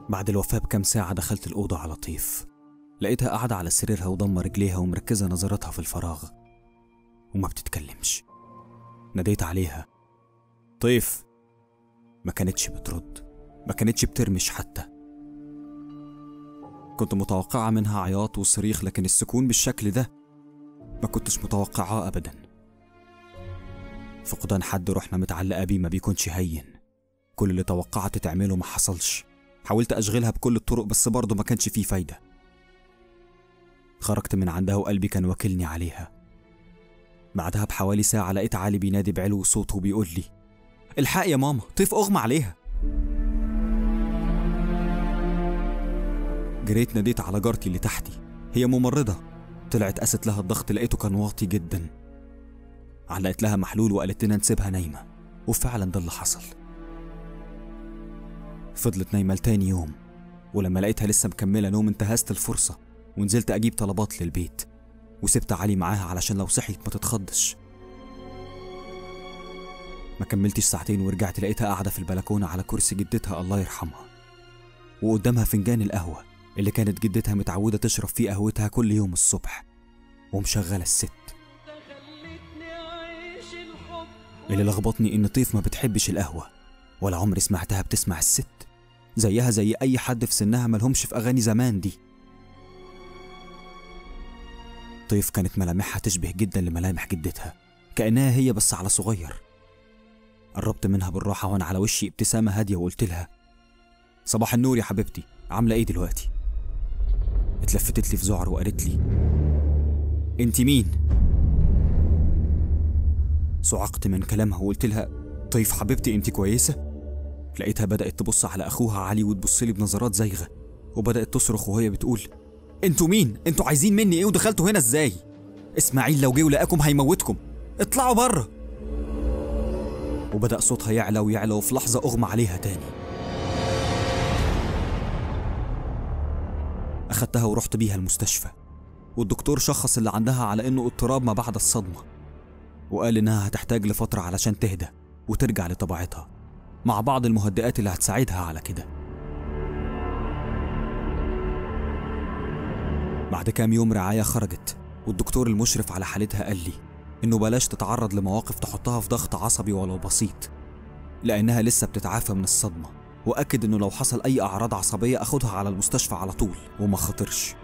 بعد الوفاة بكام ساعة دخلت الأوضة على طيف لقيتها قاعدة على سريرها وضمة رجليها ومركزة نظراتها في الفراغ وما بتتكلمش ناديت عليها طيف ما كانتش بترد ما كانتش بترمش حتى كنت متوقعة منها عياط وصريخ لكن السكون بالشكل ده ما كنتش متوقعاه أبدا فقدان حد روحنا متعلقة بيه ما بيكونش هين كل اللي توقعت تعمله ما حصلش حاولت أشغلها بكل الطرق بس برضه ما كانش فيه فايدة خرجت من عندها وقلبي كان واكلني عليها بعدها بحوالي ساعة لقيت علي بينادي بعلو صوته وبيقول لي الحق يا ماما طيف أغمى عليها جريت ناديت على جارتي اللي تحتي هي ممرضة طلعت قست لها الضغط لقيته كان واطي جدا علقت لها محلول وقالت لنا نسيبها نايمة وفعلا ده اللي حصل فضلت نايمة لتاني يوم ولما لقيتها لسه مكملة نوم انتهزت الفرصة ونزلت أجيب طلبات للبيت وسبت علي معاها علشان لو صحيت ما تتخضش ما كملتش ساعتين ورجعت لقيتها قاعدة في البلكونة على كرسي جدتها الله يرحمها وقدامها فنجان القهوة اللي كانت جدتها متعودة تشرب فيه قهوتها كل يوم الصبح ومشغلة الست اللي لخبطني إن طيف ما بتحبش القهوة ولا عمري سمعتها بتسمع الست زيها زي أي حد في سنها ملهمش في أغاني زمان دي طيف كانت ملامحها تشبه جدا لملامح جدتها كأنها هي بس على صغير قربت منها بالراحة وأنا على وشي ابتسامة هادية وقلت لها صباح النور يا حبيبتي عاملة إيه دلوقتي؟ اتلفتت لي في ذعر وقالت لي انت مين؟ صعقت من كلامها وقلت لها طيف حبيبتي انت كويسة؟ لقيتها بدأت تبص على أخوها علي وتبص لي بنظرات زايغة وبدأت تصرخ وهي بتقول انتوا مين؟ انتوا عايزين مني ايه ودخلتوا هنا ازاي؟ اسماعيل لو جه ولقاكم هيموتكم اطلعوا بره وبدأ صوتها يعلى ويعلى وفي لحظة أغمى عليها تاني أخدتها ورحت بيها المستشفى والدكتور شخص اللي عندها على إنه اضطراب ما بعد الصدمة وقال إنها هتحتاج لفترة علشان تهدى وترجع لطبيعتها مع بعض المهدئات اللي هتساعدها على كده بعد كام يوم رعاية خرجت والدكتور المشرف على حالتها قال لي إنه بلاش تتعرض لمواقف تحطها في ضغط عصبي ولو بسيط لأنها لسه بتتعافى من الصدمة وأكد إنه لو حصل أي أعراض عصبية أخدها على المستشفى على طول وما خاطرش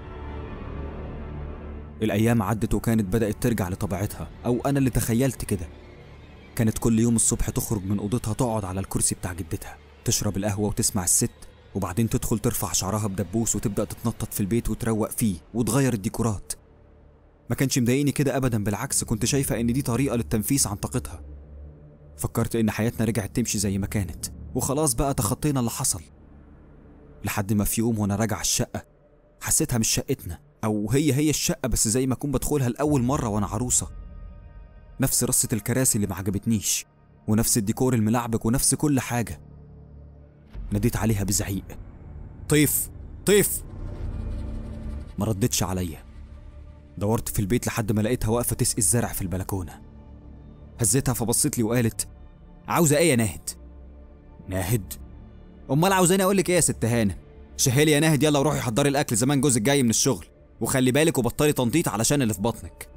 الأيام عدت وكانت بدأت ترجع لطبيعتها أو أنا اللي تخيلت كده كانت كل يوم الصبح تخرج من أوضتها تقعد على الكرسي بتاع جدتها تشرب القهوة وتسمع الست وبعدين تدخل ترفع شعرها بدبوس وتبدأ تتنطط في البيت وتروق فيه وتغير الديكورات ما كانش مضايقني كده أبدا بالعكس كنت شايفة إن دي طريقة للتنفيس عن طاقتها فكرت إن حياتنا رجعت تمشي زي ما كانت وخلاص بقى تخطينا اللي حصل لحد ما في يوم وأنا راجع الشقة حسيتها مش شقتنا أو هي هي الشقة بس زي ما أكون بدخلها لأول مرة وأنا عروسة نفس رصة الكراسي اللي ما عجبتنيش ونفس الديكور الملعبك ونفس كل حاجة ناديت عليها بزعيق طيف طيف ما ردتش عليا دورت في البيت لحد ما لقيتها واقفة تسقي الزرع في البلكونة هزيتها فبصت لي وقالت عاوزة ايه يا ناهد ناهد امال عاوزاني اقول لك ايه يا ست هانم شهلي يا ناهد يلا روحي حضري الاكل زمان جوزك جاي من الشغل وخلي بالك وبطلي تنطيط علشان اللي في بطنك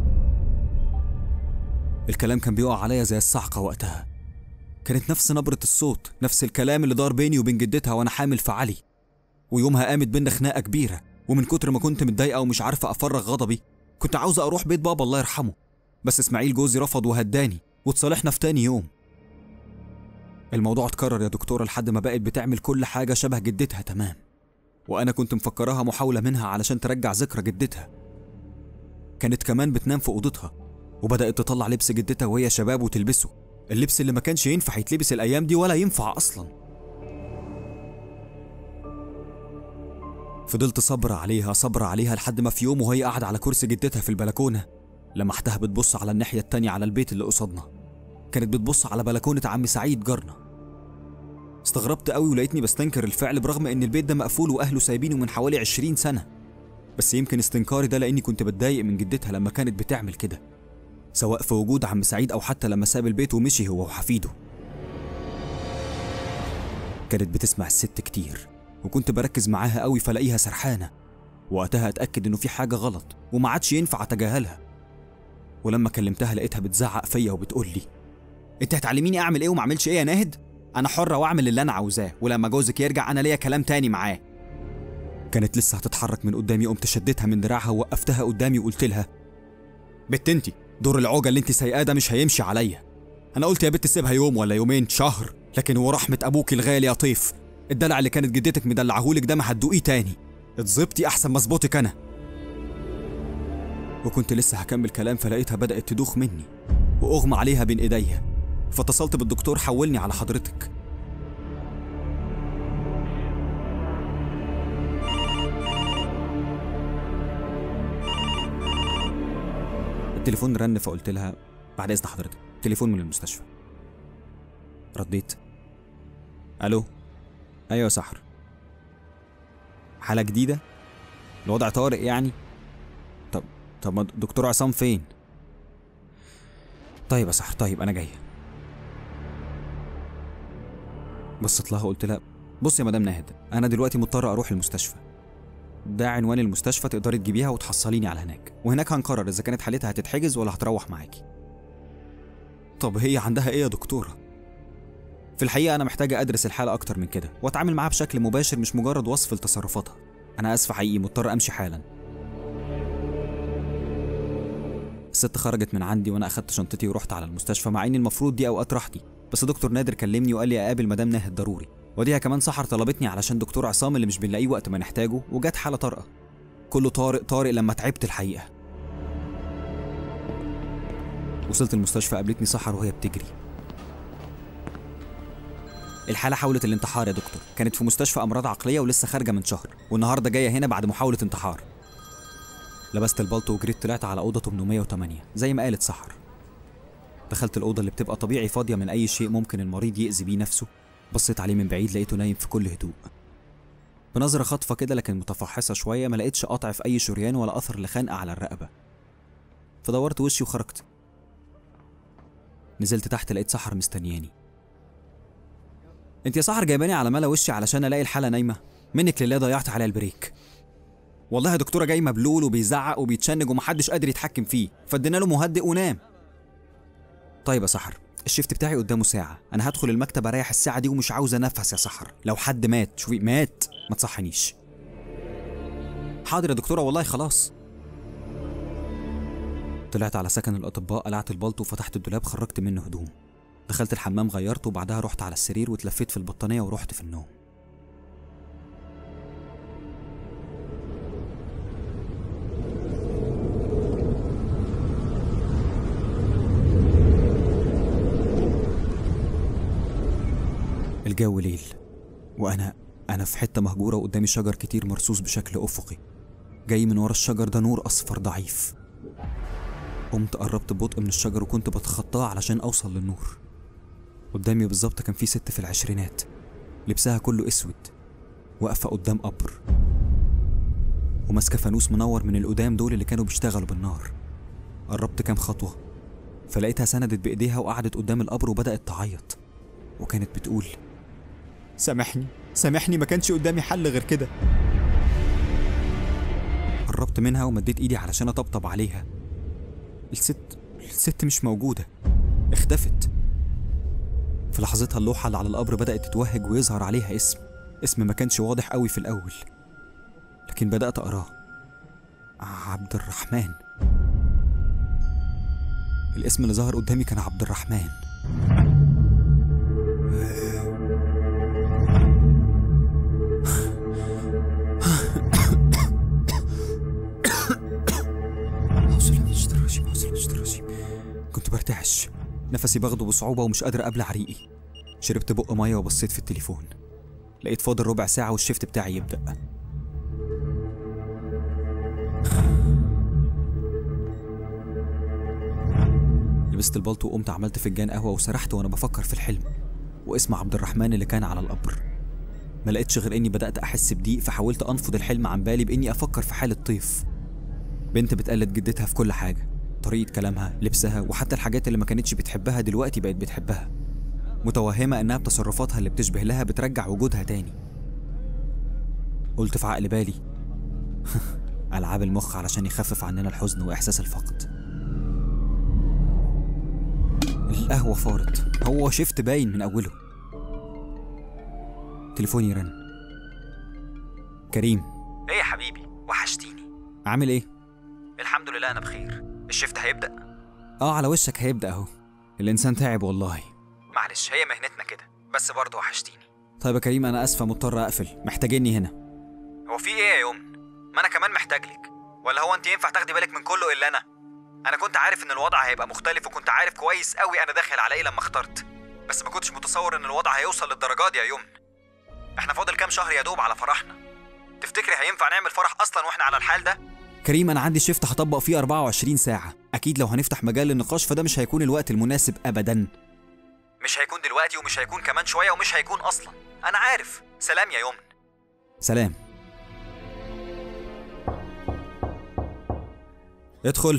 الكلام كان بيقع عليا زي الصعقة وقتها كانت نفس نبرة الصوت نفس الكلام اللي دار بيني وبين جدتها وانا حامل في علي ويومها قامت بينا خناقة كبيرة ومن كتر ما كنت متضايقة ومش عارفة أفرغ غضبي كنت عاوزة أروح بيت بابا الله يرحمه بس إسماعيل جوزي رفض وهداني وتصالحنا في تاني يوم الموضوع اتكرر يا دكتورة لحد ما بقت بتعمل كل حاجة شبه جدتها تمام وأنا كنت مفكراها محاولة منها علشان ترجع ذكرى جدتها كانت كمان بتنام في أوضتها وبدأت تطلع لبس جدتها وهي شباب وتلبسه اللبس اللي ما كانش ينفع يتلبس الأيام دي ولا ينفع أصلا فضلت صبر عليها صبر عليها لحد ما في يوم وهي قاعدة على كرسي جدتها في البلكونة لمحتها بتبص على الناحية التانية على البيت اللي قصادنا كانت بتبص على بلكونة عم سعيد جارنا استغربت قوي ولقيتني بستنكر الفعل برغم ان البيت ده مقفول واهله سايبينه من حوالي عشرين سنة بس يمكن استنكاري ده لاني كنت بتضايق من جدتها لما كانت بتعمل كده سواء في وجود عم سعيد او حتى لما ساب البيت ومشي هو وحفيده كانت بتسمع الست كتير وكنت بركز معاها قوي فلاقيها سرحانة وقتها اتأكد إنه في حاجة غلط وما عادش ينفع أتجاهلها ولما كلمتها لقيتها بتزعق فيا وبتقول لي انت هتعلميني اعمل ايه وما اعملش ايه يا ناهد انا حره واعمل اللي انا عاوزاه ولما جوزك يرجع انا ليا كلام تاني معاه كانت لسه هتتحرك من قدامي قمت شدتها من دراعها ووقفتها قدامي وقلت لها بت انتي دور العوجه اللي انت سايقاه ده مش هيمشي عليا انا قلت يا بت سيبها يوم ولا يومين شهر لكن هو رحمه ابوك الغالي يا طيف الدلع اللي كانت جدتك مدلعهولك ده ما هتدوقيه تاني اتظبطي احسن ما اظبطك انا وكنت لسه هكمل كلام فلقيتها بدأت تدوخ مني وأغمى عليها بين إيديا فاتصلت بالدكتور حولني على حضرتك التليفون رن فقلت لها بعد إذن حضرتك تليفون من المستشفى رديت ألو أيوة يا سحر حالة جديدة الوضع طارئ يعني طب طب ما دكتور عصام فين طيب يا سحر طيب انا جاي بصيت لها وقلت لها بص يا مدام ناهد انا دلوقتي مضطر اروح المستشفى ده عنوان المستشفى تقدري تجيبيها وتحصليني على هناك وهناك هنقرر اذا كانت حالتها هتتحجز ولا هتروح معاكي طب هي عندها ايه يا دكتوره في الحقيقه انا محتاجه ادرس الحاله اكتر من كده واتعامل معاها بشكل مباشر مش مجرد وصف لتصرفاتها انا اسف حقيقي مضطر امشي حالا الست خرجت من عندي وانا اخدت شنطتي ورحت على المستشفى مع اني المفروض دي اوقات راحتي بس دكتور نادر كلمني وقال لي اقابل مدام ناهد ضروري وديها كمان سحر طلبتني علشان دكتور عصام اللي مش بنلاقيه وقت ما نحتاجه وجت حاله طارئه كله طارق طارق لما تعبت الحقيقه وصلت المستشفى قابلتني سحر وهي بتجري الحالة حاولت الانتحار يا دكتور كانت في مستشفى أمراض عقلية ولسه خارجة من شهر والنهاردة جاية هنا بعد محاولة انتحار لبست البلطو وجريت طلعت على أوضة 808 زي ما قالت سحر دخلت الأوضة اللي بتبقى طبيعي فاضية من أي شيء ممكن المريض يأذي بيه نفسه بصيت عليه من بعيد لقيته نايم في كل هدوء بنظرة خاطفة كده لكن متفحصة شوية ما لقيتش قطع في أي شريان ولا أثر لخنقة على الرقبة فدورت وشي وخرجت نزلت تحت لقيت سحر مستنياني انت يا سحر جايباني على ملا وشي علشان الاقي الحالة نايمة منك لله ضيعت عليها البريك والله يا دكتورة جاي مبلول وبيزعق وبيتشنج ومحدش قادر يتحكم فيه فادينا له مهدئ ونام طيب يا سحر الشيفت بتاعي قدامه ساعة أنا هدخل المكتب أريح الساعة دي ومش عاوز أنفس يا سحر لو حد مات شوفي مات ما تصحنيش حاضر يا دكتورة والله خلاص طلعت على سكن الأطباء قلعت البلطو وفتحت الدولاب خرجت منه هدوم دخلت الحمام غيرت وبعدها رحت على السرير واتلفيت في البطانية ورحت في النوم الجو ليل وأنا أنا في حتة مهجورة وقدامي شجر كتير مرصوص بشكل أفقي جاي من ورا الشجر ده نور أصفر ضعيف قمت قربت ببطء من الشجر وكنت بتخطاه علشان أوصل للنور قدامي بالظبط كان في ست في العشرينات لبسها كله اسود واقفه قدام قبر وماسكه فانوس منور من القدام دول اللي كانوا بيشتغلوا بالنار قربت كام خطوه فلقيتها سندت بايديها وقعدت قدام القبر وبدات تعيط وكانت بتقول سامحني سامحني ما كانش قدامي حل غير كده قربت منها ومديت ايدي علشان اطبطب عليها الست الست مش موجوده اختفت في لحظتها اللوحة اللي على القبر بدأت تتوهج ويظهر عليها اسم اسم ما كانش واضح قوي في الأول لكن بدأت أقراه عبد الرحمن الاسم اللي ظهر قدامي كان عبد الرحمن كنت برتعش نفسي باخده بصعوبة ومش قادر أبلع ريقي شربت بق مية وبصيت في التليفون لقيت فاضل ربع ساعة والشيفت بتاعي يبدأ لبست البلطو وقمت عملت فنجان قهوة وسرحت وأنا بفكر في الحلم واسم عبد الرحمن اللي كان على القبر ما لقيتش غير إني بدأت أحس بضيق فحاولت أنفض الحلم عن بالي بإني أفكر في حالة طيف بنت بتقلد جدتها في كل حاجة طريقة كلامها لبسها وحتى الحاجات اللي ما كانتش بتحبها دلوقتي بقت بتحبها متوهمة إنها بتصرفاتها اللي بتشبه لها بترجع وجودها تاني قلت في عقل بالي ألعاب المخ علشان يخفف عننا الحزن وإحساس الفقد القهوة فارت هو شفت باين من أوله تليفوني رن كريم ايه يا حبيبي وحشتيني عامل ايه؟ الحمد لله انا بخير الشفت هيبدا اه على وشك هيبدأ اهو الإنسان تعب والله معلش هي مهنتنا كده بس برضه وحشتيني طيب يا كريم أنا آسفة مضطر أقفل محتاجيني هنا هو في ايه يا يمن ما انا كمان محتاج لك ولا هو انت ينفع تاخدي بالك من كله الا انا انا كنت عارف ان الوضع هيبقى مختلف وكنت عارف كويس قوي انا داخل على ايه لما اخترت بس ما كنتش متصور ان الوضع هيوصل للدرجات دي يا يمن احنا فاضل كام شهر يا دوب على فرحنا تفتكري هينفع نعمل فرح اصلا واحنا على الحال ده كريم أنا عندي شيفت هطبق فيه 24 ساعة أكيد لو هنفتح مجال للنقاش فده مش هيكون الوقت المناسب أبدا مش هيكون دلوقتي ومش هيكون كمان شويه ومش هيكون اصلا انا عارف سلام يا يمن سلام ادخل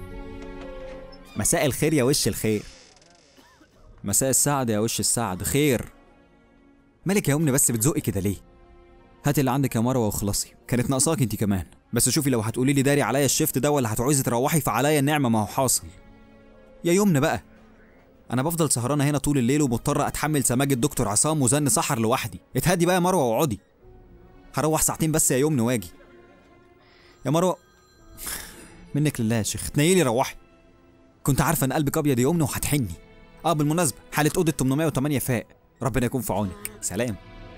مساء الخير يا وش الخير مساء السعد يا وش السعد خير مالك يا أمني بس بتزقي كده ليه هاتي اللي عندك يا مروه واخلصي كانت ناقصاك انت كمان بس شوفي لو هتقولي لي داري عليا الشفت ده ولا هتعوزي تروحي فعليا النعمه ما هو حاصل يا يمن بقى انا بفضل سهرانه هنا طول الليل ومضطره اتحمل سماج الدكتور عصام وزن سحر لوحدي اتهدي بقى يا مروه واقعدي هروح ساعتين بس يا يمن واجي يا مروه منك لله يا شيخ تنيلي روحي كنت عارفه ان قلبك ابيض يا يمن وهتحني اه بالمناسبه حاله اوضه 808 فاق ربنا يكون في عونك سلام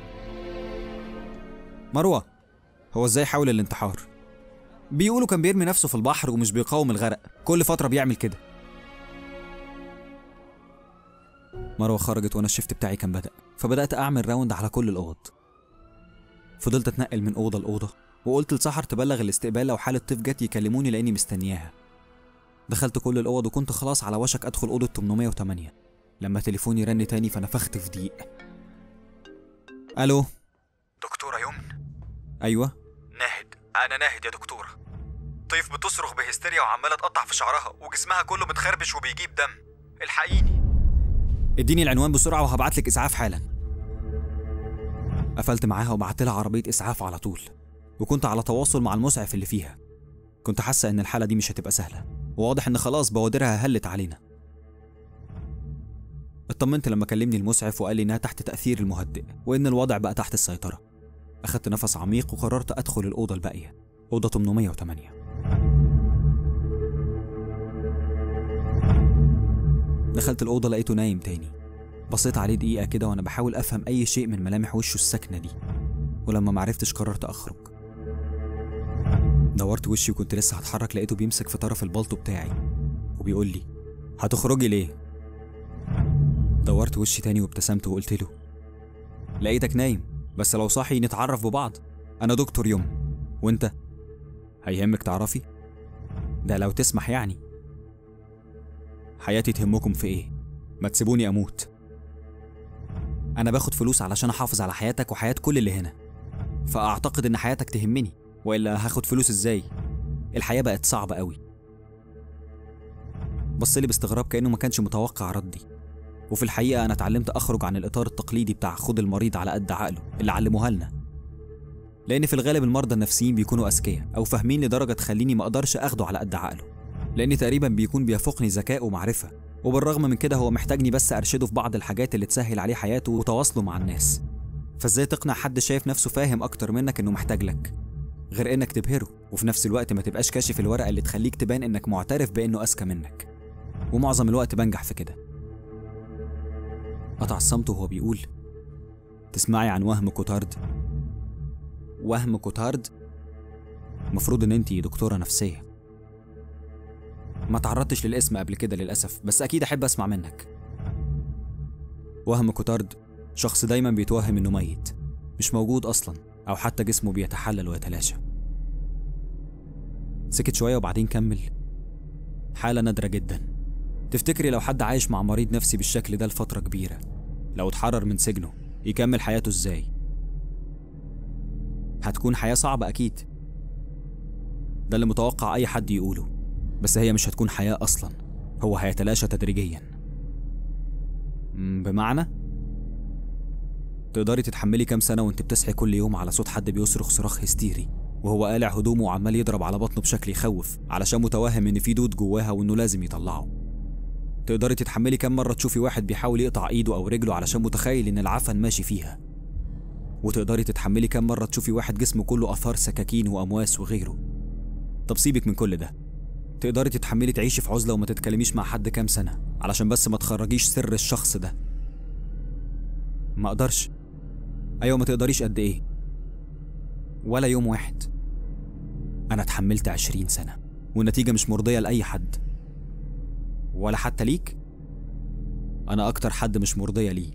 مروه هو ازاي حاول الانتحار بيقولوا كان بيرمي نفسه في البحر ومش بيقاوم الغرق كل فتره بيعمل كده مروه خرجت وانا الشفت بتاعي كان بدأ فبدأت أعمل راوند على كل الأوض فضلت أتنقل من أوضة لأوضة وقلت لسحر تبلغ الاستقبال لو حالة طيف جت يكلموني لأني مستنياها دخلت كل الأوض وكنت خلاص على وشك أدخل أوضة 808 لما تليفوني رن تاني فنفخت في ضيق ألو دكتوره يمن أيوة ناهد انا ناهد يا دكتوره طيف بتصرخ بهستيريا وعماله تقطع في شعرها وجسمها كله متخربش وبيجيب دم الحقيني اديني العنوان بسرعة وهبعتلك إسعاف حالا قفلت معاها وبعت لها عربية إسعاف على طول وكنت على تواصل مع المسعف اللي فيها كنت حاسة إن الحالة دي مش هتبقى سهلة وواضح إن خلاص بوادرها هلت علينا اطمنت لما كلمني المسعف وقال لي إنها تحت تأثير المهدئ وإن الوضع بقى تحت السيطرة أخدت نفس عميق وقررت أدخل الأوضة الباقية أوضة 808 دخلت الأوضة لقيته نايم تاني بصيت عليه دقيقة كده وأنا بحاول أفهم أي شيء من ملامح وشه الساكنة دي ولما معرفتش قررت أخرج دورت وشي وكنت لسه هتحرك لقيته بيمسك في طرف البلطو بتاعي وبيقول لي هتخرجي ليه؟ دورت وشي تاني وابتسمت وقلت له لقيتك نايم بس لو صاحي نتعرف ببعض أنا دكتور يوم وأنت؟ هيهمك تعرفي؟ ده لو تسمح يعني حياتي تهمكم في ايه ما تسيبوني اموت انا باخد فلوس علشان احافظ على حياتك وحياة كل اللي هنا فاعتقد ان حياتك تهمني والا هاخد فلوس ازاي الحياة بقت صعبة قوي بصلي باستغراب كأنه ما كانش متوقع ردي وفي الحقيقة أنا اتعلمت أخرج عن الإطار التقليدي بتاع خد المريض على قد عقله اللي علموها لنا لأن في الغالب المرضى النفسيين بيكونوا أذكياء أو فاهمين لدرجة تخليني ما أقدرش أخده على قد عقله لأن تقريبا بيكون بيفوقني ذكاء ومعرفة وبالرغم من كده هو محتاجني بس أرشده في بعض الحاجات اللي تسهل عليه حياته وتواصله مع الناس فازاي تقنع حد شايف نفسه فاهم أكتر منك إنه محتاج لك غير إنك تبهره وفي نفس الوقت ما تبقاش كاشف الورقة اللي تخليك تبان إنك معترف بإنه أذكى منك ومعظم الوقت بنجح في كده قطع الصمت وهو بيقول تسمعي عن وهم كوتارد وهم كوتارد المفروض ان انتي دكتورة نفسية ما تعرضتش للاسم قبل كده للأسف بس أكيد أحب أسمع منك وهم كوتارد شخص دايما بيتوهم إنه ميت مش موجود أصلا أو حتى جسمه بيتحلل ويتلاشى سكت شوية وبعدين كمل حالة نادرة جدا تفتكري لو حد عايش مع مريض نفسي بالشكل ده لفترة كبيرة لو اتحرر من سجنه يكمل حياته ازاي هتكون حياة صعبة أكيد ده اللي متوقع أي حد يقوله بس هي مش هتكون حياة أصلا هو هيتلاشى تدريجيا مم، بمعنى تقدري تتحملي كام سنة وانت بتصحي كل يوم على صوت حد بيصرخ صراخ هستيري وهو قالع هدومه وعمال يضرب على بطنه بشكل يخوف علشان متوهم ان في دود جواها وانه لازم يطلعه تقدري تتحملي كام مرة تشوفي واحد بيحاول يقطع ايده او رجله علشان متخيل ان العفن ماشي فيها وتقدري تتحملي كام مرة تشوفي واحد جسمه كله آثار سكاكين وأمواس وغيره طب سيبك من كل ده تقدري تتحملي تعيشي في عزلة وما تتكلميش مع حد كام سنة علشان بس ما تخرجيش سر الشخص ده ما اقدرش ايوه ما تقدريش قد ايه ولا يوم واحد انا اتحملت عشرين سنة والنتيجة مش مرضية لأي حد ولا حتى ليك انا اكتر حد مش مرضية ليه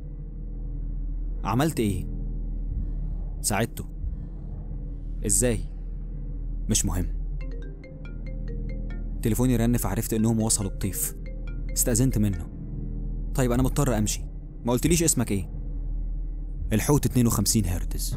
عملت ايه ساعدته ازاي مش مهم تليفوني رن فعرفت انهم وصلوا الطيف استأذنت منه طيب انا مضطر امشي ما قلتليش اسمك ايه الحوت 52 هرتز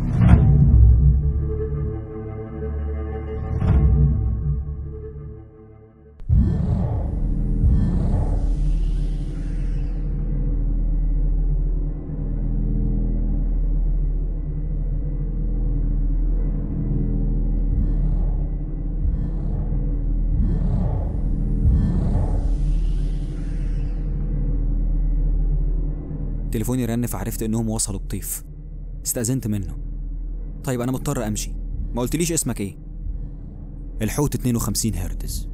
تليفوني رن فعرفت انهم وصلوا الطيف استأذنت منه طيب انا مضطر امشي ما قلتليش اسمك ايه الحوت 52 هرتز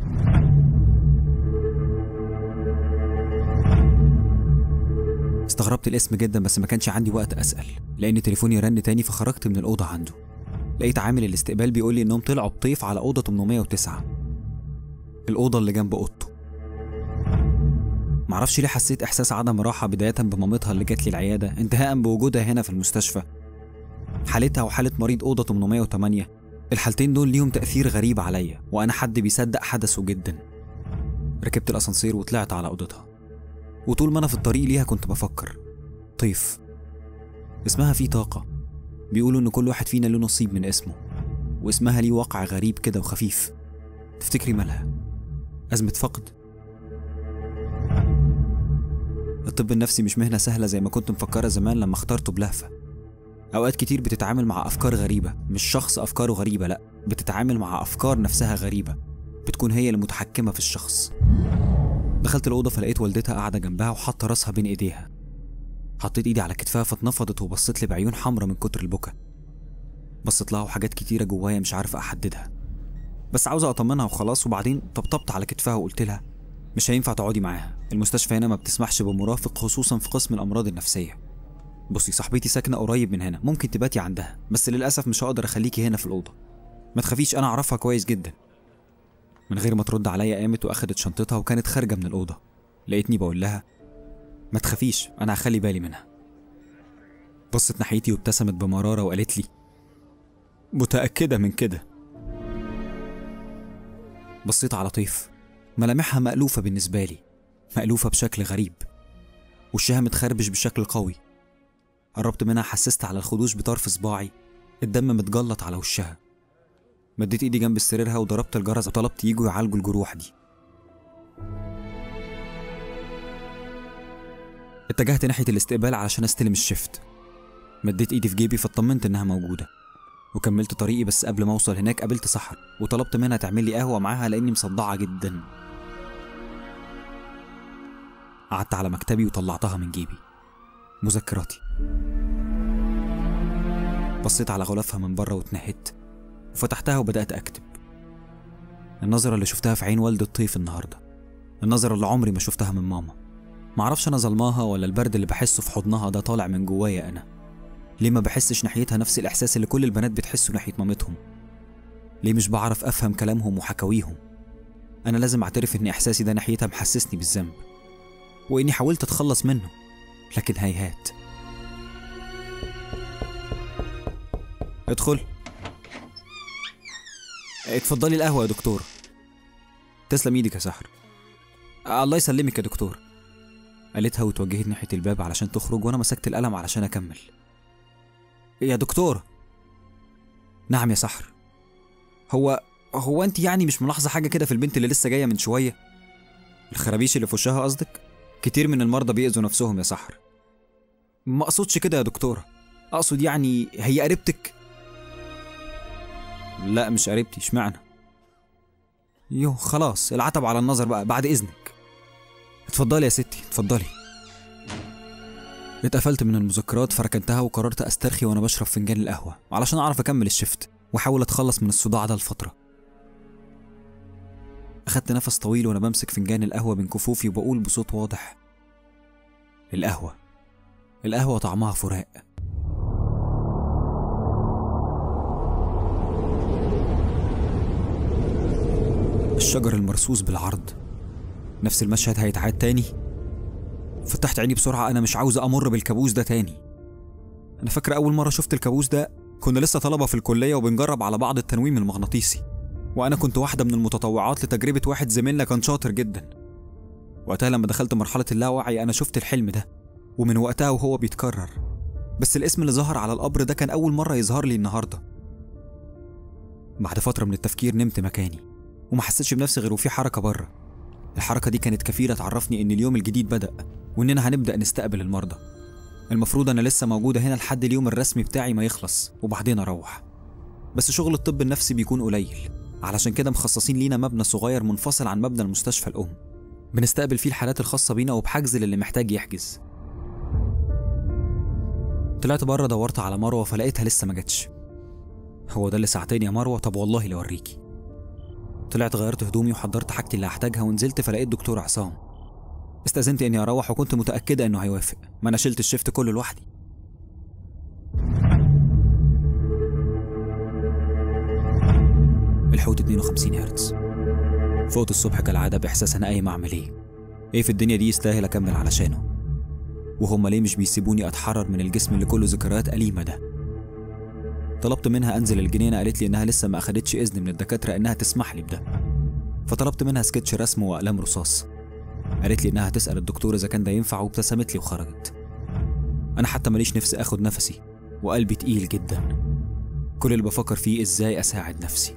استغربت الاسم جدا بس ما كانش عندي وقت اسال لان تليفوني رن تاني فخرجت من الاوضه عنده لقيت عامل الاستقبال بيقول لي انهم طلعوا بطيف على اوضه 809 الاوضه اللي جنب اوضته معرفش ليه حسيت احساس عدم راحه بدايه بمامتها اللي جات لي العياده انتهاء بوجودها هنا في المستشفى حالتها وحاله مريض اوضه 808 الحالتين دول ليهم تاثير غريب عليا وانا حد بيصدق حدثه جدا ركبت الاسانسير وطلعت على اوضتها وطول ما انا في الطريق ليها كنت بفكر طيف اسمها فيه طاقه بيقولوا ان كل واحد فينا له نصيب من اسمه واسمها ليه وقع غريب كده وخفيف تفتكري مالها ازمه فقد الطب النفسي مش مهنة سهلة زي ما كنت مفكرة زمان لما اخترته بلهفة أوقات كتير بتتعامل مع أفكار غريبة مش شخص أفكاره غريبة لأ بتتعامل مع أفكار نفسها غريبة بتكون هي المتحكمة في الشخص دخلت الأوضة فلقيت والدتها قاعدة جنبها وحاطة راسها بين إيديها حطيت إيدي على كتفها فاتنفضت وبصت لي بعيون حمرا من كتر البكا بصت لها وحاجات كتيرة جوايا مش عارفة أحددها بس عاوزة أطمنها وخلاص وبعدين طبطبت على كتفها وقلت لها مش هينفع تقعدي معاها المستشفى هنا ما بتسمحش بمرافق خصوصا في قسم الامراض النفسيه بصي صاحبتي ساكنه قريب من هنا ممكن تباتي عندها بس للاسف مش هقدر اخليكي هنا في الاوضه ما تخافيش انا اعرفها كويس جدا من غير ما ترد عليا قامت واخدت شنطتها وكانت خارجه من الاوضه لقيتني بقول لها ما تخافيش انا هخلي بالي منها بصت ناحيتي وابتسمت بمراره وقالت لي متاكده من كده بصيت على طيف ملامحها مألوفة بالنسبة لي مألوفة بشكل غريب وشها متخربش بشكل قوي قربت منها حسست على الخدوش بطرف صباعي الدم متجلط على وشها مديت ايدي جنب سريرها وضربت الجرس وطلبت يجوا يعالجوا الجروح دي اتجهت ناحية الاستقبال علشان استلم الشفت مديت ايدي في جيبي فاطمنت انها موجودة وكملت طريقي بس قبل ما اوصل هناك قابلت سحر وطلبت منها تعمل لي قهوة معاها لاني مصدعة جدا قعدت على مكتبي وطلعتها من جيبي مذكراتي بصيت على غلافها من بره واتنهدت وفتحتها وبدأت أكتب النظرة اللي شفتها في عين والدة طيف النهاردة النظرة اللي عمري ما شفتها من ماما معرفش أنا ظلماها ولا البرد اللي بحسه في حضنها ده طالع من جوايا أنا ليه ما بحسش ناحيتها نفس الإحساس اللي كل البنات بتحسه ناحية مامتهم ليه مش بعرف أفهم كلامهم وحكاويهم أنا لازم أعترف إن إحساسي ده ناحيتها محسسني بالذنب وإني حاولت أتخلص منه لكن هيهات ادخل اتفضلي القهوة يا دكتور تسلم ايدك يا سحر الله يسلمك يا دكتور قالتها وتوجهت ناحية الباب علشان تخرج وأنا مسكت القلم علشان أكمل يا دكتور نعم يا سحر هو هو أنت يعني مش ملاحظة حاجة كده في البنت اللي لسه جاية من شوية الخرابيش اللي في وشها قصدك كتير من المرضى بيأذوا نفسهم يا سحر ما اقصدش كده يا دكتورة اقصد يعني هي قريبتك لا مش قريبتي اشمعنى يو خلاص العتب على النظر بقى بعد اذنك اتفضلي يا ستي اتفضلي اتقفلت من المذكرات فركنتها وقررت استرخي وانا بشرب فنجان القهوه علشان اعرف اكمل الشفت واحاول اتخلص من الصداع ده لفتره اخدت نفس طويل وانا بمسك فنجان القهوه بين كفوفي وبقول بصوت واضح القهوه القهوه طعمها فراق الشجر المرصوص بالعرض نفس المشهد هيتعاد تاني فتحت عيني بسرعة أنا مش عاوز أمر بالكابوس ده تاني أنا فاكرة أول مرة شفت الكابوس ده كنا لسه طلبة في الكلية وبنجرب على بعض التنويم المغناطيسي وأنا كنت واحدة من المتطوعات لتجربة واحد زميلنا كان شاطر جدا وقتها لما دخلت مرحلة اللاوعي أنا شفت الحلم ده ومن وقتها وهو بيتكرر بس الاسم اللي ظهر على القبر ده كان أول مرة يظهر لي النهاردة بعد فترة من التفكير نمت مكاني وما حسيتش بنفسي غير وفي حركة بره الحركة دي كانت كفيلة تعرفني إن اليوم الجديد بدأ وإننا هنبدأ نستقبل المرضى المفروض أنا لسه موجودة هنا لحد اليوم الرسمي بتاعي ما يخلص وبعدين أروح بس شغل الطب النفسي بيكون قليل علشان كده مخصصين لينا مبنى صغير منفصل عن مبنى المستشفى الأم بنستقبل فيه الحالات الخاصة بينا وبحجز للي محتاج يحجز طلعت بره دورت على مروة فلقيتها لسه ما جاتش هو ده اللي ساعتين يا مروة طب والله لوريكي طلعت غيرت هدومي وحضرت حاجتي اللي هحتاجها ونزلت فلقيت دكتور عصام استأذنت اني اروح وكنت متأكدة انه هيوافق ما انا شلت الشفت كله لوحدي الحوت 52 هرتز فوت الصبح كالعادة بإحساس أنا قايم أعمل إيه إيه في الدنيا دي يستاهل أكمل علشانه وهم ليه مش بيسيبوني أتحرر من الجسم اللي كله ذكريات أليمة ده طلبت منها انزل الجنينه قالت لي انها لسه ما اخدتش اذن من الدكاتره انها تسمح لي بده فطلبت منها سكتش رسم واقلام رصاص قالت لي انها هتسال الدكتور اذا كان ده ينفع وابتسمت لي وخرجت انا حتى ماليش نفسي اخد نفسي وقلبي تقيل جدا كل اللي بفكر فيه ازاي اساعد نفسي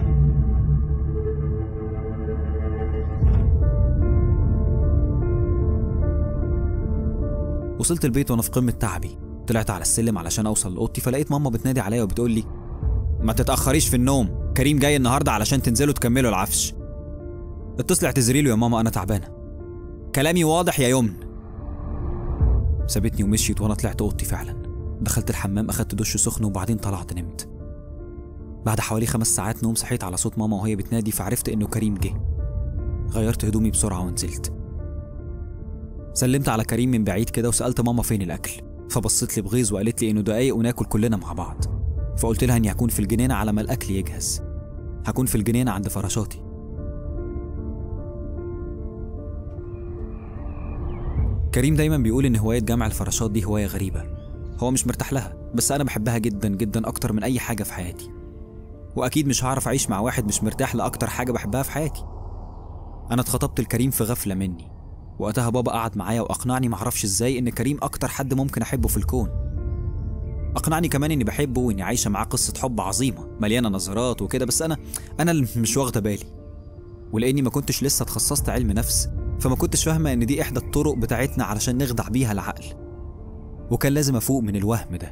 وصلت البيت وانا في قمه تعبي طلعت على السلم علشان اوصل لاوضتي فلقيت ماما بتنادي عليا وبتقول لي ما تتاخريش في النوم كريم جاي النهارده علشان تنزلوا تكملوا العفش اتصلي اعتذري له يا ماما انا تعبانه كلامي واضح يا يمن سابتني ومشيت وانا طلعت اوضتي فعلا دخلت الحمام اخدت دش سخن وبعدين طلعت نمت بعد حوالي خمس ساعات نوم صحيت على صوت ماما وهي بتنادي فعرفت انه كريم جه غيرت هدومي بسرعه ونزلت سلمت على كريم من بعيد كده وسالت ماما فين الاكل فبصت لي بغيظ وقالت لي انه دقايق وناكل كلنا مع بعض فقلت لها اني هكون في الجنينه على ما الاكل يجهز هكون في الجنينه عند فراشاتي كريم دايما بيقول ان هوايه جمع الفراشات دي هوايه غريبه هو مش مرتاح لها بس انا بحبها جدا جدا اكتر من اي حاجه في حياتي واكيد مش هعرف اعيش مع واحد مش مرتاح لاكتر حاجه بحبها في حياتي انا اتخطبت لكريم في غفله مني وقتها بابا قعد معايا واقنعني معرفش ازاي ان كريم اكتر حد ممكن احبه في الكون اقنعني كمان اني بحبه واني عايشه معاه قصه حب عظيمه مليانه نظرات وكده بس انا انا اللي مش واخده بالي ولاني ما كنتش لسه اتخصصت علم نفس فما كنتش فاهمه ان دي احدى الطرق بتاعتنا علشان نخدع بيها العقل وكان لازم افوق من الوهم ده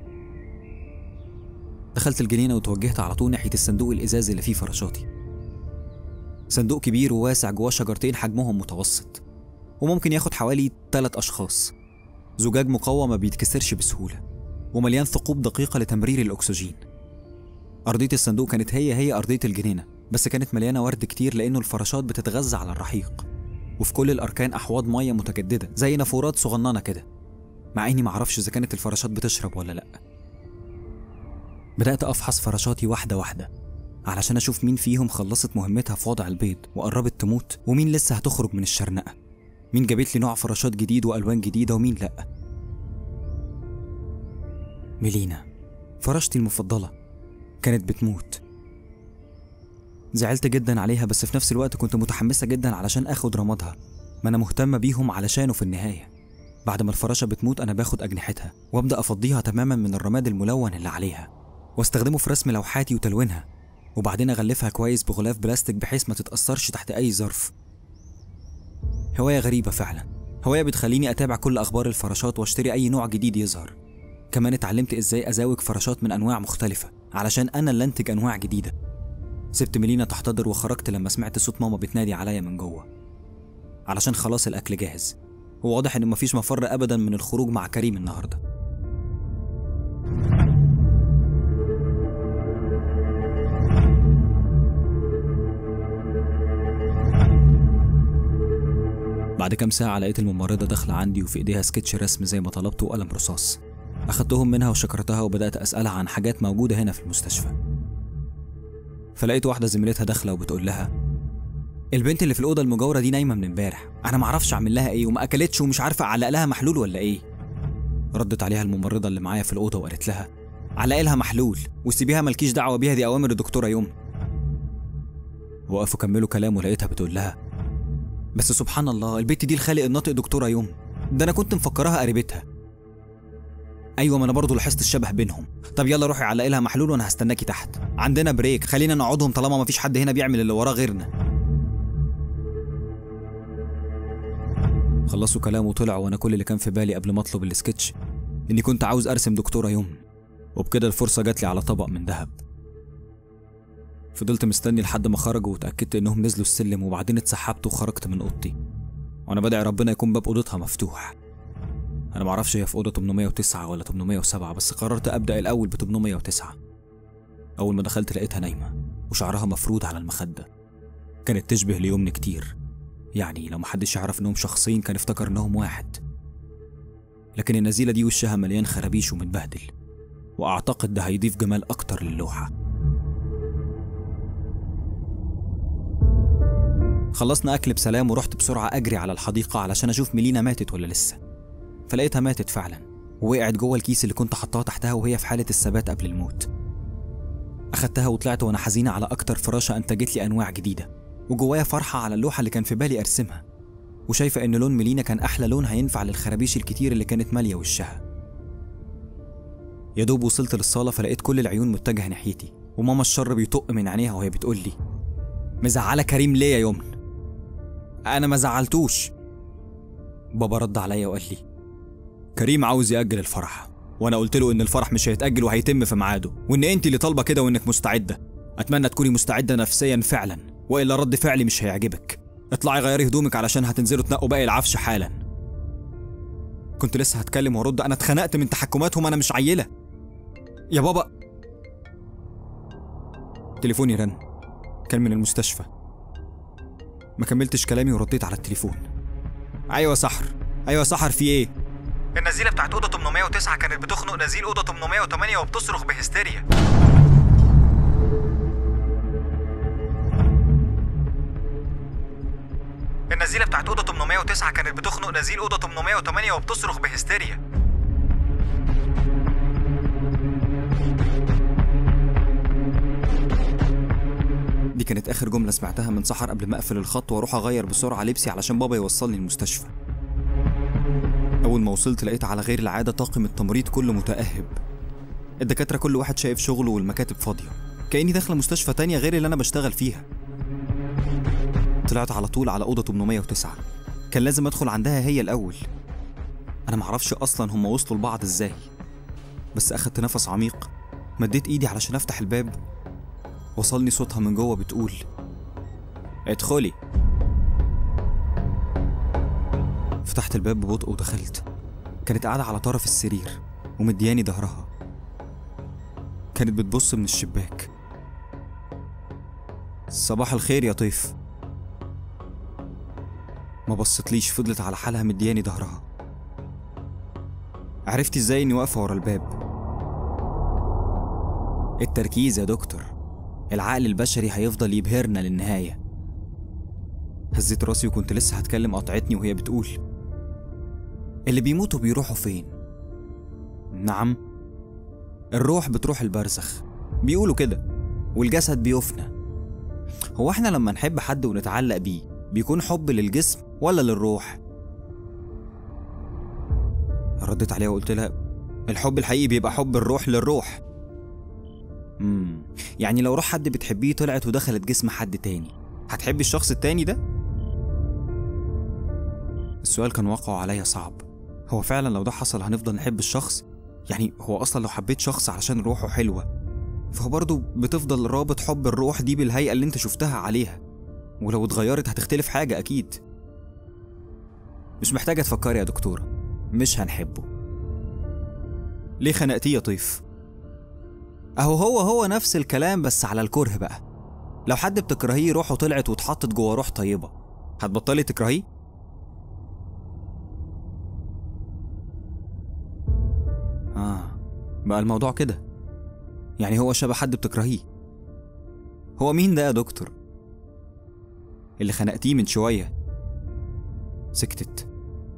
دخلت الجنينه وتوجهت على طول ناحيه الصندوق الازاز اللي فيه فراشاتي صندوق كبير وواسع جواه شجرتين حجمهم متوسط وممكن ياخد حوالي تلات أشخاص زجاج مقوى ما بيتكسرش بسهولة ومليان ثقوب دقيقة لتمرير الأكسجين أرضية الصندوق كانت هي هي أرضية الجنينة بس كانت مليانة ورد كتير لأنه الفراشات بتتغذى على الرحيق وفي كل الأركان أحواض مية متجددة زي نافورات صغننة كده مع إني معرفش إذا كانت الفراشات بتشرب ولا لأ بدأت أفحص فراشاتي واحدة واحدة علشان أشوف مين فيهم خلصت مهمتها في وضع البيض وقربت تموت ومين لسه هتخرج من الشرنقة مين جابت لي نوع فراشات جديد والوان جديده ومين لا ميلينا فراشتي المفضله كانت بتموت زعلت جدا عليها بس في نفس الوقت كنت متحمسه جدا علشان اخد رمادها ما انا مهتمه بيهم علشانه في النهايه بعد ما الفراشه بتموت انا باخد اجنحتها وابدا افضيها تماما من الرماد الملون اللي عليها واستخدمه في رسم لوحاتي وتلوينها وبعدين اغلفها كويس بغلاف بلاستيك بحيث ما تتاثرش تحت اي ظرف هواية غريبة فعلا هواية بتخليني أتابع كل أخبار الفراشات وأشتري أي نوع جديد يظهر كمان اتعلمت ازاي ازاوج فراشات من انواع مختلفة علشان انا اللي انتج انواع جديدة سبت ميلينا تحتضر وخرجت لما سمعت صوت ماما بتنادي عليا من جوه علشان خلاص الاكل جاهز وواضح ان مفيش مفر ابدا من الخروج مع كريم النهارده بعد كام ساعة لقيت الممرضة داخلة عندي وفي ايديها سكتش رسم زي ما طلبت وقلم رصاص أخدتهم منها وشكرتها وبدأت أسألها عن حاجات موجودة هنا في المستشفى فلقيت واحدة زميلتها داخلة وبتقول لها البنت اللي في الأوضة المجاورة دي نايمة من امبارح أنا معرفش أعمل لها إيه وما أكلتش ومش عارفة أعلق لها محلول ولا إيه ردت عليها الممرضة اللي معايا في الأوضة وقالت لها علقي لها محلول وسيبيها مالكيش دعوة بيها دي أوامر الدكتورة يوم وقفوا كملوا كلام ولقيتها بتقول لها بس سبحان الله البت دي الخالق الناطق دكتورة يوم ده أنا كنت مفكراها قريبتها ايوه ما انا برضه لاحظت الشبه بينهم طب يلا روحي علقي لها محلول وانا هستناكي تحت عندنا بريك خلينا نقعدهم طالما ما فيش حد هنا بيعمل اللي وراه غيرنا خلصوا كلام وطلعوا وانا كل اللي كان في بالي قبل ما اطلب السكتش اني كنت عاوز ارسم دكتوره يوم وبكده الفرصه جات لي على طبق من ذهب فضلت مستني لحد ما خرجوا وتاكدت انهم نزلوا السلم وبعدين اتسحبت وخرجت من اوضتي وانا بدعي ربنا يكون باب اوضتها مفتوح انا معرفش هي في اوضه 809 ولا 807 بس قررت ابدا الاول ب 809 اول ما دخلت لقيتها نايمه وشعرها مفرود على المخده كانت تشبه ليومن كتير يعني لو محدش يعرف انهم شخصين كان افتكر انهم واحد لكن النزيله دي وشها مليان خرابيش ومتبهدل واعتقد ده هيضيف جمال اكتر للوحه خلصنا اكل بسلام ورحت بسرعه اجري على الحديقه علشان اشوف ميلينا ماتت ولا لسه فلقيتها ماتت فعلا ووقعت جوه الكيس اللي كنت حطاها تحتها وهي في حالة الثبات قبل الموت أخدتها وطلعت وأنا حزينة على أكتر فراشة أنتجت لي أنواع جديدة وجوايا فرحة على اللوحة اللي كان في بالي أرسمها وشايفة إن لون ميلينا كان أحلى لون هينفع للخرابيش الكتير اللي كانت مالية وشها يا دوب وصلت للصالة فلقيت كل العيون متجهة ناحيتي وماما الشر بيطق من عينيها وهي بتقول لي مزعلة كريم ليه يا يمن أنا ما زعلتوش بابا رد عليا وقال لي كريم عاوز يأجل الفرح وانا قلت له ان الفرح مش هيتأجل وهيتم في ميعاده وان انت اللي طالبه كده وانك مستعدة اتمنى تكوني مستعدة نفسيا فعلا والا رد فعلي مش هيعجبك اطلعي غيري هدومك علشان هتنزلوا تنقوا باقي العفش حالا كنت لسه هتكلم وارد انا اتخنقت من تحكماتهم انا مش عيلة يا بابا تليفوني رن كان من المستشفى ما كملتش كلامي ورديت على التليفون ايوه سحر ايوه سحر في ايه النزيله بتاعت اوضه 809 كانت بتخنق نزيل اوضه 808 وبتصرخ بهستيريا النزيله بتاعت اوضه 809 كانت بتخنق نزيل اوضه 808 وبتصرخ بهستيريا دي كانت آخر جملة سمعتها من سحر قبل ما أقفل الخط وأروح أغير بسرعة لبسي علشان بابا يوصلني المستشفى أول ما وصلت لقيت على غير العادة طاقم التمريض كله متأهب الدكاترة كل واحد شايف شغله والمكاتب فاضية كأني داخلة مستشفى تانية غير اللي أنا بشتغل فيها طلعت على طول على أوضة 809 كان لازم أدخل عندها هي الأول أنا معرفش أصلا هم وصلوا لبعض إزاي بس أخدت نفس عميق مديت إيدي علشان أفتح الباب وصلني صوتها من جوه بتقول ادخلي فتحت الباب ببطء ودخلت كانت قاعدة على طرف السرير ومدياني ظهرها كانت بتبص من الشباك صباح الخير يا طيف ما بصتليش فضلت على حالها مدياني ظهرها عرفتي ازاي اني واقفة ورا الباب التركيز يا دكتور العقل البشري هيفضل يبهرنا للنهاية هزيت راسي وكنت لسه هتكلم قطعتني وهي بتقول اللي بيموتوا بيروحوا فين نعم الروح بتروح البرزخ بيقولوا كده والجسد بيفنى هو احنا لما نحب حد ونتعلق بيه بيكون حب للجسم ولا للروح ردت عليها وقلت لها الحب الحقيقي بيبقى حب الروح للروح امم يعني لو روح حد بتحبيه طلعت ودخلت جسم حد تاني هتحبي الشخص التاني ده السؤال كان واقعه عليا صعب هو فعلا لو ده حصل هنفضل نحب الشخص يعني هو اصلا لو حبيت شخص علشان روحه حلوه فهو برضه بتفضل رابط حب الروح دي بالهيئه اللي انت شفتها عليها ولو اتغيرت هتختلف حاجه اكيد مش محتاجه تفكري يا دكتوره مش هنحبه ليه خنقتيه يا طيف اهو هو هو نفس الكلام بس على الكره بقى لو حد بتكرهيه روحه طلعت واتحطت جوه روح طيبه هتبطلي تكرهيه اه بقى الموضوع كده يعني هو شبه حد بتكرهيه هو مين ده يا دكتور اللي خنقتيه من شويه سكتت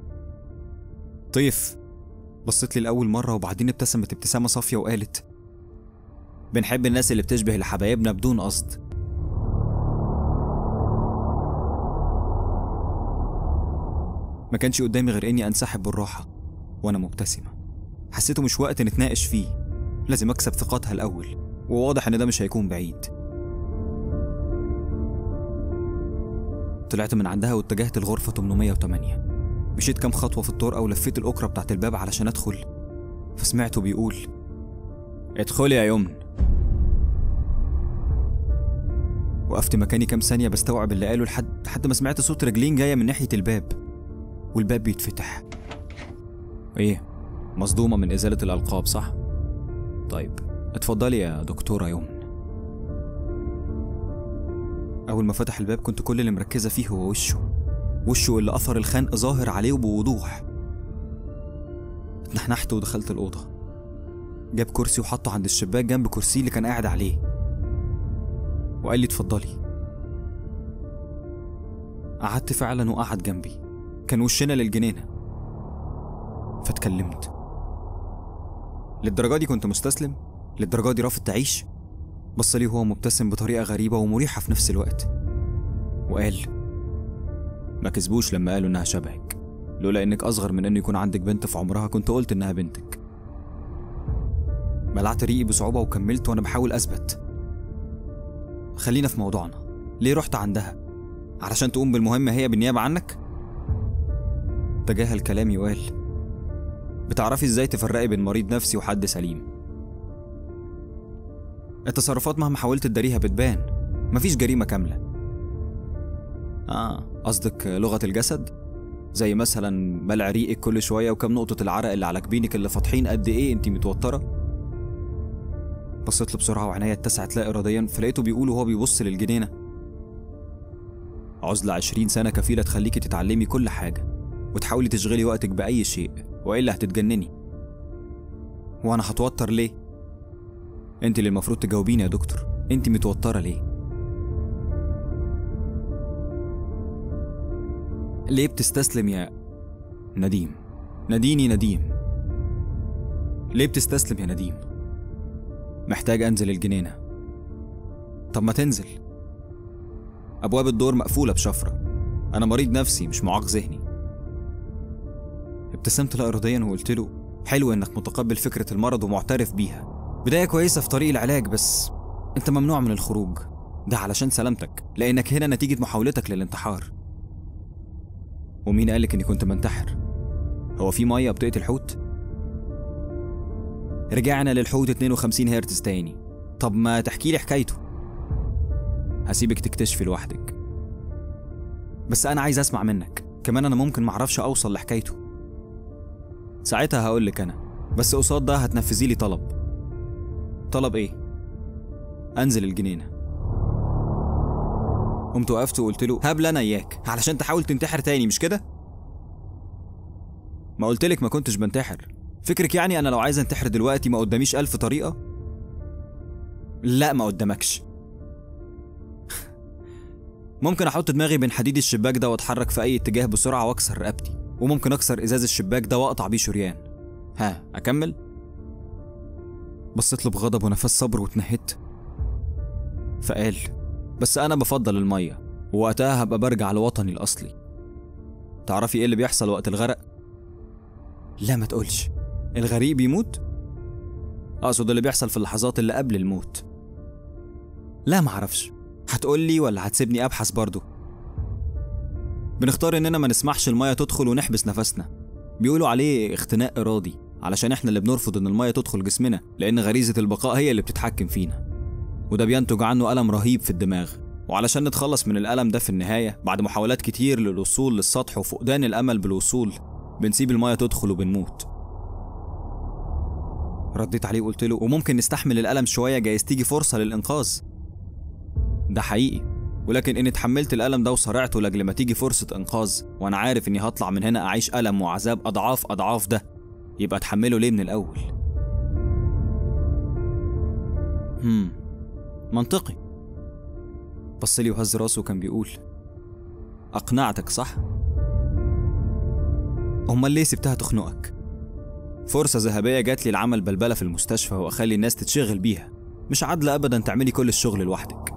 طيف بصت لي لأول مرة وبعدين ابتسمت ابتسامة صافية وقالت بنحب الناس اللي بتشبه لحبايبنا بدون قصد ما كانش قدامي غير اني انسحب بالراحة وانا مبتسمة حسيته مش وقت نتناقش فيه لازم اكسب ثقتها الاول وواضح ان ده مش هيكون بعيد طلعت من عندها واتجهت الغرفة 808 مشيت كام خطوة في الطرقة ولفيت الأكرة بتاعت الباب علشان أدخل فسمعته بيقول ادخلي يا يمن وقفت مكاني كام ثانية بستوعب اللي قاله لحد لحد ما سمعت صوت رجلين جاية من ناحية الباب والباب بيتفتح ايه مصدومة من إزالة الألقاب صح؟ طيب اتفضلي يا دكتورة يمن أول ما فتح الباب كنت كل اللي مركزة فيه هو وشه وشه اللي أثر الخنق ظاهر عليه بوضوح اتنحنحت ودخلت الأوضة جاب كرسي وحطه عند الشباك جنب كرسي اللي كان قاعد عليه وقال لي اتفضلي قعدت فعلا وقعد جنبي كان وشنا للجنينة فاتكلمت للدرجة دي كنت مستسلم للدرجة دي رافض تعيش بص لي وهو مبتسم بطريقة غريبة ومريحة في نفس الوقت وقال ما كسبوش لما قالوا انها شبهك لولا انك اصغر من انه يكون عندك بنت في عمرها كنت قلت انها بنتك بلعت ريقي بصعوبة وكملت وانا بحاول اثبت خلينا في موضوعنا ليه رحت عندها علشان تقوم بالمهمة هي بالنيابة عنك تجاهل كلامي وقال بتعرفي ازاي تفرقي بين مريض نفسي وحد سليم التصرفات مهما حاولت تداريها بتبان مفيش جريمة كاملة آه قصدك لغة الجسد؟ زي مثلا بلع ريقك كل شوية وكم نقطة العرق اللي على جبينك اللي فاتحين قد إيه أنت متوترة؟ بصيت له بسرعة وعينيا اتسعت لا إراديا فلقيته بيقول وهو بيبص للجنينة عزلة عشرين سنة كفيلة تخليكي تتعلمي كل حاجة وتحاولي تشغلي وقتك بأي شيء وإلا هتتجنني وأنا هتوتر ليه؟ أنت اللي المفروض تجاوبيني يا دكتور أنت متوترة ليه؟ ليه بتستسلم يا نديم ناديني نديم ليه بتستسلم يا نديم محتاج انزل الجنينه طب ما تنزل ابواب الدور مقفوله بشفره انا مريض نفسي مش معاق ذهني ابتسمت لا اراديا وقلت له حلو انك متقبل فكره المرض ومعترف بيها بدايه كويسه في طريق العلاج بس انت ممنوع من الخروج ده علشان سلامتك لانك هنا نتيجه محاولتك للانتحار ومين قالك اني كنت منتحر هو في ميه بتقتل حوت رجعنا للحوت 52 هرتز تاني طب ما تحكي لي حكايته هسيبك تكتشفي لوحدك بس انا عايز اسمع منك كمان انا ممكن معرفش اوصل لحكايته ساعتها هقولك انا بس قصاد ده هتنفذي لي طلب طلب ايه انزل الجنينه قمت وقفت وقلت له هبل انا اياك علشان تحاول تنتحر تاني مش كده ما قلتلك ما كنتش بنتحر فكرك يعني انا لو عايز انتحر دلوقتي ما قداميش الف طريقه لا ما قدامكش ممكن احط دماغي بين حديد الشباك ده واتحرك في اي اتجاه بسرعه واكسر رقبتي وممكن اكسر ازاز الشباك ده واقطع بيه شريان ها اكمل بصيت له بغضب ونفس صبر واتنهدت فقال بس انا بفضل الميه ووقتها هبقى برجع لوطني الاصلي تعرفي ايه اللي بيحصل وقت الغرق لا ما تقولش الغريق بيموت اقصد اللي بيحصل في اللحظات اللي قبل الموت لا معرفش هتقولي ولا هتسيبني ابحث برضه بنختار اننا ما نسمحش الميه تدخل ونحبس نفسنا بيقولوا عليه اختناق ارادي علشان احنا اللي بنرفض ان المية تدخل جسمنا لان غريزة البقاء هي اللي بتتحكم فينا وده بينتج عنه ألم رهيب في الدماغ وعلشان نتخلص من الألم ده في النهاية بعد محاولات كتير للوصول للسطح وفقدان الأمل بالوصول بنسيب المية تدخل وبنموت رديت عليه وقلت له وممكن نستحمل الألم شوية جايز تيجي فرصة للإنقاذ ده حقيقي ولكن إني اتحملت الألم ده وصارعته لأجل ما تيجي فرصة إنقاذ وأنا عارف إني هطلع من هنا أعيش ألم وعذاب أضعاف أضعاف ده يبقى اتحمله ليه من الأول هم منطقي بص لي وهز راسه وكان بيقول أقنعتك صح؟ أمال ليه سبتها تخنقك؟ فرصة ذهبية جات لي العمل بلبلة في المستشفى وأخلي الناس تتشغل بيها مش عادلة أبدا تعملي كل الشغل لوحدك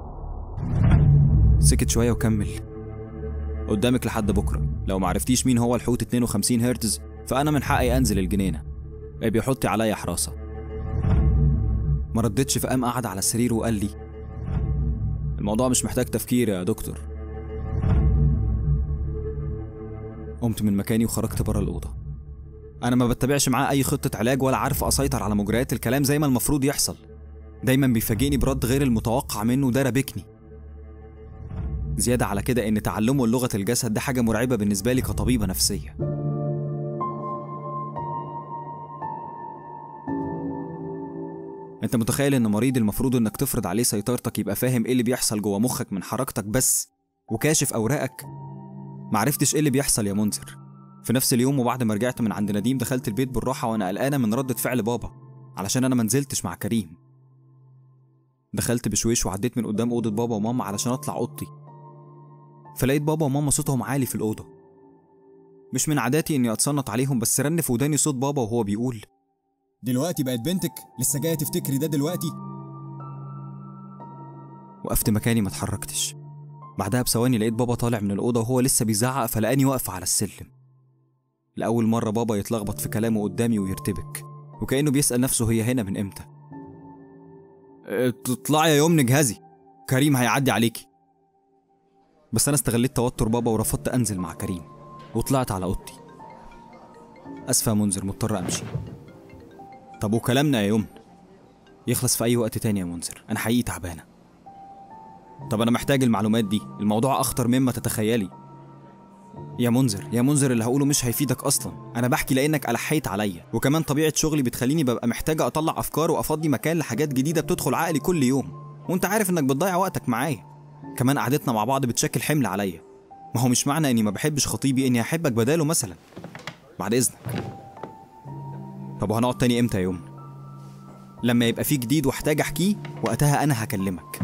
سكت شوية وكمل قدامك لحد بكرة لو معرفتيش مين هو الحوت 52 هرتز فأنا من حقي أنزل الجنينة ابقي حطي عليا حراسة ما ردتش فقام قعد على السرير وقال لي الموضوع مش محتاج تفكير يا دكتور قمت من مكاني وخرجت بره الأوضة أنا ما بتبعش معاه أي خطة علاج ولا عارف أسيطر على مجريات الكلام زي ما المفروض يحصل دايما بيفاجئني برد غير المتوقع منه وده رابكني زيادة على كده إن تعلمه لغة الجسد ده حاجة مرعبة بالنسبة لي كطبيبة نفسية انت متخيل ان مريض المفروض انك تفرض عليه سيطرتك يبقى فاهم ايه اللي بيحصل جوه مخك من حركتك بس وكاشف اوراقك معرفتش ايه اللي بيحصل يا منذر في نفس اليوم وبعد ما رجعت من عند نديم دخلت البيت بالراحه وانا قلقانه من ردة فعل بابا علشان انا منزلتش مع كريم دخلت بشويش وعديت من قدام اوضه بابا وماما علشان اطلع اوضتي فلقيت بابا وماما صوتهم عالي في الاوضه مش من عاداتي اني اتصنت عليهم بس رن في وداني صوت بابا وهو بيقول دلوقتي بقت بنتك لسه جايه تفتكري ده دلوقتي وقفت مكاني ما اتحركتش بعدها بثواني لقيت بابا طالع من الأوضة وهو لسه بيزعق فلقاني واقفة على السلم لأول مرة بابا يتلخبط في كلامه قدامي ويرتبك وكأنه بيسأل نفسه هي هنا من إمتى "أه، تطلعي يا يوم نجهزي كريم هيعدي عليكي بس أنا استغليت توتر بابا ورفضت أنزل مع كريم وطلعت على أوضتي أسفة يا منذر مضطر أمشي طب وكلامنا يا يمن يخلص في أي وقت تاني يا منذر أنا حقيقي تعبانة طب أنا محتاج المعلومات دي الموضوع أخطر مما تتخيلي يا منذر يا منذر اللي هقوله مش هيفيدك أصلا أنا بحكي لأنك ألحيت عليا وكمان طبيعة شغلي بتخليني ببقى محتاجة أطلع أفكار وأفضي مكان لحاجات جديدة بتدخل عقلي كل يوم وأنت عارف إنك بتضيع وقتك معايا كمان قعدتنا مع بعض بتشكل حمل عليا ما هو مش معنى إني ما بحبش خطيبي إني أحبك بداله مثلا بعد إذنك طب وهنقعد تاني إمتى يا يوم لما يبقى في جديد واحتاج أحكيه وقتها أنا هكلمك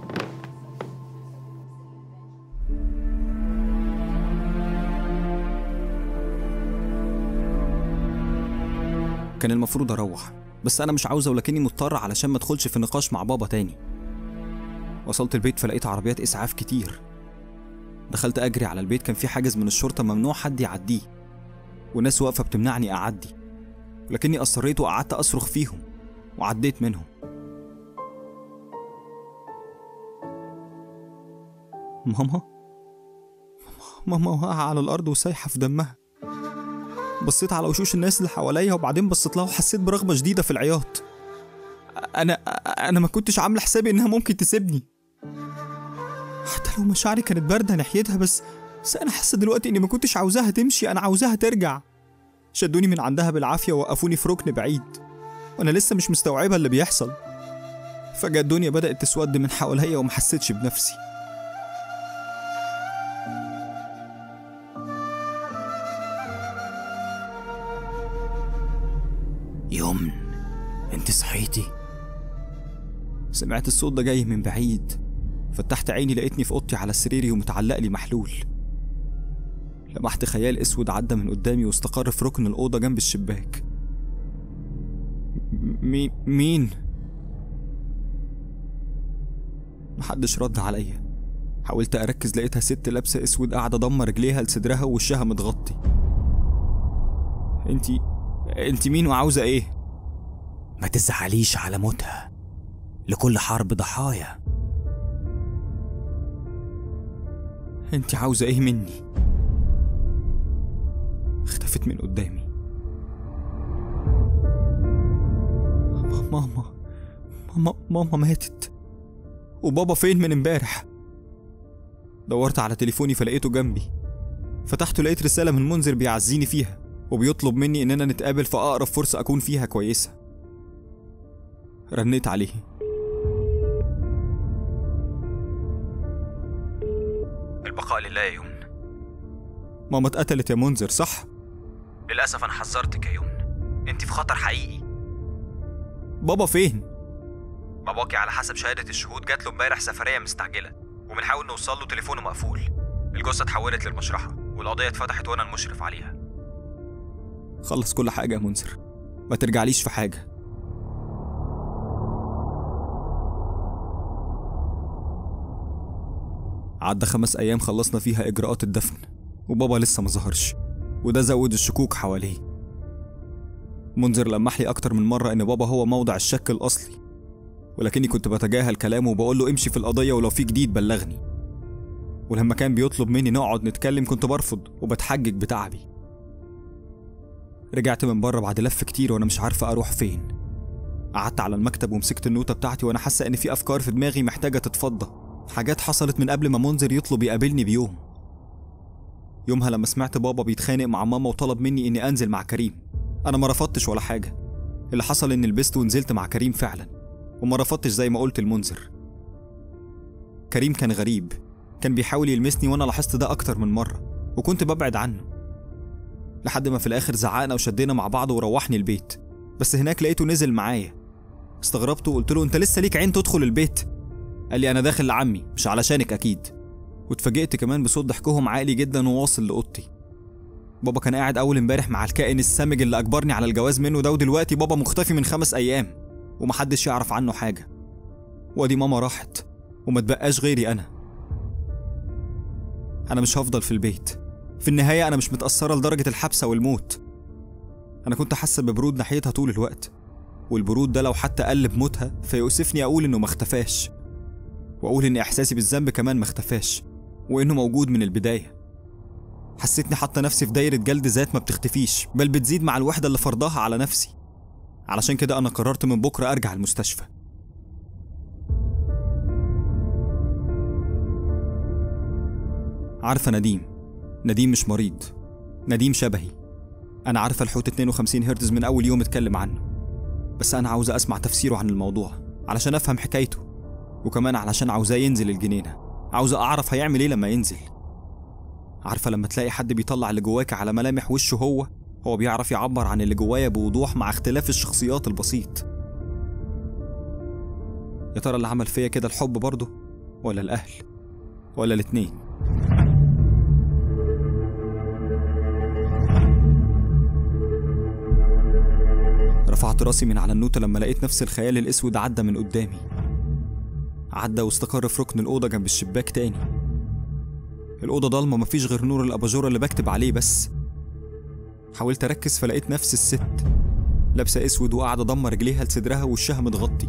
كان المفروض اروح بس انا مش عاوزه ولكني مضطر علشان ما ادخلش في نقاش مع بابا تاني وصلت البيت فلقيت عربيات اسعاف كتير دخلت اجري على البيت كان في حاجز من الشرطه ممنوع حد يعديه وناس واقفه بتمنعني اعدي ولكني اصريت وقعدت اصرخ فيهم وعديت منهم ماما ماما واقعه على الارض وسايحه في دمها بصيت على وشوش الناس اللي حواليا وبعدين بصيت لها وحسيت برغبة شديدة في العياط أنا أنا ما كنتش عاملة حسابي إنها ممكن تسيبني حتى لو مشاعري كانت باردة ناحيتها بس بس أنا حاسة دلوقتي إني ما كنتش عاوزاها تمشي أنا عاوزاها ترجع شدوني من عندها بالعافية ووقفوني في ركن بعيد وأنا لسه مش مستوعبة اللي بيحصل فجأة الدنيا بدأت تسود من حواليا وما حسيتش بنفسي يمن انت صحيتي سمعت الصوت ده جاي من بعيد فتحت عيني لقيتني في اوضتي على سريري ومتعلق لي محلول لمحت خيال اسود عدى من قدامي واستقر في ركن الاوضه جنب الشباك مين مين محدش رد عليا حاولت اركز لقيتها ست لابسه اسود قاعده ضمه رجليها لصدرها ووشها متغطي انتي انت مين وعاوزه ايه ما تزعليش على موتها لكل حرب ضحايا انت عاوزه ايه مني اختفت من قدامي ماما ماما ماما ماتت وبابا فين من امبارح دورت على تليفوني فلقيته جنبي فتحته لقيت رسالة من منذر بيعزيني فيها وبيطلب مني إننا نتقابل في أقرب فرصة أكون فيها كويسة رنيت عليه البقاء لله يا يمن ماما اتقتلت يا منذر صح؟ للأسف أنا حذرتك يا يمن أنت في خطر حقيقي بابا فين؟ باباكي على حسب شهادة الشهود جات له امبارح سفرية مستعجلة وبنحاول نوصل له تليفونه مقفول الجثة اتحولت للمشرحة والقضية اتفتحت وأنا المشرف عليها خلص كل حاجة يا منذر ما ترجعليش في حاجة عدى خمس أيام خلصنا فيها إجراءات الدفن وبابا لسه ما ظهرش وده زود الشكوك حواليه منذر لمح لي أكتر من مرة إن بابا هو موضع الشك الأصلي ولكني كنت بتجاهل كلامه وبقول له امشي في القضية ولو في جديد بلغني ولما كان بيطلب مني نقعد نتكلم كنت برفض وبتحجج بتعبي رجعت من بره بعد لف كتير وانا مش عارفه اروح فين قعدت على المكتب ومسكت النوتة بتاعتي وانا حاسه ان في افكار في دماغي محتاجه تتفضى حاجات حصلت من قبل ما منذر يطلب يقابلني بيوم يومها لما سمعت بابا بيتخانق مع ماما وطلب مني اني انزل مع كريم انا ما رفضتش ولا حاجه اللي حصل اني لبست ونزلت مع كريم فعلا وما رفضتش زي ما قلت المنذر كريم كان غريب كان بيحاول يلمسني وانا لاحظت ده اكتر من مره وكنت ببعد عنه لحد ما في الاخر زعقنا وشدينا مع بعض وروحني البيت بس هناك لقيته نزل معايا استغربت وقلت له انت لسه ليك عين تدخل البيت قال لي انا داخل لعمي مش علشانك اكيد واتفاجئت كمان بصوت ضحكهم عالي جدا وواصل لاوضتي بابا كان قاعد اول امبارح مع الكائن السامج اللي اجبرني على الجواز منه ده ودلوقتي بابا مختفي من خمس ايام ومحدش يعرف عنه حاجه وادي ماما راحت وما تبقاش غيري انا انا مش هفضل في البيت في النهايه انا مش متاثره لدرجه الحبسه والموت انا كنت حاسه ببرود ناحيتها طول الوقت والبرود ده لو حتى قل بموتها فيؤسفني اقول انه ما اختفاش واقول ان احساسي بالذنب كمان ما اختفاش وانه موجود من البدايه حسيتني حاطه نفسي في دايره جلد ذات ما بتختفيش بل بتزيد مع الوحده اللي فرضاها على نفسي علشان كده انا قررت من بكره ارجع المستشفى عارفه نديم نديم مش مريض نديم شبهي انا عارفه الحوت 52 هرتز من اول يوم اتكلم عنه بس انا عاوزه اسمع تفسيره عن الموضوع علشان افهم حكايته وكمان علشان عاوزاه ينزل الجنينه عاوزه اعرف هيعمل ايه لما ينزل عارفه لما تلاقي حد بيطلع اللي جواك على ملامح وشه هو هو بيعرف يعبر عن اللي جوايا بوضوح مع اختلاف الشخصيات البسيط يا ترى اللي عمل فيا كده الحب برضه ولا الاهل ولا الاتنين رفعت راسي من على النوتة لما لقيت نفس الخيال الأسود عدى من قدامي عدى واستقر في ركن الأوضة جنب الشباك تاني الأوضة ضلمة مفيش غير نور الأباجورة اللي بكتب عليه بس حاولت أركز فلقيت نفس الست لابسة أسود وقاعدة ضمة رجليها لصدرها ووشها متغطي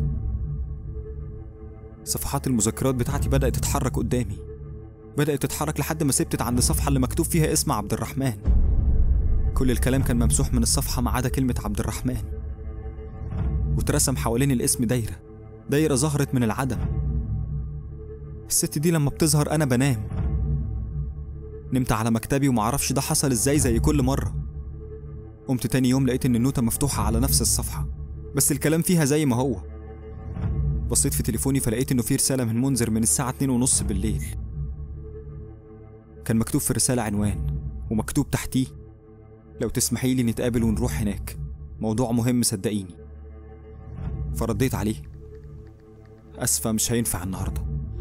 صفحات المذكرات بتاعتي بدأت تتحرك قدامي بدأت تتحرك لحد ما سبتت عند الصفحة اللي مكتوب فيها اسم عبد الرحمن كل الكلام كان ممسوح من الصفحة ما عدا كلمة عبد الرحمن واترسم حوالين الاسم دايرة دايرة ظهرت من العدم الست دي لما بتظهر أنا بنام نمت على مكتبي ومعرفش ده حصل ازاي زي كل مرة قمت تاني يوم لقيت إن النوتة مفتوحة على نفس الصفحة بس الكلام فيها زي ما هو بصيت في تليفوني فلقيت إنه في رسالة من منذر من الساعة اتنين ونص بالليل كان مكتوب في الرسالة عنوان ومكتوب تحتيه لو تسمحي لي نتقابل ونروح هناك موضوع مهم صدقيني فرديت عليه أسفة مش هينفع النهاردة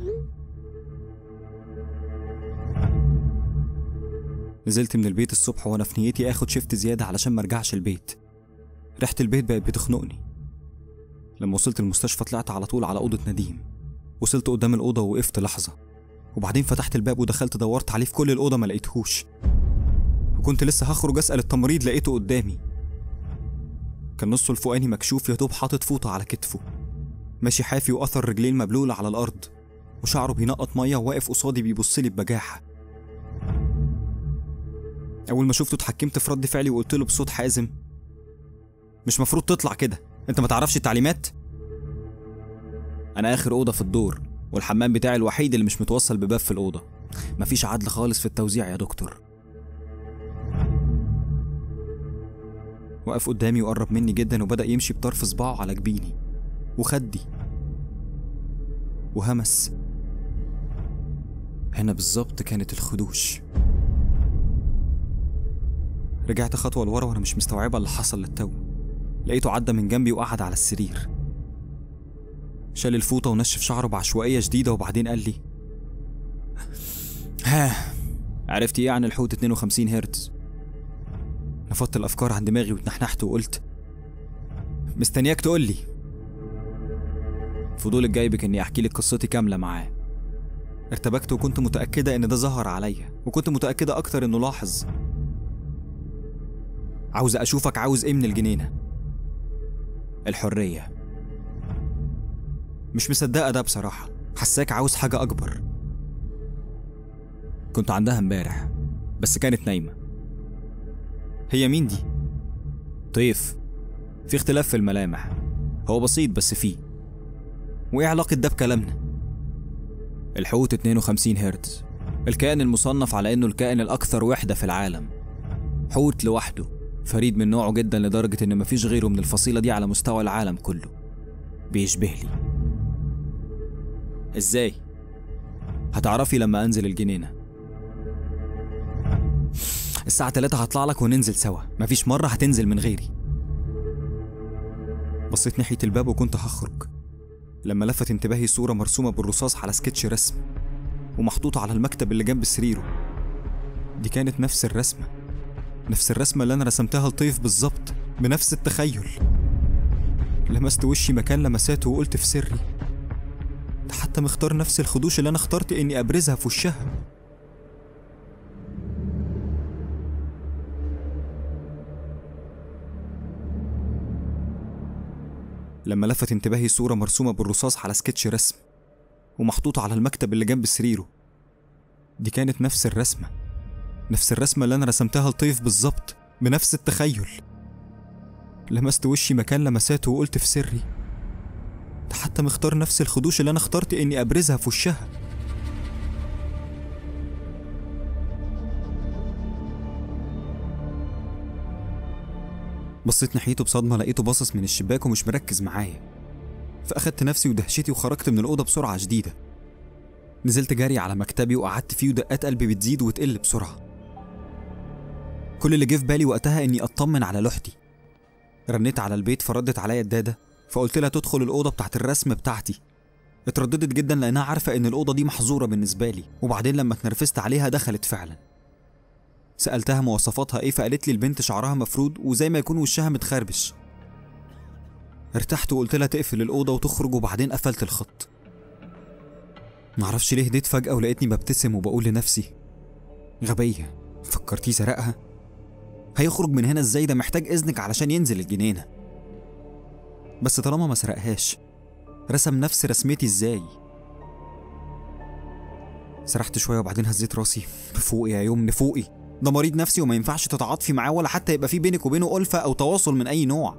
نزلت من البيت الصبح وأنا في نيتي آخد شيفت زيادة علشان مرجعش البيت ريحة البيت بقت بتخنقني لما وصلت المستشفى طلعت على طول على أوضة نديم وصلت قدام الأوضة ووقفت لحظة وبعدين فتحت الباب ودخلت دورت عليه في كل الأوضة ما لقيتهوش وكنت لسه هخرج أسأل التمريض لقيته قدامي كان نصه الفوقاني مكشوف يا دوب حاطط فوطة على كتفه ماشي حافي وأثر رجلين مبلولة على الأرض وشعره بينقط مية وواقف قصادي بيبصلي ببجاحة أول ما شفته اتحكمت في رد فعلي وقلت له بصوت حازم مش مفروض تطلع كده انت ما تعرفش التعليمات انا اخر اوضه في الدور والحمام بتاعي الوحيد اللي مش متوصل بباب في الاوضه مفيش عدل خالص في التوزيع يا دكتور وقف قدامي وقرب مني جدا وبدأ يمشي بطرف صباعه على جبيني وخدي وهمس هنا بالظبط كانت الخدوش رجعت خطوة لورا وأنا مش مستوعبة اللي حصل للتو لقيته عدى من جنبي وقعد على السرير شال الفوطة ونشف شعره بعشوائية شديدة وبعدين قال لي ها عرفتي ايه عن الحوت 52 هرتز نفضت الأفكار عن دماغي واتنحنحت وقلت مستنياك تقول لي فضولك جايبك اني احكي لك قصتي كاملة معاه ارتبكت وكنت متأكدة ان ده ظهر عليا وكنت متأكدة اكتر انه لاحظ عاوز اشوفك عاوز ايه من الجنينة الحرية مش مصدقة ده بصراحة حساك عاوز حاجة أكبر كنت عندها امبارح بس كانت نايمة هي مين دي؟ طيف في اختلاف في الملامح هو بسيط بس فيه وإيه علاقة ده بكلامنا؟ الحوت 52 هرتز الكائن المصنف على إنه الكائن الأكثر وحدة في العالم حوت لوحده فريد من نوعه جدا لدرجة إن مفيش غيره من الفصيلة دي على مستوى العالم كله بيشبه لي ازاي هتعرفي لما انزل الجنينة الساعة 3 هطلع لك وننزل سوا مفيش مرة هتنزل من غيري بصيت ناحية الباب وكنت هخرج لما لفت انتباهي صورة مرسومة بالرصاص على سكتش رسم ومحطوطة على المكتب اللي جنب سريره دي كانت نفس الرسمة نفس الرسمة اللي أنا رسمتها لطيف بالظبط بنفس التخيل لمست وشي مكان لمساته وقلت في سري ده حتى مختار نفس الخدوش اللي انا اخترت اني ابرزها في وشها لما لفت انتباهي صورة مرسومة بالرصاص على سكتش رسم ومحطوطة على المكتب اللي جنب سريره دي كانت نفس الرسمة نفس الرسمة اللي أنا رسمتها لطيف بالظبط بنفس التخيل لمست وشي مكان لمساته وقلت في سري ده حتى مختار نفس الخدوش اللي انا اخترت اني ابرزها في وشها بصيت ناحيته بصدمة لقيته باصص من الشباك ومش مركز معايا فأخدت نفسي ودهشتي وخرجت من الأوضة بسرعة شديدة نزلت جري على مكتبي وقعدت فيه ودقات قلبي بتزيد وتقل بسرعة كل اللي جه في بالي وقتها إني أطمن على لوحتي رنيت على البيت فردت عليا الدادة فقلت لها تدخل الأوضة بتاعت الرسم بتاعتي اترددت جدا لأنها عارفة إن الأوضة دي محظورة بالنسبة لي وبعدين لما اتنرفزت عليها دخلت فعلا سألتها مواصفاتها إيه فقالت لي البنت شعرها مفرود وزي ما يكون وشها متخربش ارتحت وقلت لها تقفل الأوضة وتخرج وبعدين قفلت الخط معرفش ليه هديت فجأة ولقيتني ببتسم وبقول لنفسي غبية فكرتيه سرقها هيخرج من هنا ازاي ده محتاج إذنك علشان ينزل الجنينة بس طالما ما سرقهاش رسم نفس رسمتي ازاي سرحت شويه وبعدين هزيت راسي فوقي يا يمن فوقي ده مريض نفسي وما ينفعش تتعاطفي معاه ولا حتى يبقى في بينك وبينه ألفة أو تواصل من أي نوع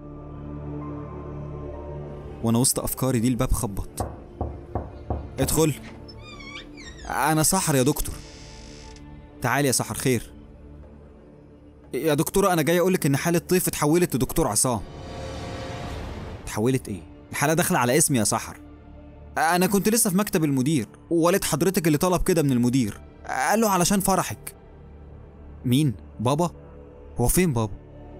وأنا وسط أفكاري دي الباب خبط ادخل أنا سحر يا دكتور تعالي يا سحر خير يا دكتورة أنا جاي أقولك إن حالة طيف اتحولت لدكتور عصام اتحولت ايه الحالة داخلة على اسمي يا سحر انا كنت لسه في مكتب المدير ووالد حضرتك اللي طلب كده من المدير قال له علشان فرحك مين بابا هو فين بابا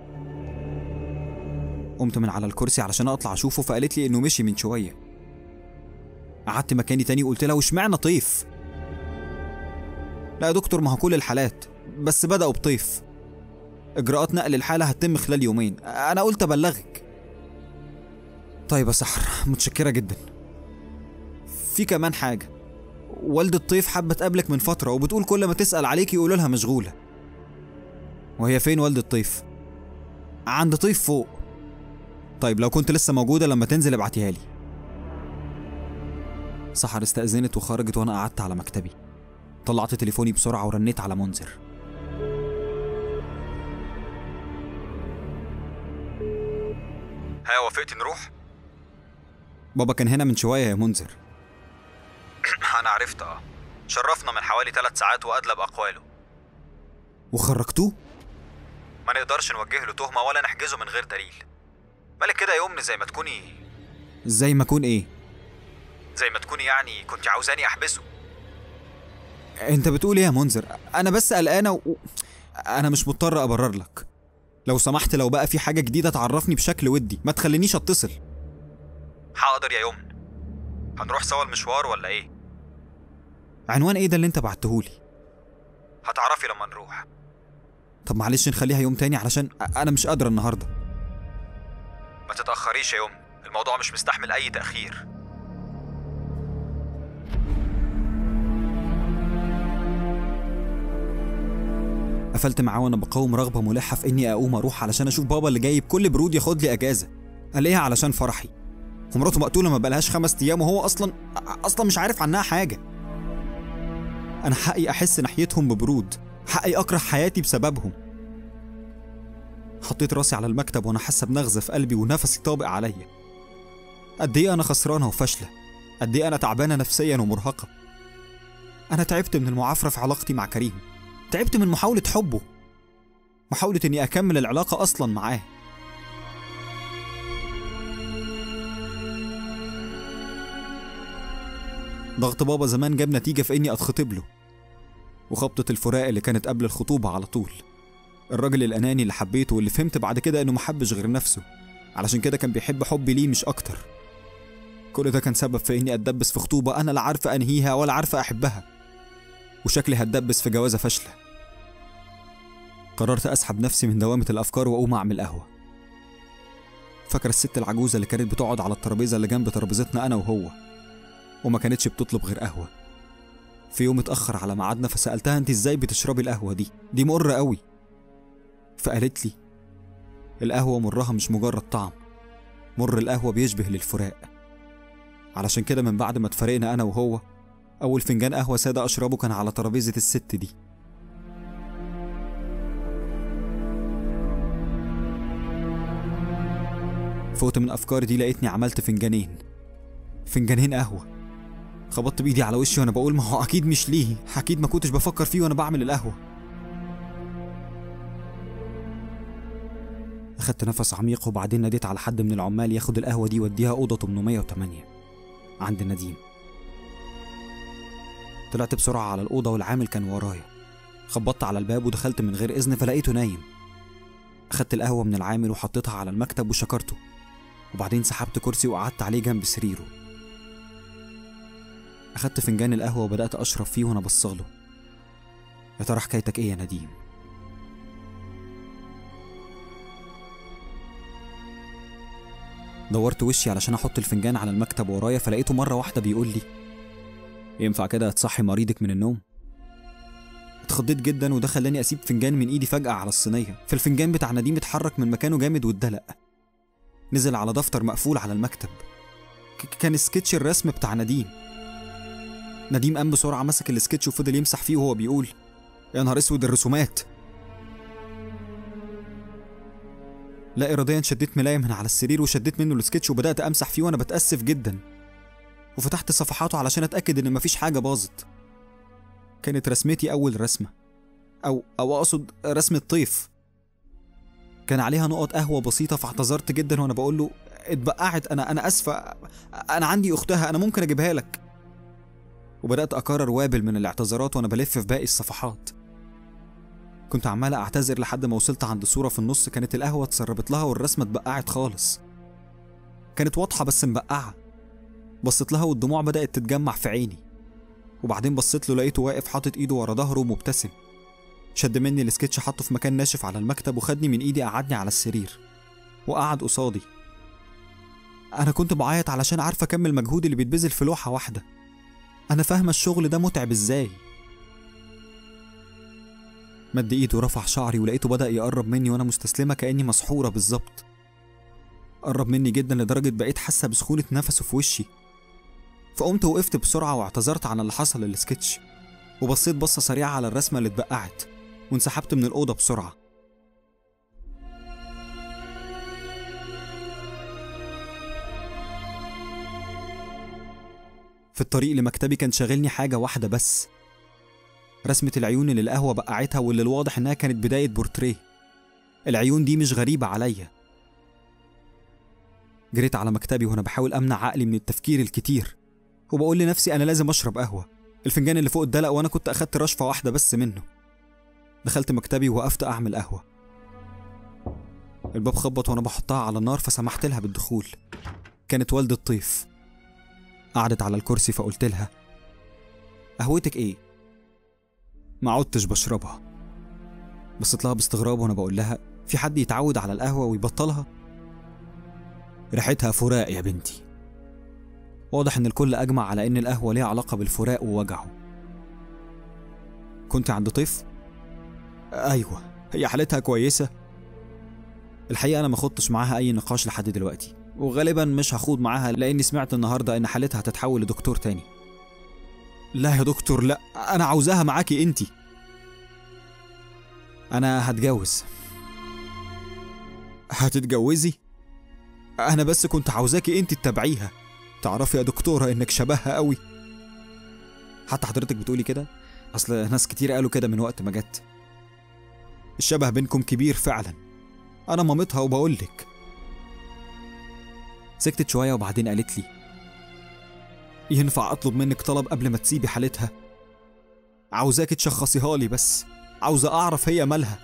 قمت من على الكرسي علشان اطلع اشوفه فقالت لي انه مشي من شويه قعدت مكاني تاني وقلت لها واشمعنى طيف لا يا دكتور ما هو كل الحالات بس بدأوا بطيف اجراءات نقل الحالة هتتم خلال يومين انا قلت ابلغك طيب يا سحر متشكرة جدا في كمان حاجة والدة طيف حابة تقابلك من فترة وبتقول كل ما تسأل عليك يقولوا لها مشغولة وهي فين والدة طيف؟ عند طيف فوق طيب لو كنت لسه موجودة لما تنزل ابعتيها لي سحر استأذنت وخرجت وأنا قعدت على مكتبي طلعت تليفوني بسرعة ورنيت على منذر ها وافقتي نروح بابا كان هنا من شويه يا منذر انا عرفت اه شرفنا من حوالي ثلاث ساعات وادلب اقواله وخرجتوه ما نقدرش نوجه له تهمه ولا نحجزه من غير دليل مالك كده يا يمن زي ما تكوني زي ما اكون ايه زي ما تكوني يعني كنت عاوزاني احبسه انت بتقول ايه يا منذر انا بس قلقانه و... انا مش مضطر ابرر لك لو سمحت لو بقى في حاجه جديده تعرفني بشكل ودي ما تخلينيش اتصل حاضر يا يمن هنروح سوا المشوار ولا ايه عنوان ايه ده اللي انت بعتهولي هتعرفي لما نروح طب معلش نخليها يوم تاني علشان انا مش قادره النهارده ما تتاخريش يا يمن الموضوع مش مستحمل اي تاخير قفلت معاه وانا بقاوم رغبه ملحه في اني اقوم اروح علشان اشوف بابا اللي جاي بكل برود ياخد لي اجازه الاقيها علشان فرحي ومراته مقتوله ما بقالهاش خمس ايام وهو اصلا اصلا مش عارف عنها حاجه انا حقي احس ناحيتهم ببرود حقي اكره حياتي بسببهم حطيت راسي على المكتب وانا حاسه بنغزه في قلبي ونفسي طابق عليا قد ايه انا خسرانه وفاشله قد ايه انا تعبانه نفسيا ومرهقه انا تعبت من المعافره في علاقتي مع كريم تعبت من محاولة حبه محاولة إني أكمل العلاقة أصلا معاه ضغط بابا زمان جاب نتيجة في إني أتخطب له وخبطة الفراق اللي كانت قبل الخطوبة على طول الراجل الأناني اللي حبيته واللي فهمت بعد كده إنه محبش غير نفسه علشان كده كان بيحب حبي ليه مش أكتر كل ده كان سبب في إني أتدبس في خطوبة أنا لا عارفة أنهيها ولا عارفة أحبها وشكلي هتدبس في جوازة فاشلة قررت أسحب نفسي من دوامة الأفكار وأقوم أعمل قهوة فاكرة الست العجوزة اللي كانت بتقعد على الترابيزة اللي جنب ترابيزتنا أنا وهو وما كانتش بتطلب غير قهوة في يوم اتأخر على ميعادنا فسألتها أنت إزاي بتشربي القهوة دي؟ دي مرة قوي فقالت لي القهوة مرها مش مجرد طعم مر القهوة بيشبه للفراق علشان كده من بعد ما اتفرقنا أنا وهو أول فنجان قهوة سادة أشربه كان على ترابيزة الست دي فوت من أفكاري دي لقيتني عملت فنجانين فنجانين قهوة خبطت بإيدي على وشي وأنا بقول ما هو أكيد مش ليه أكيد ما كنتش بفكر فيه وأنا بعمل القهوة أخدت نفس عميق وبعدين ناديت على حد من العمال ياخد القهوة دي يوديها أوضة 808 عند نديم طلعت بسرعة على الأوضة والعامل كان ورايا خبطت على الباب ودخلت من غير إذن فلقيته نايم أخدت القهوة من العامل وحطيتها على المكتب وشكرته وبعدين سحبت كرسي وقعدت عليه جنب سريره أخدت فنجان القهوة وبدأت أشرب فيه وأنا بصاله يا ترى حكايتك إيه يا نديم؟ دورت وشي علشان أحط الفنجان على المكتب ورايا فلقيته مرة واحدة بيقول لي ينفع كده تصحي مريضك من النوم؟ اتخضيت جدا وده خلاني اسيب فنجان من ايدي فجأة على الصينية فالفنجان بتاع نديم اتحرك من مكانه جامد واتدلق نزل على دفتر مقفول على المكتب ك- كان سكتش الرسم بتاع نديم نديم قام بسرعة مسك السكتش وفضل يمسح فيه وهو بيقول يا نهار اسود الرسومات لا إراديا شديت ملاية من على السرير وشديت منه السكتش وبدأت أمسح فيه وأنا بتأسف جدا وفتحت صفحاته علشان أتأكد إن مفيش حاجة باظت كانت رسمتي أول رسمة أو أو أقصد رسمة طيف كان عليها نقط قهوة بسيطة فاعتذرت جدا وأنا بقول له اتبقعت أنا أنا آسفة أنا عندي أختها أنا ممكن أجيبها لك وبدأت أكرر وابل من الاعتذارات وأنا بلف في باقي الصفحات كنت عمال أعتذر لحد ما وصلت عند صورة في النص كانت القهوة اتسربت لها والرسمة اتبقعت خالص كانت واضحة بس مبقعة بصيت لها والدموع بدأت تتجمع في عيني وبعدين بصيت له لقيته واقف حاطط ايده ورا ظهره ومبتسم شد مني السكتش حطه في مكان ناشف على المكتب وخدني من ايدي قعدني على السرير وقعد قصادي انا كنت بعيط علشان عارفه كم المجهود اللي بيتبذل في لوحه واحده انا فاهمه الشغل ده متعب ازاي مد ايده ورفع شعري ولقيته بدأ يقرب مني وانا مستسلمه كأني مسحوره بالظبط قرب مني جدا لدرجه بقيت حاسه بسخونه نفسه في وشي فقمت وقفت بسرعة واعتذرت عن اللي حصل للسكتش وبصيت بصة سريعة على الرسمة اللي اتبقعت وانسحبت من الأوضة بسرعة في الطريق لمكتبي كان شاغلني حاجة واحدة بس رسمة العيون اللي القهوة بقعتها واللي الواضح إنها كانت بداية بورتريه العيون دي مش غريبة عليا جريت على مكتبي وأنا بحاول أمنع عقلي من التفكير الكتير وبقول لنفسي أنا لازم أشرب قهوة الفنجان اللي فوق اتدلق وأنا كنت أخدت رشفة واحدة بس منه دخلت مكتبي ووقفت أعمل قهوة الباب خبط وأنا بحطها على النار فسمحت لها بالدخول كانت والدة طيف قعدت على الكرسي فقلت لها قهوتك ايه؟ ما عدتش بشربها بصيت لها باستغراب وانا بقول لها في حد يتعود على القهوة ويبطلها؟ ريحتها فراق يا بنتي واضح ان الكل اجمع على ان القهوة ليها علاقة بالفراق ووجعه كنت عند طيف؟ ايوه هي حالتها كويسة الحقيقة انا ما خضتش معاها اي نقاش لحد دلوقتي وغالبا مش هخوض معاها لاني سمعت النهارده ان حالتها هتتحول لدكتور تاني لا يا دكتور لا انا عاوزاها معاكي انتي انا هتجوز هتتجوزي انا بس كنت عاوزاكي انتي تتابعيها تعرفي يا دكتورة انك شبهها قوي حتى حضرتك بتقولي كده اصل ناس كتير قالوا كده من وقت ما جت الشبه بينكم كبير فعلا انا مامتها وبقولك سكتت شوية وبعدين قالت لي ينفع أطلب منك طلب قبل ما تسيبي حالتها عاوزاك تشخصيها لي بس عاوزة أعرف هي مالها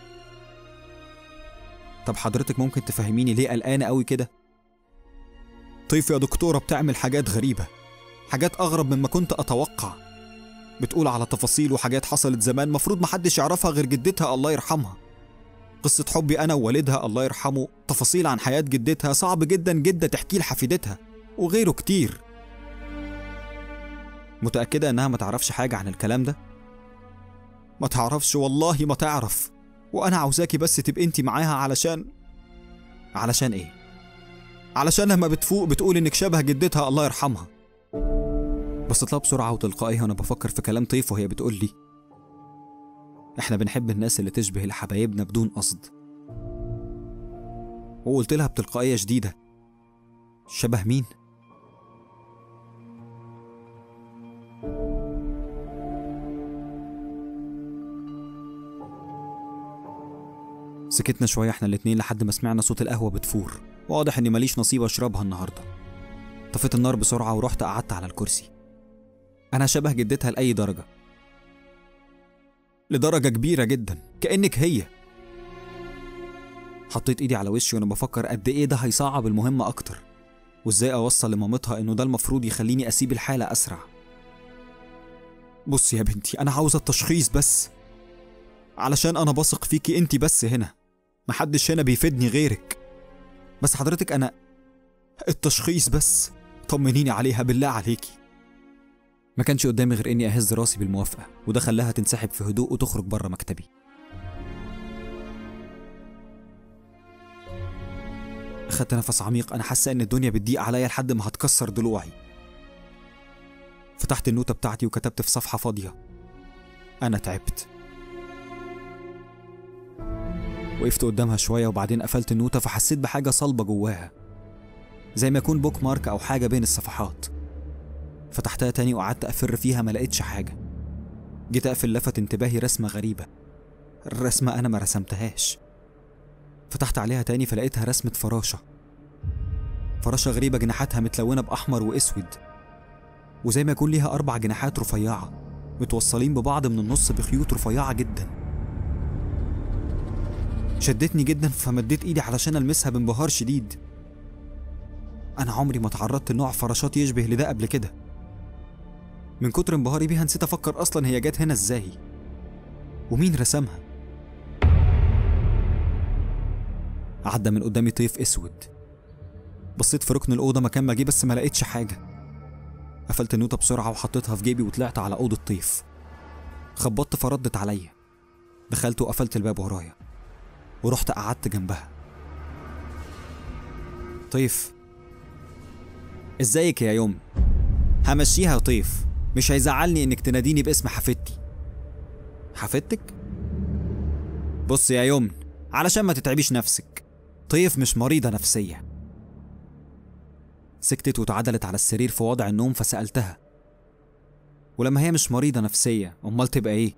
طب حضرتك ممكن تفهميني ليه قلقانة قوي كده طيف يا دكتورة بتعمل حاجات غريبة حاجات أغرب مما كنت أتوقع بتقول على تفاصيل وحاجات حصلت زمان مفروض محدش يعرفها غير جدتها الله يرحمها قصة حبي أنا ووالدها الله يرحمه تفاصيل عن حياة جدتها صعب جدا جدا تحكيه لحفيدتها وغيره كتير متأكدة إنها ما تعرفش حاجة عن الكلام ده؟ ما تعرفش والله ما تعرف وأنا عاوزاكي بس تبقي انتي معاها علشان علشان إيه؟ علشان لما بتفوق بتقول إنك شبه جدتها الله يرحمها بصيت لها بسرعة وتلقائية وأنا بفكر في كلام طيف وهي بتقول لي احنا بنحب الناس اللي تشبه لحبايبنا بدون قصد وقلت لها بتلقائية شديدة شبه مين؟ سكتنا شوية احنا الاتنين لحد ما سمعنا صوت القهوة بتفور واضح اني ماليش نصيب اشربها النهاردة طفيت النار بسرعة ورحت قعدت على الكرسي أنا شبه جدتها لأي درجة لدرجة كبيرة جدا كأنك هي حطيت ايدي على وشي وانا بفكر قد ايه ده هيصعب المهمة اكتر وازاي اوصل لمامتها انه ده المفروض يخليني اسيب الحالة اسرع بصي يا بنتي انا عاوزة التشخيص بس علشان انا بثق فيكي انتي بس هنا محدش هنا بيفيدني غيرك بس حضرتك انا التشخيص بس طمنيني عليها بالله عليكي ما كانش قدامي غير اني اهز راسي بالموافقه وده خلاها تنسحب في هدوء وتخرج بره مكتبي اخدت نفس عميق انا حاسه ان الدنيا بتضيق عليا لحد ما هتكسر ضلوعي فتحت النوتة بتاعتي وكتبت في صفحة فاضية أنا تعبت وقفت قدامها شوية وبعدين قفلت النوتة فحسيت بحاجة صلبة جواها زي ما يكون بوك مارك أو حاجة بين الصفحات فتحتها تاني وقعدت أفر فيها ما لقيتش حاجة جيت أقفل لفت انتباهي رسمة غريبة الرسمة أنا ما رسمتهاش فتحت عليها تاني فلقيتها رسمة فراشة فراشة غريبة جناحاتها متلونة بأحمر وأسود وزي ما يكون ليها أربع جناحات رفيعة متوصلين ببعض من النص بخيوط رفيعة جدا شدتني جدا فمديت ايدي علشان المسها بانبهار شديد انا عمري ما تعرضت لنوع فراشات يشبه لده قبل كده من كتر انبهاري بيها نسيت افكر اصلا هي جت هنا ازاي ومين رسمها عدى من قدامي طيف اسود بصيت في ركن الاوضه مكان ما جه بس ما لقيتش حاجه قفلت النوتة بسرعة وحطيتها في جيبي وطلعت على أوضة طيف خبطت فردت عليا دخلت وقفلت الباب ورايا ورحت قعدت جنبها طيف ازيك يا يوم همشيها يا طيف مش هيزعلني انك تناديني باسم حفيدتي حفيدتك بص يا يمن علشان ما تتعبيش نفسك طيف مش مريضة نفسية سكتت واتعدلت على السرير في وضع النوم فسألتها ولما هي مش مريضة نفسية أمال تبقى إيه؟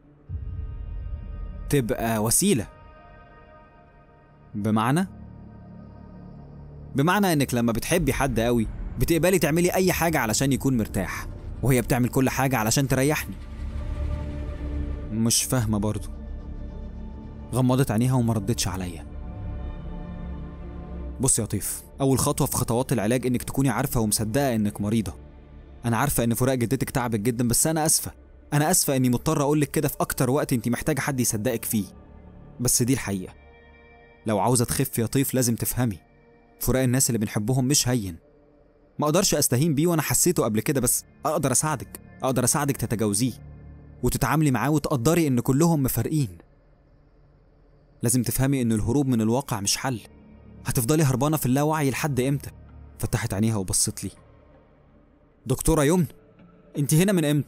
تبقى وسيلة بمعنى؟ بمعنى إنك لما بتحبي حد قوي بتقبلي تعملي أي حاجة علشان يكون مرتاح وهي بتعمل كل حاجة علشان تريحني مش فاهمة برضو غمضت عينيها وما ردتش عليا بص يا طيف أول خطوة في خطوات العلاج إنك تكوني عارفة ومصدقة إنك مريضة أنا عارفة إن فراق جدتك تعبك جدا بس أنا آسفة أنا آسفة إني مضطر أقولك كده في أكتر وقت أنت محتاجة حد يصدقك فيه بس دي الحقيقة لو عاوزة تخف يا طيف لازم تفهمي فراق الناس اللي بنحبهم مش هين ما أقدرش أستهين بيه وأنا حسيته قبل كده بس أقدر أساعدك أقدر أساعدك تتجاوزيه وتتعاملي معاه وتقدري إن كلهم مفارقين لازم تفهمي إن الهروب من الواقع مش حل هتفضلي هربانة في اللاوعي لحد إمتى فتحت عينيها وبصت لي دكتورة يمن انت هنا من امتى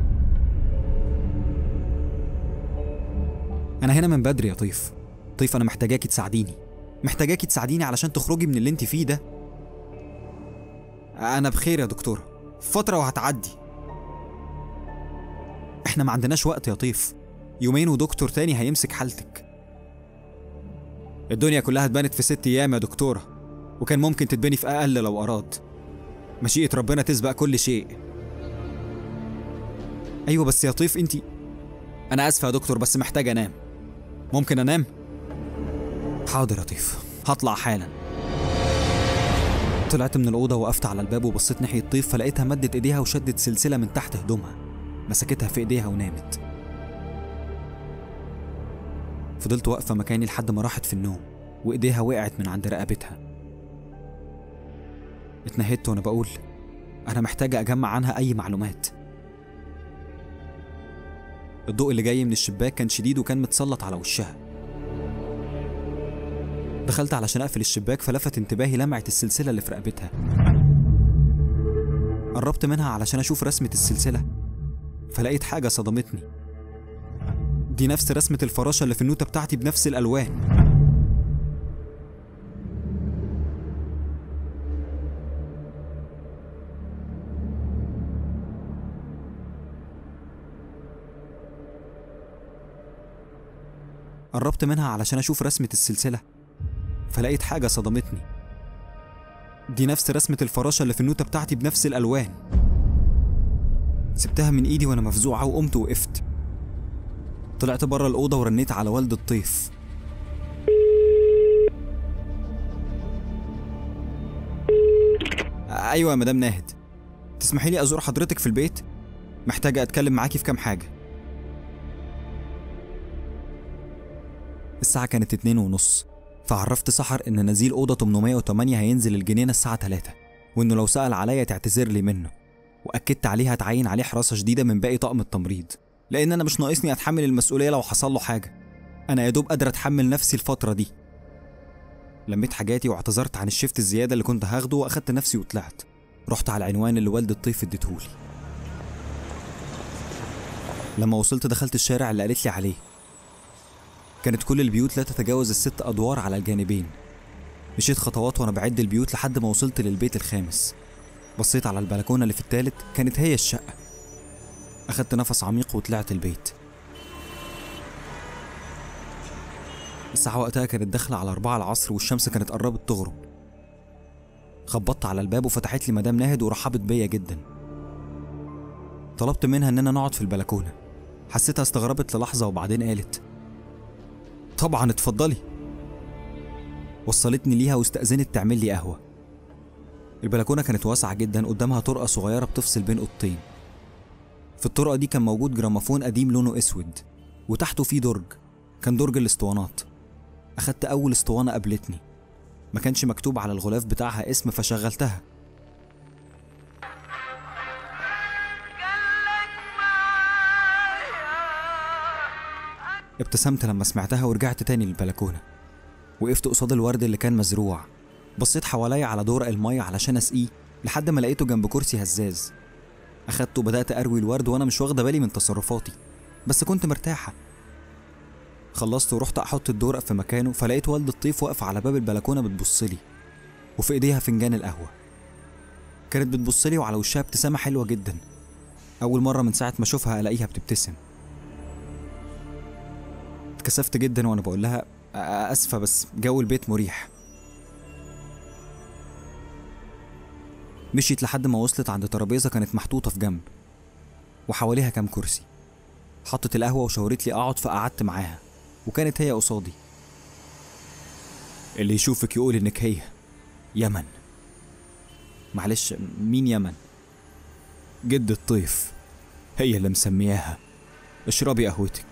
انا هنا من بدري يا طيف طيف انا محتاجاكي تساعديني محتاجاكي تساعديني علشان تخرجي من اللي انت فيه ده انا بخير يا دكتورة فترة وهتعدي احنا ما عندناش وقت يا طيف يومين ودكتور تاني هيمسك حالتك الدنيا كلها اتبنت في ست ايام يا دكتورة وكان ممكن تتبني في اقل لو اراد مشيئة ربنا تسبق كل شيء ايوه بس يا طيف انت انا اسفه يا دكتور بس محتاج انام ممكن انام حاضر يا طيف هطلع حالا طلعت من الأوضة وقفت على الباب وبصيت ناحية طيف فلقيتها مدت إيديها وشدت سلسلة من تحت هدومها مسكتها في إيديها ونامت فضلت واقفة مكاني لحد ما راحت في النوم وإيديها وقعت من عند رقبتها اتنهدت وأنا بقول أنا محتاجة أجمع عنها أي معلومات الضوء اللي جاي من الشباك كان شديد وكان متسلط على وشها دخلت علشان اقفل الشباك فلفت انتباهي لمعة السلسلة اللي في رقبتها قربت منها علشان اشوف رسمة السلسلة فلقيت حاجة صدمتني دي نفس رسمة الفراشة اللي في النوتة بتاعتي بنفس الألوان قربت منها علشان اشوف رسمة السلسلة فلقيت حاجة صدمتني دي نفس رسمة الفراشة اللي في النوتة بتاعتي بنفس الألوان سبتها من إيدي وأنا مفزوعة وقمت وقفت طلعت بره الأوضة ورنيت على والد الطيف أيوة يا مدام ناهد تسمحي لي أزور حضرتك في البيت؟ محتاجة أتكلم معاكي في كام حاجة الساعة كانت اتنين ونص فعرفت سحر إن نزيل أوضة 808 هينزل الجنينة الساعة 3 وإنه لو سأل عليا تعتذر لي منه وأكدت عليها تعين عليه حراسة شديدة من باقي طاقم التمريض لأن أنا مش ناقصني أتحمل المسؤولية لو حصل له حاجة أنا يا دوب قادر أتحمل نفسي الفترة دي لميت حاجاتي واعتذرت عن الشفت الزيادة اللي كنت هاخده وأخدت نفسي وطلعت رحت على العنوان اللي والد الطيف اديتهولي لما وصلت دخلت الشارع اللي قالت لي عليه كانت كل البيوت لا تتجاوز الست أدوار على الجانبين مشيت خطوات وأنا بعد البيوت لحد ما وصلت للبيت الخامس بصيت على البلكونة اللي في التالت كانت هي الشقة أخدت نفس عميق وطلعت البيت الساعة وقتها كانت داخلة على أربعة العصر والشمس كانت قربت تغرب خبطت على الباب وفتحت لي مدام ناهد ورحبت بيا جدا طلبت منها إننا نقعد في البلكونة حسيتها استغربت للحظة وبعدين قالت طبعا اتفضلي وصلتني ليها واستأذنت تعمل لي قهوة البلكونة كانت واسعة جدا قدامها طرقة صغيرة بتفصل بين أوضتين في الطرقة دي كان موجود جراموفون قديم لونه أسود وتحته فيه درج كان درج الاسطوانات أخدت أول اسطوانة قابلتني ما كانش مكتوب على الغلاف بتاعها اسم فشغلتها ابتسمت لما سمعتها ورجعت تاني للبلكونة وقفت قصاد الورد اللي كان مزروع بصيت حواليا على دورق المية علشان اسقيه لحد ما لقيته جنب كرسي هزاز أخدته وبدأت أروي الورد وأنا مش واخدة بالي من تصرفاتي بس كنت مرتاحة خلصت ورحت أحط الدورق في مكانه فلقيت والد الطيف واقف على باب البلكونة بتبصلي وفي إيديها فنجان القهوة كانت بتبصلي وعلى وشها ابتسامة حلوة جدا أول مرة من ساعة ما أشوفها ألاقيها بتبتسم اتكسفت جدا وأنا بقول لها "آ- آسفة بس جو البيت مريح مشيت لحد ما وصلت عند ترابيزة كانت محطوطة في جنب وحواليها كام كرسي حطت القهوة وشاورت لي أقعد فقعدت معاها وكانت هي قصادي اللي يشوفك يقول إنك هي يمن معلش مين يمن جد الطيف هي اللي مسمياها اشربي قهوتك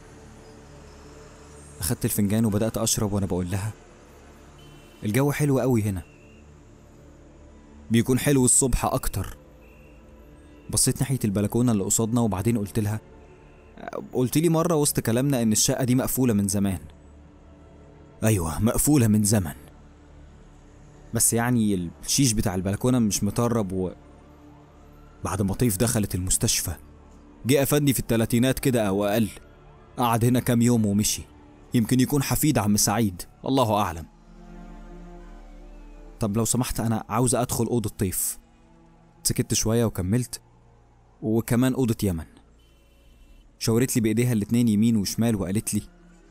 أخدت الفنجان وبدأت أشرب وأنا بقول لها الجو حلو قوي هنا بيكون حلو الصبح أكتر بصيت ناحية البلكونة اللي قصادنا وبعدين قلت لها قلت لي مرة وسط كلامنا إن الشقة دي مقفولة من زمان أيوة مقفولة من زمن بس يعني الشيش بتاع البلكونة مش مطرب و بعد ما طيف دخلت المستشفى جه أفادني في التلاتينات كده أو أقل قعد هنا كام يوم ومشي يمكن يكون حفيد عم سعيد الله أعلم طب لو سمحت أنا عاوز أدخل أوضة طيف سكت شوية وكملت وكمان أوضة يمن شاورت لي بإيديها الاتنين يمين وشمال وقالت لي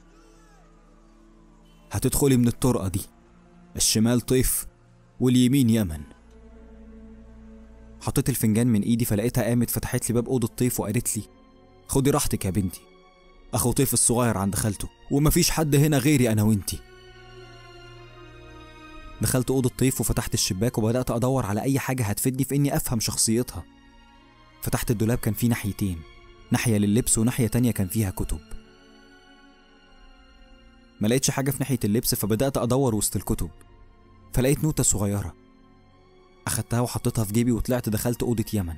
هتدخلي من الطرقة دي الشمال طيف واليمين يمن حطيت الفنجان من ايدي فلقيتها قامت فتحت لي باب اوضه طيف وقالت لي خدي راحتك يا بنتي اخو طيف الصغير عند خالته ومفيش حد هنا غيري انا وانتي دخلت اوضه طيف وفتحت الشباك وبدات ادور على اي حاجه هتفيدني في اني افهم شخصيتها فتحت الدولاب كان فيه ناحيتين ناحيه لللبس وناحيه تانية كان فيها كتب ما لقيتش حاجه في ناحيه اللبس فبدات ادور وسط الكتب فلقيت نوتة صغيرة أخدتها وحطيتها في جيبي وطلعت دخلت أوضة يمن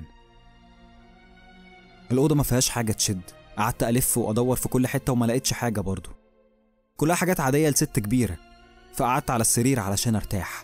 الأوضة ما فيهاش حاجة تشد قعدت ألف وأدور في كل حتة وما لقيتش حاجة برضو كلها حاجات عادية لست كبيرة فقعدت على السرير علشان أرتاح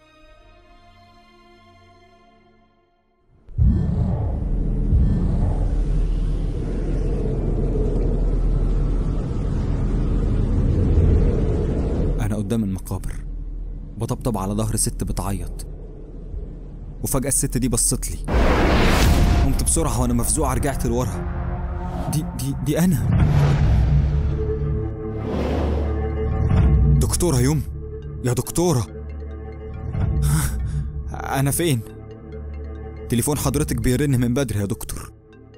أنا قدام المقابر بطبطب على ظهر ست بتعيط وفجأة الست دي بصت لي قمت بسرعة وأنا مفزوعة رجعت لورا دي دي دي أنا دكتورة يوم يا دكتورة أنا فين؟ تليفون حضرتك بيرن من بدري يا دكتور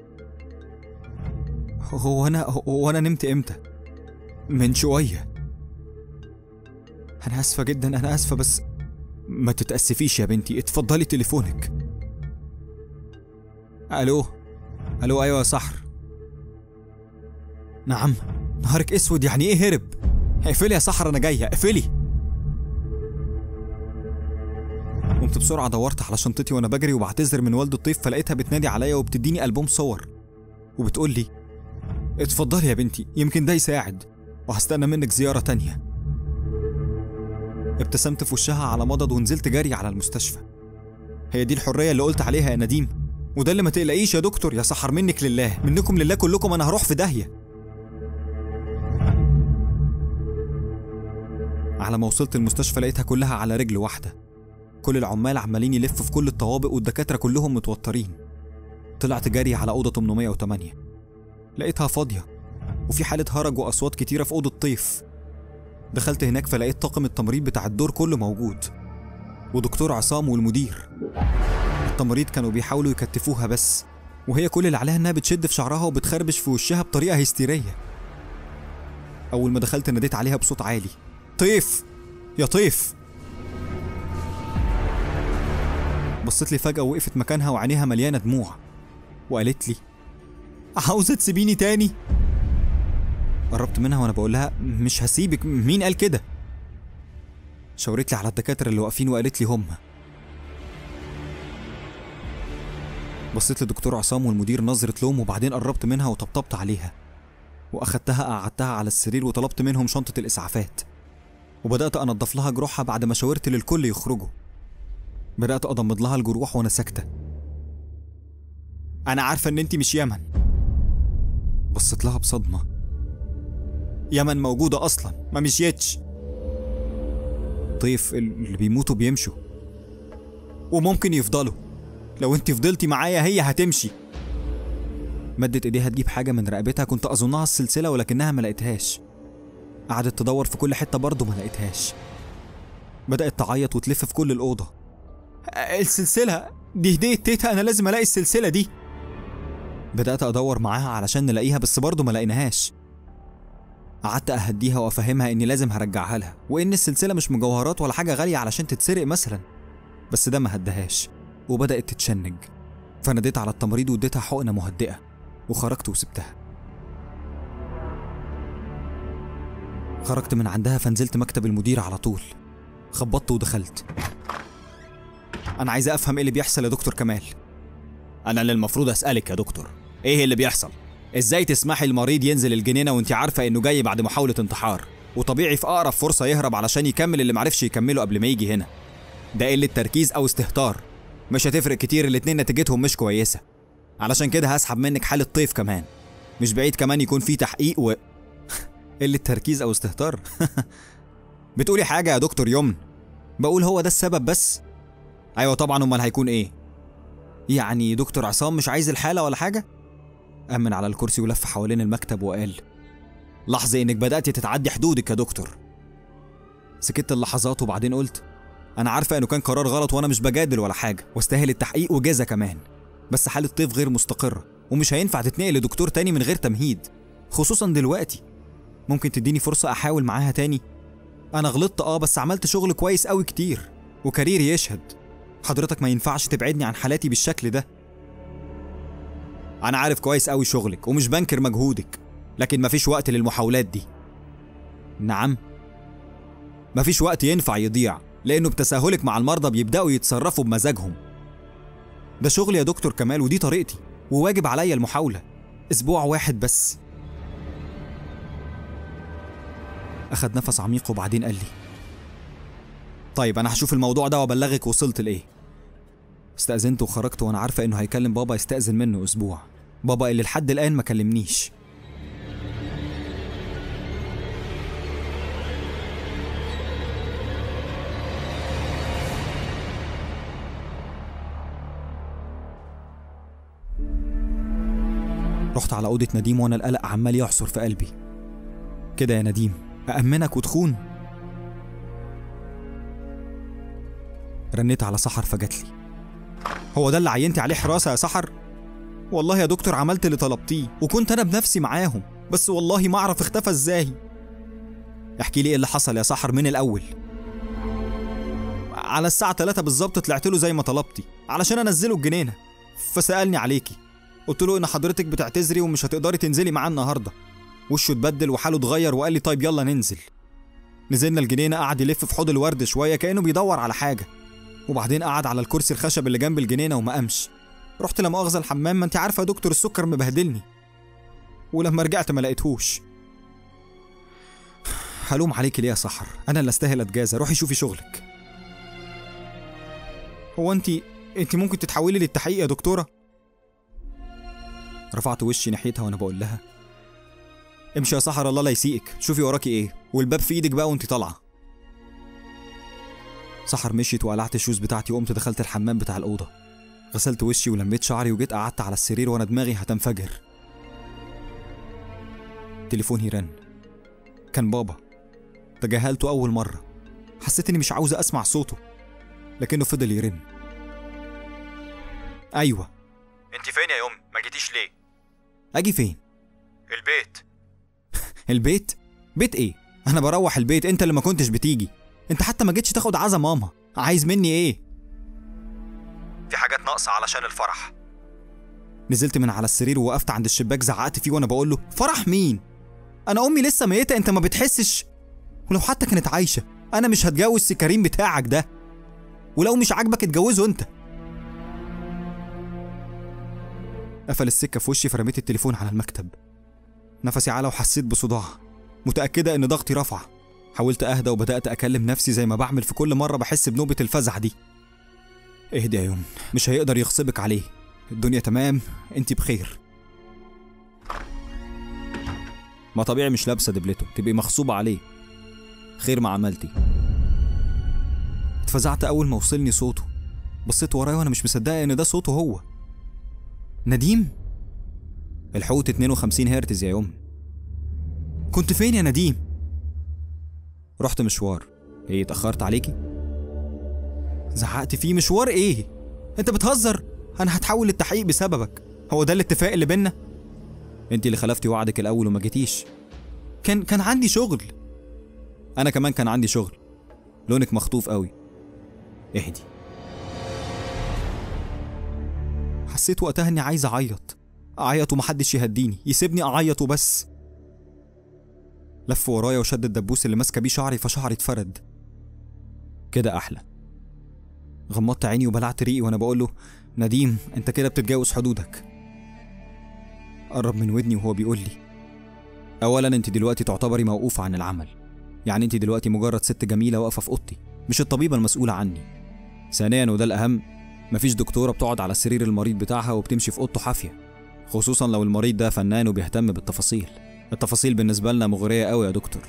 هو أنا هو أنا نمت إمتى؟ من شوية أنا آسفة جدا أنا آسفة بس ما تتأسفيش يا بنتي اتفضلي تليفونك ألو ألو أيوة يا سحر نعم نهارك اسود يعني ايه هرب اقفلي يا سحر انا جايه اقفلي قمت بسرعه دورت على شنطتي وانا بجري وبعتذر من والد الطيف فلقيتها بتنادي عليا وبتديني البوم صور وبتقول لي اتفضلي يا بنتي يمكن ده يساعد وهستنى منك زياره تانيه ابتسمت في وشها على مضض ونزلت جري على المستشفى هي دي الحريه اللي قلت عليها يا نديم وده اللي ما تقلقيش يا دكتور يا سحر منك لله منكم لله كلكم انا هروح في داهيه على ما وصلت المستشفى لقيتها كلها على رجل واحدة كل العمال عمالين يلفوا في كل الطوابق والدكاترة كلهم متوترين طلعت جري على أوضة 808 لقيتها فاضية وفي حالة هرج وأصوات كتيرة في أوضة طيف دخلت هناك فلقيت طاقم التمريض بتاع الدور كله موجود ودكتور عصام والمدير التمريض كانوا بيحاولوا يكتفوها بس وهي كل اللي عليها انها بتشد في شعرها وبتخربش في وشها بطريقة هستيرية أول ما دخلت ناديت عليها بصوت عالي طيف يا طيف بصت لي فجأة ووقفت مكانها وعينيها مليانة دموع وقالت لي عاوزة تسيبيني تاني قربت منها وانا بقول لها مش هسيبك مين قال كده شاورت لي على الدكاترة اللي واقفين وقالت لي هم بصيت لدكتور عصام والمدير نظرة لوم وبعدين قربت منها وطبطبت عليها واخدتها قعدتها على السرير وطلبت منهم شنطة الإسعافات وبدأت أنضف لها جروحها بعد ما شاورت للكل يخرجوا بدأت أضمد لها الجروح وأنا ساكتة أنا عارفة إن أنتي مش يمن بصيت لها بصدمة يمن موجودة أصلا ما مشيتش طيف اللي بيموتوا بيمشوا وممكن يفضلوا لو انت فضلتي معايا هي هتمشي مدت ايديها تجيب حاجة من رقبتها كنت أظنها السلسلة ولكنها ما لقيتهاش قعدت تدور في كل حتة برضه ما لقيتهاش بدأت تعيط وتلف في كل الأوضة السلسلة دي هدية تيتا أنا لازم ألاقي السلسلة دي بدأت أدور معاها علشان نلاقيها بس برضه ما لقيناهاش قعدت أهديها وأفهمها إني لازم هرجعها لها وإن السلسلة مش مجوهرات ولا حاجة غالية علشان تتسرق مثلا بس ده ما هدهاش وبدأت تتشنج فناديت على التمريض واديتها حقنة مهدئة وخرجت وسبتها خرجت من عندها فنزلت مكتب المدير على طول خبطت ودخلت أنا عايز أفهم إيه اللي بيحصل يا دكتور كمال أنا اللي المفروض أسألك يا دكتور إيه اللي بيحصل؟ إزاي تسمحي المريض ينزل الجنينة وأنت عارفة إنه جاي بعد محاولة انتحار وطبيعي في أقرب فرصة يهرب علشان يكمل اللي معرفش يكمله قبل ما يجي هنا ده قلة تركيز أو استهتار مش هتفرق كتير الاتنين نتيجتهم مش كويسة علشان كده هسحب منك حالة طيف كمان مش بعيد كمان يكون في تحقيق و قلة تركيز أو استهتار بتقولي حاجة يا دكتور يمن بقول هو ده السبب بس أيوة طبعا أمال هيكون إيه؟ يعني دكتور عصام مش عايز الحالة ولا حاجة؟ أمن على الكرسي ولف حوالين المكتب وقال لحظة إنك بدأت تتعدي حدودك يا دكتور سكت اللحظات وبعدين قلت أنا عارفة إنه كان قرار غلط وأنا مش بجادل ولا حاجة واستاهل التحقيق وجازة كمان بس حالة طيف غير مستقرة ومش هينفع تتنقل لدكتور تاني من غير تمهيد خصوصا دلوقتي ممكن تديني فرصة أحاول معاها تاني أنا غلطت أه بس عملت شغل كويس أوي كتير وكاريري يشهد حضرتك ما ينفعش تبعدني عن حالاتي بالشكل ده أنا عارف كويس أوي شغلك ومش بنكر مجهودك لكن مفيش وقت للمحاولات دي نعم مفيش وقت ينفع يضيع لأنه بتساهلك مع المرضى بيبدأوا يتصرفوا بمزاجهم ده شغل يا دكتور كمال ودي طريقتي وواجب عليا المحاولة أسبوع واحد بس أخد نفس عميق وبعدين قال لي طيب أنا هشوف الموضوع ده وأبلغك وصلت لإيه استأذنت وخرجت وأنا عارفة إنه هيكلم بابا يستأذن منه أسبوع بابا اللي لحد الآن ما كلمنيش رحت على أوضة نديم وأنا القلق عمال يعصر في قلبي كده يا نديم أأمنك وتخون رنيت على سحر فجات لي هو ده اللي عينتي عليه حراسة يا سحر والله يا دكتور عملت اللي طلبتيه وكنت أنا بنفسي معاهم بس والله ما أعرف اختفى إزاي احكي لي إيه اللي حصل يا سحر من الأول على الساعة 3 بالظبط طلعت له زي ما طلبتي علشان أنزله الجنينة فسألني عليكي قلت له إن حضرتك بتعتذري ومش هتقدري تنزلي معاه النهاردة وشه اتبدل وحاله اتغير وقال لي طيب يلا ننزل نزلنا الجنينة قعد يلف في حوض الورد شوية كأنه بيدور على حاجة وبعدين قعد على الكرسي الخشب اللي جنب الجنينة وما قامش رحت لا مؤاخذة الحمام ما انت عارفة يا دكتور السكر مبهدلني ولما رجعت ما لقيتهوش هلوم عليكي ليه يا سحر انا اللي استاهل اتجازى روحي شوفي شغلك هو انت انت ممكن تتحولي للتحقيق يا دكتورة رفعت وشي ناحيتها وانا بقول لها امشي يا سحر الله لا يسيئك شوفي وراكي ايه والباب في ايدك بقى وانت طالعه سحر مشيت وقلعت الشوز بتاعتي وقمت دخلت الحمام بتاع الأوضة غسلت وشي ولميت شعري وجيت قعدت على السرير وانا دماغي هتنفجر تليفوني رن كان بابا تجاهلته أول مرة حسيت إني مش عاوزة أسمع صوته لكنه فضل يرن أيوة انت فين يا يوم ما جيتيش ليه أجي فين؟ البيت البيت؟ بيت إيه؟ أنا بروح البيت أنت اللي ما كنتش بتيجي أنت حتى ما جيتش تاخد عزا ماما عايز مني إيه؟ في حاجات ناقصه علشان الفرح نزلت من على السرير ووقفت عند الشباك زعقت فيه وانا بقول له فرح مين انا امي لسه ميته انت ما بتحسش ولو حتى كانت عايشه انا مش هتجوز سكرين بتاعك ده ولو مش عاجبك اتجوزه انت قفل السكه في وشي فرميت التليفون على المكتب نفسي عالى وحسيت بصداع متاكده ان ضغطي رفع حاولت اهدى وبدات اكلم نفسي زي ما بعمل في كل مره بحس بنوبه الفزع دي اهدي يا يوم مش هيقدر يغصبك عليه الدنيا تمام انت بخير ما طبيعي مش لابسه دبلته تبقي مغصوبه عليه خير ما عملتي اتفزعت اول ما وصلني صوته بصيت ورايا وانا مش مصدقه ان ده صوته هو نديم الحوت 52 هرتز يا يوم كنت فين يا نديم رحت مشوار ايه اتأخرت عليكي زعقت فيه مشوار ايه انت بتهزر انا هتحول للتحقيق بسببك هو ده الاتفاق اللي بينا انت اللي خلفتي وعدك الاول وما جيتيش كان كان عندي شغل انا كمان كان عندي شغل لونك مخطوف قوي اهدي حسيت وقتها اني عايز اعيط اعيط ومحدش يهديني يسيبني اعيط وبس لف ورايا وشد الدبوس اللي ماسكه بيه شعري فشعري اتفرد كده احلى غمضت عيني وبلعت ريقي وانا بقول له نديم انت كده بتتجاوز حدودك قرب من ودني وهو بيقول لي اولا انت دلوقتي تعتبري موقوفه عن العمل يعني انت دلوقتي مجرد ست جميله واقفه في اوضتي مش الطبيبه المسؤوله عني ثانيا وده الاهم مفيش دكتوره بتقعد على سرير المريض بتاعها وبتمشي في اوضته حافيه خصوصا لو المريض ده فنان وبيهتم بالتفاصيل التفاصيل بالنسبه لنا مغريه قوي يا دكتور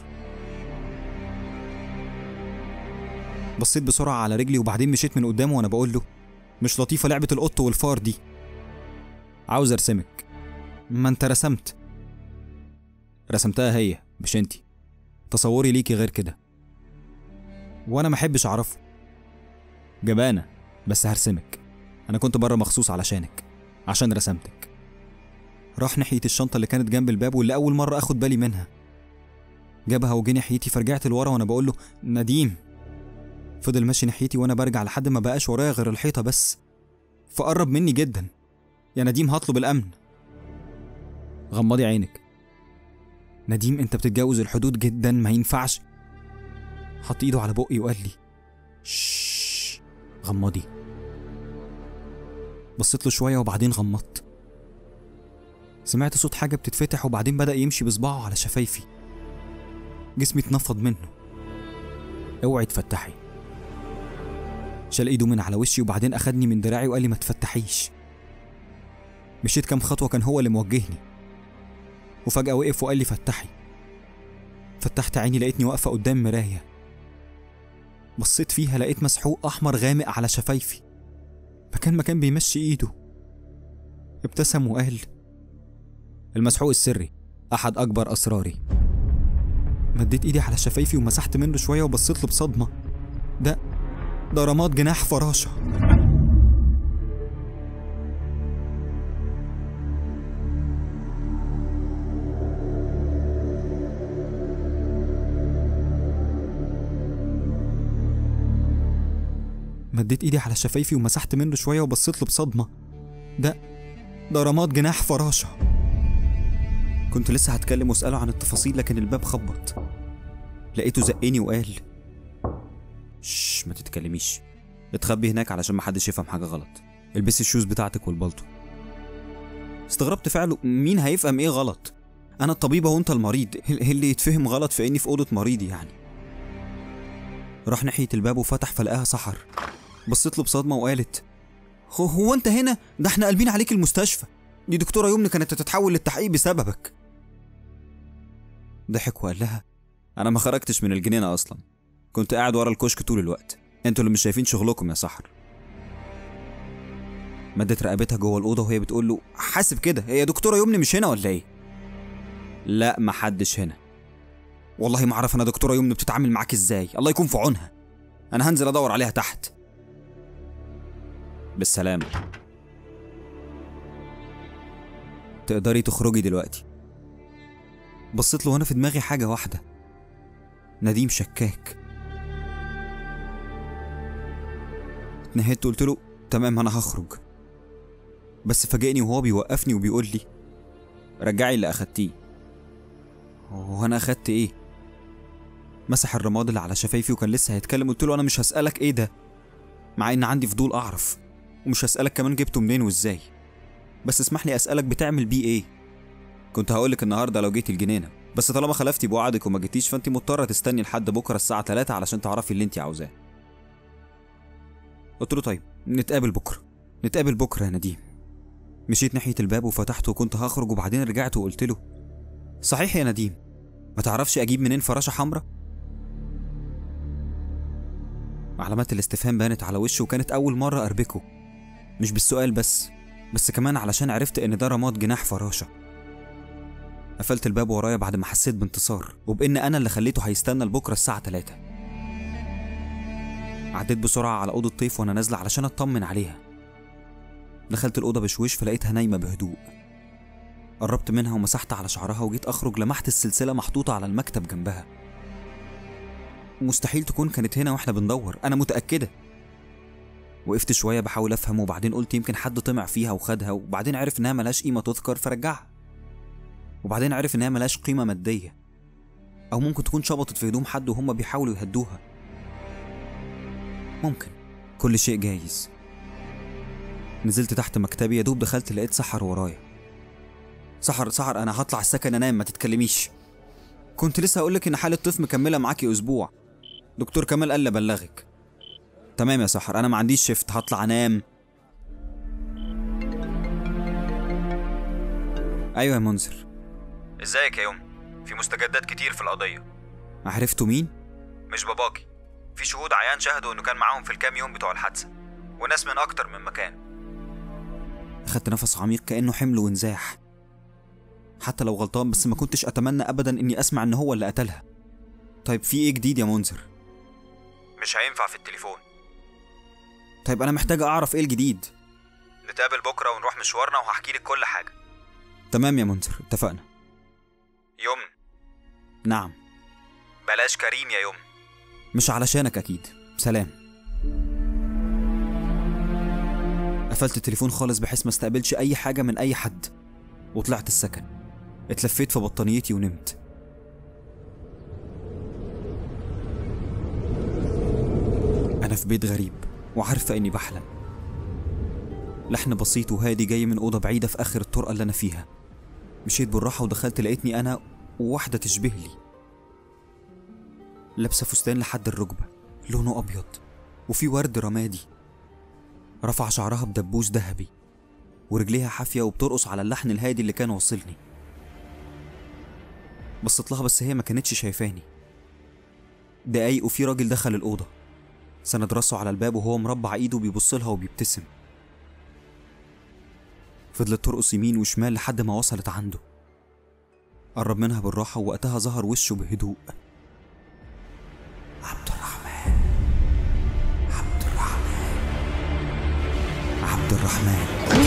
بصيت بسرعه على رجلي وبعدين مشيت من قدامه وانا بقول له مش لطيفه لعبه القط والفار دي عاوز ارسمك ما انت رسمت رسمتها هي مش انتي تصوري ليكي غير كده وانا ما احبش اعرفه جبانه بس هرسمك انا كنت بره مخصوص علشانك عشان رسمتك راح ناحية الشنطة اللي كانت جنب الباب واللي أول مرة أخد بالي منها جابها وجه ناحيتي فرجعت لورا وأنا بقول له نديم فضل ماشي ناحيتي وأنا برجع لحد ما بقاش ورايا غير الحيطة بس فقرب مني جدا يا نديم هطلب الأمن غمضي عينك نديم أنت بتتجاوز الحدود جدا ما ينفعش حط إيده على بقي وقال لي شش غمضي بصيت له شوية وبعدين غمضت سمعت صوت حاجة بتتفتح وبعدين بدأ يمشي بصباعه على شفايفي جسمي اتنفض منه اوعي تفتحي شال ايده من على وشي وبعدين اخدني من دراعي وقال لي ما تفتحيش مشيت كام خطوة كان هو اللي موجهني وفجأة وقف وقال لي فتحي فتحت عيني لقيتني واقفة قدام مراية بصيت فيها لقيت مسحوق أحمر غامق على شفايفي مكان ما كان بيمشي إيده ابتسم وقال المسحوق السري أحد أكبر أسراري مديت إيدي على شفايفي ومسحت منه شوية وبصيت له بصدمة ده ده رماد جناح فراشة مديت ايدي على شفايفي ومسحت منه شوية وبصيت له بصدمة ده ده رماد جناح فراشة كنت لسه هتكلم واسأله عن التفاصيل لكن الباب خبط لقيته زقني وقال شش ما تتكلميش اتخبي هناك علشان محدش يفهم حاجة غلط البسي الشوز بتاعتك والبلطو استغربت فعله مين هيفهم ايه غلط انا الطبيبة وانت المريض إيه اللي يتفهم غلط في اني في اوضة مريضي يعني راح ناحية الباب وفتح فلقاها سحر بصيت له بصدمة وقالت هو, هو انت هنا ده احنا قلبين عليك المستشفى دي دكتورة يمنى كانت تتحول للتحقيق بسببك ضحك وقال لها انا ما خرجتش من الجنينة اصلا كنت قاعد ورا الكشك طول الوقت انتوا اللي مش شايفين شغلكم يا سحر مدت رقبتها جوه الأوضة وهي بتقول له حاسب كده هي دكتورة يمنى مش هنا ولا ايه لا محدش هنا والله ما اعرف انا دكتورة يمنى بتتعامل معاك ازاي الله يكون في عونها انا هنزل ادور عليها تحت بالسلامة تقدري تخرجي دلوقتي بصيت له وانا في دماغي حاجة واحدة نديم شكاك نهيت قلت له تمام انا هخرج بس فاجئني وهو بيوقفني وبيقول لي رجعي اللي اخدتيه هو انا اخدت ايه مسح الرماد اللي على شفايفي وكان لسه هيتكلم قلت له انا مش هسالك ايه ده مع ان عندي فضول اعرف ومش هسالك كمان جبته منين وازاي بس اسمح لي اسالك بتعمل بيه ايه كنت هقولك النهارده لو جيتي الجنينه بس طالما خلفتي بوعدك وما جيتيش فانت مضطره تستني لحد بكره الساعه 3 علشان تعرفي اللي انت عاوزاه قلت له طيب نتقابل بكره نتقابل بكره يا نديم مشيت ناحيه الباب وفتحته وكنت هخرج وبعدين رجعت وقلت له صحيح يا نديم ما تعرفش اجيب منين فراشه حمراء علامات الاستفهام بانت على وشه وكانت اول مره اربكه مش بالسؤال بس بس كمان علشان عرفت ان ده رماد جناح فراشه قفلت الباب ورايا بعد ما حسيت بانتصار وبإن أنا اللي خليته هيستنى لبكرة الساعة 3 عديت بسرعة على أوضة طيف وأنا نازلة علشان أطمن عليها دخلت الأوضة بشويش فلقيتها نايمة بهدوء قربت منها ومسحت على شعرها وجيت أخرج لمحت السلسلة محطوطة على المكتب جنبها مستحيل تكون كانت هنا واحنا بندور أنا متأكدة وقفت شوية بحاول أفهم وبعدين قلت يمكن حد طمع فيها وخدها وبعدين عرف إنها ملهاش قيمة تذكر فرجعها وبعدين عرف إنها ملهاش قيمة مادية أو ممكن تكون شبطت في هدوم حد وهم بيحاولوا يهدوها ممكن كل شيء جايز نزلت تحت مكتبي يا دوب دخلت لقيت سحر ورايا سحر سحر انا هطلع السكن انام ما تتكلميش كنت لسه هقولك ان حالة طيف مكملة معاكي اسبوع دكتور كمال قال لي ابلغك تمام يا سحر انا ما عنديش شيفت هطلع انام ايوه يا منذر ازيك يا يوم في مستجدات كتير في القضيه عرفتوا مين مش باباكي في شهود عيان شهدوا انه كان معاهم في الكام يوم بتوع الحادثه وناس من اكتر من مكان اخدت نفس عميق كانه حمل وانزاح حتى لو غلطان بس ما كنتش اتمنى ابدا اني اسمع ان هو اللي قتلها طيب في ايه جديد يا منذر مش هينفع في التليفون طيب انا محتاج اعرف ايه الجديد نتقابل بكره ونروح مشوارنا وهحكي لك كل حاجه تمام يا منذر اتفقنا يوم نعم بلاش كريم يا يوم مش علشانك اكيد سلام قفلت التليفون خالص بحيث ما استقبلش اي حاجه من اي حد وطلعت السكن اتلفيت في بطانيتي ونمت انا في بيت غريب وعارفه اني بحلم لحن بسيط وهادي جاي من اوضه بعيده في اخر الطرقه اللي انا فيها مشيت بالراحه ودخلت لقيتني انا وواحده تشبه لي لابسه فستان لحد الركبه لونه ابيض وفي ورد رمادي رفع شعرها بدبوس ذهبي ورجليها حافيه وبترقص على اللحن الهادي اللي كان واصلني بصيت لها بس هي ما كانتش شايفاني دقايق وفي راجل دخل الاوضه سند راسه على الباب وهو مربع ايده بيبص لها وبيبتسم فضلت ترقص يمين وشمال لحد ما وصلت عنده قرب منها بالراحة ووقتها ظهر وشه بهدوء عبد الرحمن عبد الرحمن عبد الرحمن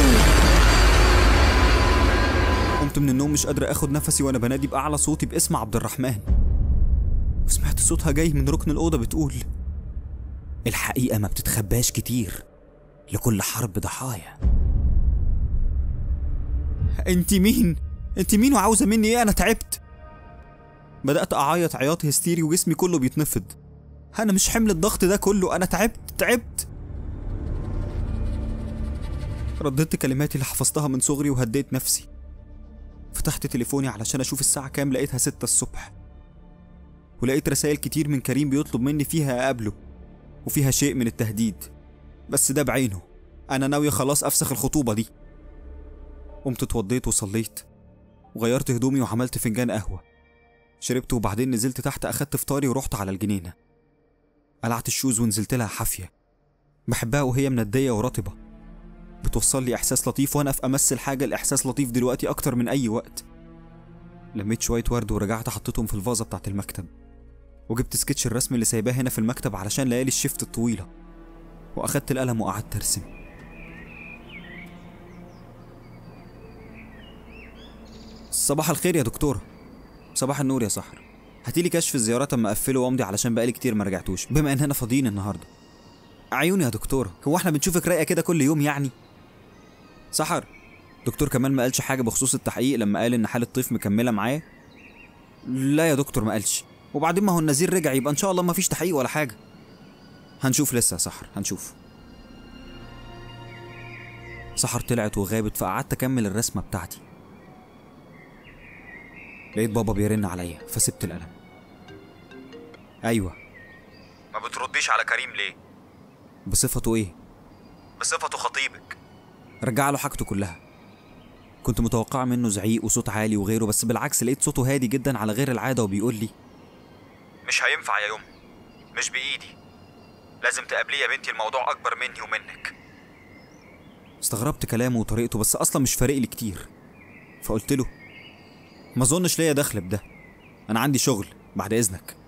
قمت من النوم مش قادر اخد نفسي وانا بنادي باعلى صوتي باسم عبد الرحمن وسمعت صوتها جاي من ركن الاوضه بتقول الحقيقه ما بتتخباش كتير لكل حرب ضحايا انت مين انت مين وعاوزه مني ايه انا تعبت بدات اعيط عياط هستيري وجسمي كله بيتنفض انا مش حمل الضغط ده كله انا تعبت تعبت رددت كلماتي اللي حفظتها من صغري وهديت نفسي فتحت تليفوني علشان اشوف الساعه كام لقيتها ستة الصبح ولقيت رسائل كتير من كريم بيطلب مني فيها اقابله وفيها شيء من التهديد بس ده بعينه انا ناوي خلاص افسخ الخطوبه دي قمت اتوضيت وصليت وغيرت هدومي وعملت فنجان قهوة شربت وبعدين نزلت تحت أخدت فطاري ورحت على الجنينة قلعت الشوز ونزلت لها حافية بحبها وهي مندية ورطبة بتوصل لي إحساس لطيف وأنا في أمثل حاجة الإحساس لطيف دلوقتي أكتر من أي وقت لميت شوية ورد ورجعت حطيتهم في الفازة بتاعت المكتب وجبت سكتش الرسم اللي سايباه هنا في المكتب علشان ليالي الشفت الطويلة وأخدت القلم وقعدت أرسم صباح الخير يا دكتورة صباح النور يا سحر هاتيلي كشف الزيارات اما اقفله وامضي علشان بقالي كتير ما رجعتوش بما اننا فاضيين النهارده عيوني يا دكتورة هو احنا بنشوفك رايقة كده كل يوم يعني سحر دكتور كمال ما قالش حاجة بخصوص التحقيق لما قال ان حالة طيف مكملة معاه لا يا دكتور ما قالش وبعدين ما هو النزير رجع يبقى ان شاء الله ما فيش تحقيق ولا حاجة هنشوف لسه يا سحر هنشوف سحر طلعت وغابت فقعدت اكمل الرسمة بتاعتي لقيت بابا بيرن عليا فسبت القلم ايوه ما بترديش على كريم ليه بصفته ايه بصفته خطيبك رجع له حاجته كلها كنت متوقع منه زعيق وصوت عالي وغيره بس بالعكس لقيت صوته هادي جدا على غير العاده وبيقول لي مش هينفع يا يوم مش بايدي لازم تقابليه يا بنتي الموضوع اكبر مني ومنك استغربت كلامه وطريقته بس اصلا مش فارق لي كتير فقلت له ما اظنش ليا دخل بده انا عندي شغل بعد اذنك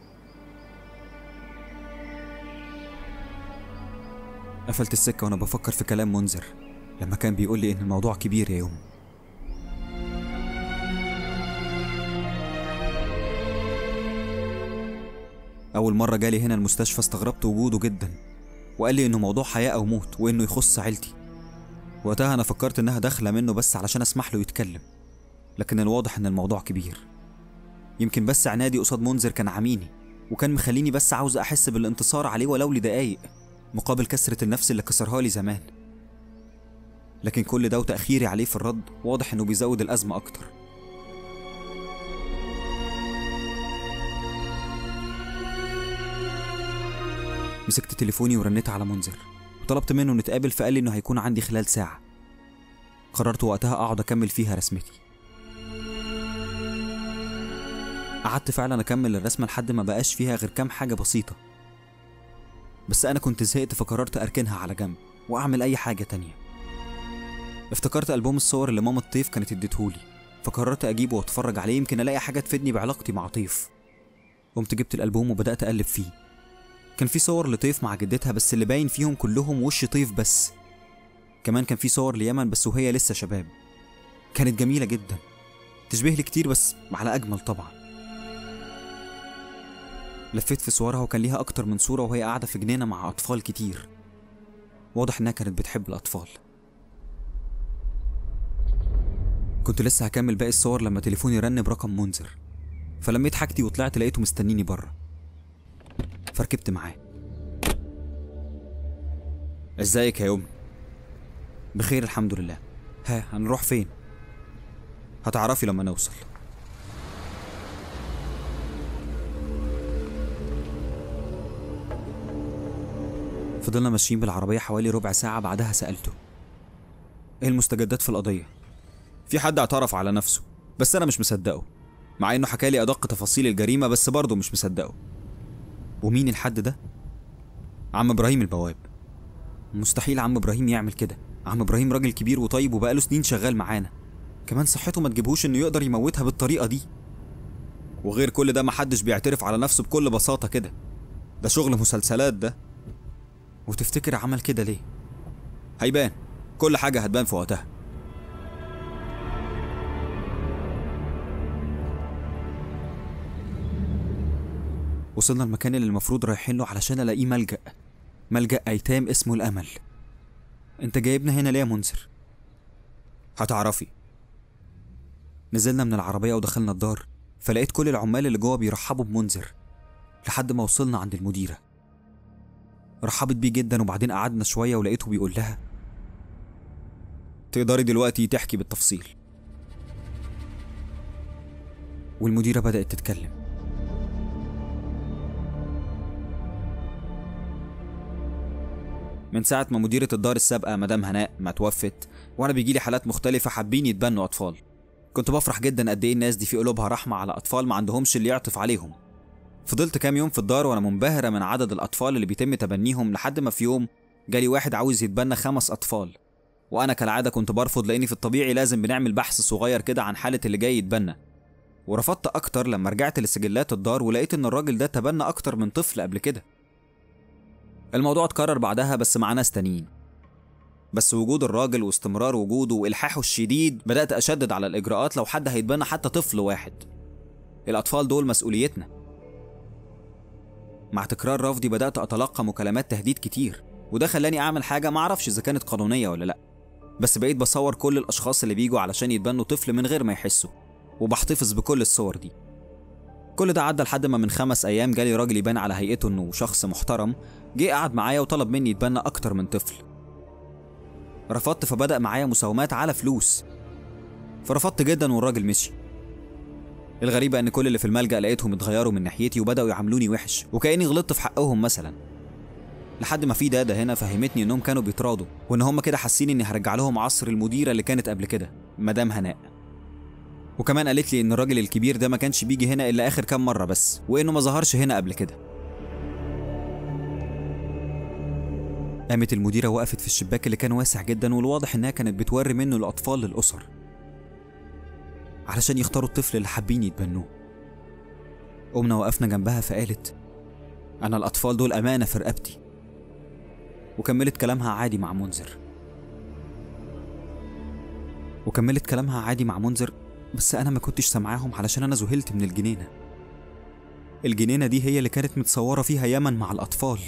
قفلت السكة وانا بفكر في كلام منذر لما كان بيقول لي ان الموضوع كبير يا يوم أول مرة جالي هنا المستشفى استغربت وجوده جدا وقال لي إنه موضوع حياة أو موت وإنه يخص عيلتي وقتها أنا فكرت إنها داخلة منه بس علشان أسمح له يتكلم لكن الواضح إن الموضوع كبير يمكن بس عنادي قصاد منذر كان عميني وكان مخليني بس عاوز أحس بالانتصار عليه ولو لدقايق مقابل كسرة النفس اللي كسرها لي زمان لكن كل ده وتأخيري عليه في الرد واضح إنه بيزود الأزمة أكتر مسكت تليفوني ورنيت على منذر وطلبت منه نتقابل فقال لي انه هيكون عندي خلال ساعة قررت وقتها اقعد اكمل فيها رسمتي قعدت فعلا اكمل الرسمة لحد ما بقاش فيها غير كام حاجة بسيطة بس انا كنت زهقت فقررت اركنها على جنب واعمل اي حاجة تانية افتكرت البوم الصور اللي ماما طيف كانت اديتهولي فقررت اجيبه واتفرج عليه يمكن الاقي حاجة تفيدني بعلاقتي مع طيف قمت جبت الالبوم وبدأت اقلب فيه كان في صور لطيف مع جدتها بس اللي باين فيهم كلهم وش طيف بس كمان كان في صور ليمن بس وهي لسه شباب كانت جميلة جدا تشبه لي كتير بس على أجمل طبعا لفيت في صورها وكان ليها أكتر من صورة وهي قاعدة في جنينة مع أطفال كتير واضح إنها كانت بتحب الأطفال كنت لسه هكمل باقي الصور لما تليفوني رن برقم منذر فلميت حاجتي وطلعت لقيته مستنيني بره فركبت معاه ازيك يا يوم بخير الحمد لله ها هنروح فين هتعرفي لما نوصل فضلنا ماشيين بالعربية حوالي ربع ساعة بعدها سألته ايه المستجدات في القضية في حد اعترف على نفسه بس انا مش مصدقه مع انه حكالي ادق تفاصيل الجريمة بس برضه مش مصدقه ومين الحد ده؟ عم ابراهيم البواب مستحيل عم ابراهيم يعمل كده عم ابراهيم راجل كبير وطيب وبقاله سنين شغال معانا كمان صحته ما تجيبهوش انه يقدر يموتها بالطريقه دي وغير كل ده محدش بيعترف على نفسه بكل بساطه كده ده شغل مسلسلات ده وتفتكر عمل كده ليه هيبان كل حاجه هتبان في وقتها وصلنا المكان اللي المفروض رايحين له علشان الاقيه ملجأ ملجأ ايتام اسمه الامل انت جايبنا هنا ليه يا منذر هتعرفي نزلنا من العربية ودخلنا الدار فلقيت كل العمال اللي جوه بيرحبوا بمنذر لحد ما وصلنا عند المديرة رحبت بيه جدا وبعدين قعدنا شوية ولقيته بيقول لها تقدري دلوقتي تحكي بالتفصيل والمديرة بدأت تتكلم من ساعة ما مديرة الدار السابقة مدام هناء ما توفت وأنا بيجيلي حالات مختلفة حابين يتبنوا أطفال كنت بفرح جدا قد إيه الناس دي في قلوبها رحمة على أطفال ما عندهمش اللي يعطف عليهم فضلت كام يوم في الدار وأنا منبهرة من عدد الأطفال اللي بيتم تبنيهم لحد ما في يوم جالي واحد عاوز يتبنى خمس أطفال وأنا كالعادة كنت برفض لأني في الطبيعي لازم بنعمل بحث صغير كده عن حالة اللي جاي يتبنى ورفضت أكتر لما رجعت لسجلات الدار ولقيت إن الراجل ده تبنى أكتر من طفل قبل كده الموضوع اتكرر بعدها بس مع ناس تانيين بس وجود الراجل واستمرار وجوده والحاحه الشديد بدات اشدد على الاجراءات لو حد هيتبنى حتى طفل واحد الاطفال دول مسؤوليتنا مع تكرار رفضي بدات اتلقى مكالمات تهديد كتير وده خلاني اعمل حاجه ما اعرفش اذا كانت قانونيه ولا لا بس بقيت بصور كل الاشخاص اللي بيجوا علشان يتبنوا طفل من غير ما يحسوا وبحتفظ بكل الصور دي كل ده عدى لحد ما من خمس ايام جالي راجل يبان على هيئته انه شخص محترم جه قعد معايا وطلب مني يتبنى اكتر من طفل رفضت فبدأ معايا مساومات على فلوس فرفضت جدا والراجل مشي الغريبة ان كل اللي في الملجأ لقيتهم اتغيروا من ناحيتي وبدأوا يعاملوني وحش وكأني غلطت في حقهم مثلا لحد ما في دادا هنا فهمتني انهم كانوا بيتراضوا وان هم كده حاسين اني هرجع لهم عصر المديرة اللي كانت قبل كده مدام هناء وكمان قالت لي ان الراجل الكبير ده ما كانش بيجي هنا الا اخر كام مرة بس وانه ما ظهرش هنا قبل كده قامت المديرة وقفت في الشباك اللي كان واسع جدا والواضح إنها كانت بتوري منه الأطفال للأسر علشان يختاروا الطفل اللي حابين يتبنوه قمنا وقفنا جنبها فقالت أنا الأطفال دول أمانة في رقبتي وكملت كلامها عادي مع منذر وكملت كلامها عادي مع منذر بس أنا ما كنتش سامعاهم علشان أنا ذهلت من الجنينة الجنينة دي هي اللي كانت متصورة فيها يمن مع الأطفال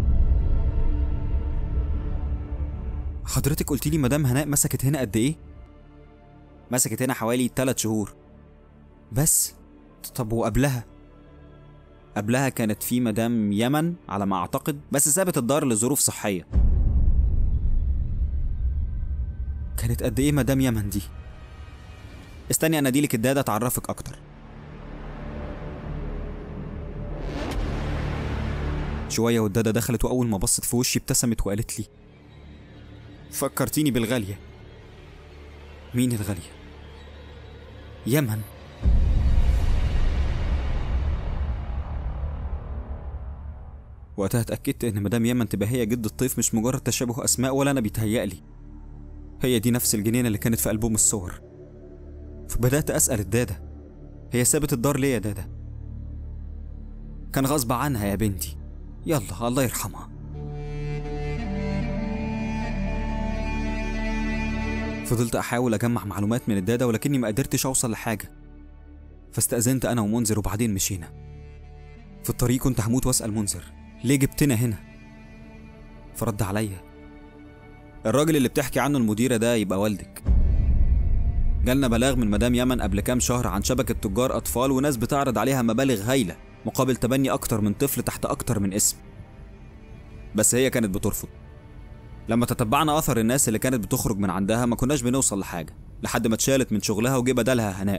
حضرتك قلت لي مدام هناء مسكت هنا قد إيه؟ مسكت هنا حوالي 3 شهور بس طب وقبلها قبلها كانت في مدام يمن على ما اعتقد بس سابت الدار لظروف صحيه كانت قد ايه مدام يمن دي استني انا اديلك الداده تعرفك اكتر شويه والداده دخلت واول ما بصت في وشي ابتسمت وقالت لي فكرتيني بالغاليه مين الغاليه يمن وقتها اتأكدت إن مدام يمن تبقى هي جد الطيف مش مجرد تشابه أسماء ولا أنا بيتهيألي هي دي نفس الجنينة اللي كانت في ألبوم الصور فبدأت أسأل الدادة هي سابت الدار ليه يا دادة؟ كان غصب عنها يا بنتي يلا الله يرحمها فضلت أحاول أجمع معلومات من الدادة ولكني ما قدرتش أوصل لحاجة فاستأذنت أنا ومنذر وبعدين مشينا في الطريق كنت هموت وأسأل منذر ليه جبتنا هنا؟ فرد عليا الراجل اللي بتحكي عنه المديرة ده يبقى والدك جالنا بلاغ من مدام يمن قبل كام شهر عن شبكة تجار أطفال وناس بتعرض عليها مبالغ هايلة مقابل تبني أكتر من طفل تحت أكتر من اسم بس هي كانت بترفض لما تتبعنا أثر الناس اللي كانت بتخرج من عندها ما كناش بنوصل لحاجة لحد ما اتشالت من شغلها وجه بدلها هناء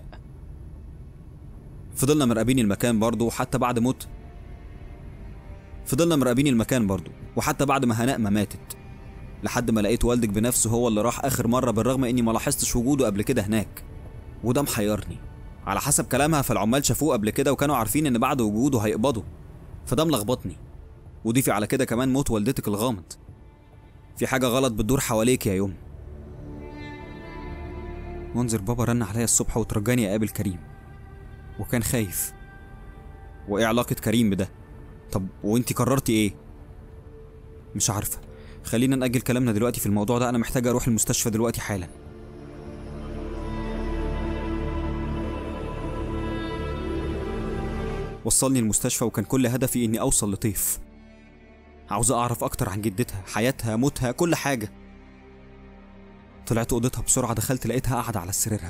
فضلنا مراقبين المكان برضه وحتى بعد موت فضلنا مراقبين المكان برضه وحتى بعد ما هناء ما ماتت لحد ما لقيت والدك بنفسه هو اللي راح آخر مرة بالرغم إني ما لاحظتش وجوده قبل كده هناك وده محيرني على حسب كلامها فالعمال شافوه قبل كده وكانوا عارفين إن بعد وجوده هيقبضوا فده ملخبطني وضيفي على كده كمان موت والدتك الغامض في حاجة غلط بتدور حواليك يا يوم منذر بابا رن عليا الصبح وترجاني أقابل كريم وكان خايف وإيه علاقة كريم بده؟ طب وانتي قررتي ايه؟ مش عارفة خلينا نأجل كلامنا دلوقتي في الموضوع ده أنا محتاج أروح المستشفى دلوقتي حالا وصلني المستشفى وكان كل هدفي إني أوصل لطيف عاوز أعرف أكتر عن جدتها حياتها موتها كل حاجة طلعت أوضتها بسرعة دخلت لقيتها قاعدة على سريرها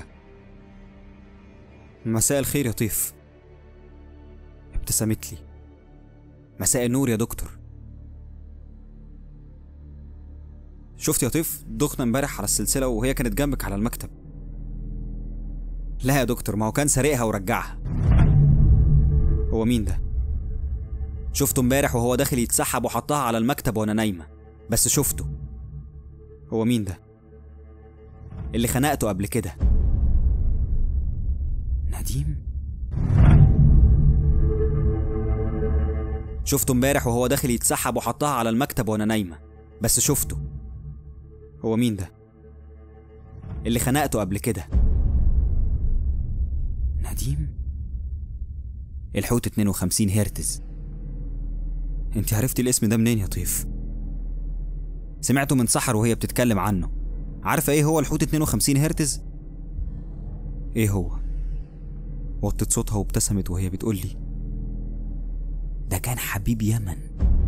مساء الخير يا طيف ابتسمت لي مساء النور يا دكتور شفت يا طيف دخنا امبارح على السلسلة وهي كانت جنبك على المكتب لا يا دكتور ما هو كان سارقها ورجعها هو مين ده شفته امبارح وهو داخل يتسحب وحطها على المكتب وانا نايمة بس شفته هو مين ده اللي خنقته قبل كده نديم شفته امبارح وهو داخل يتسحب وحطها على المكتب وانا نايمة بس شفته هو مين ده اللي خنقته قبل كده نديم الحوت 52 هرتز انت عرفتي الاسم ده منين يا طيف سمعته من سحر وهي بتتكلم عنه عارفه ايه هو الحوت 52 هرتز ايه هو وطت صوتها وابتسمت وهي بتقول لي ده كان حبيب يمن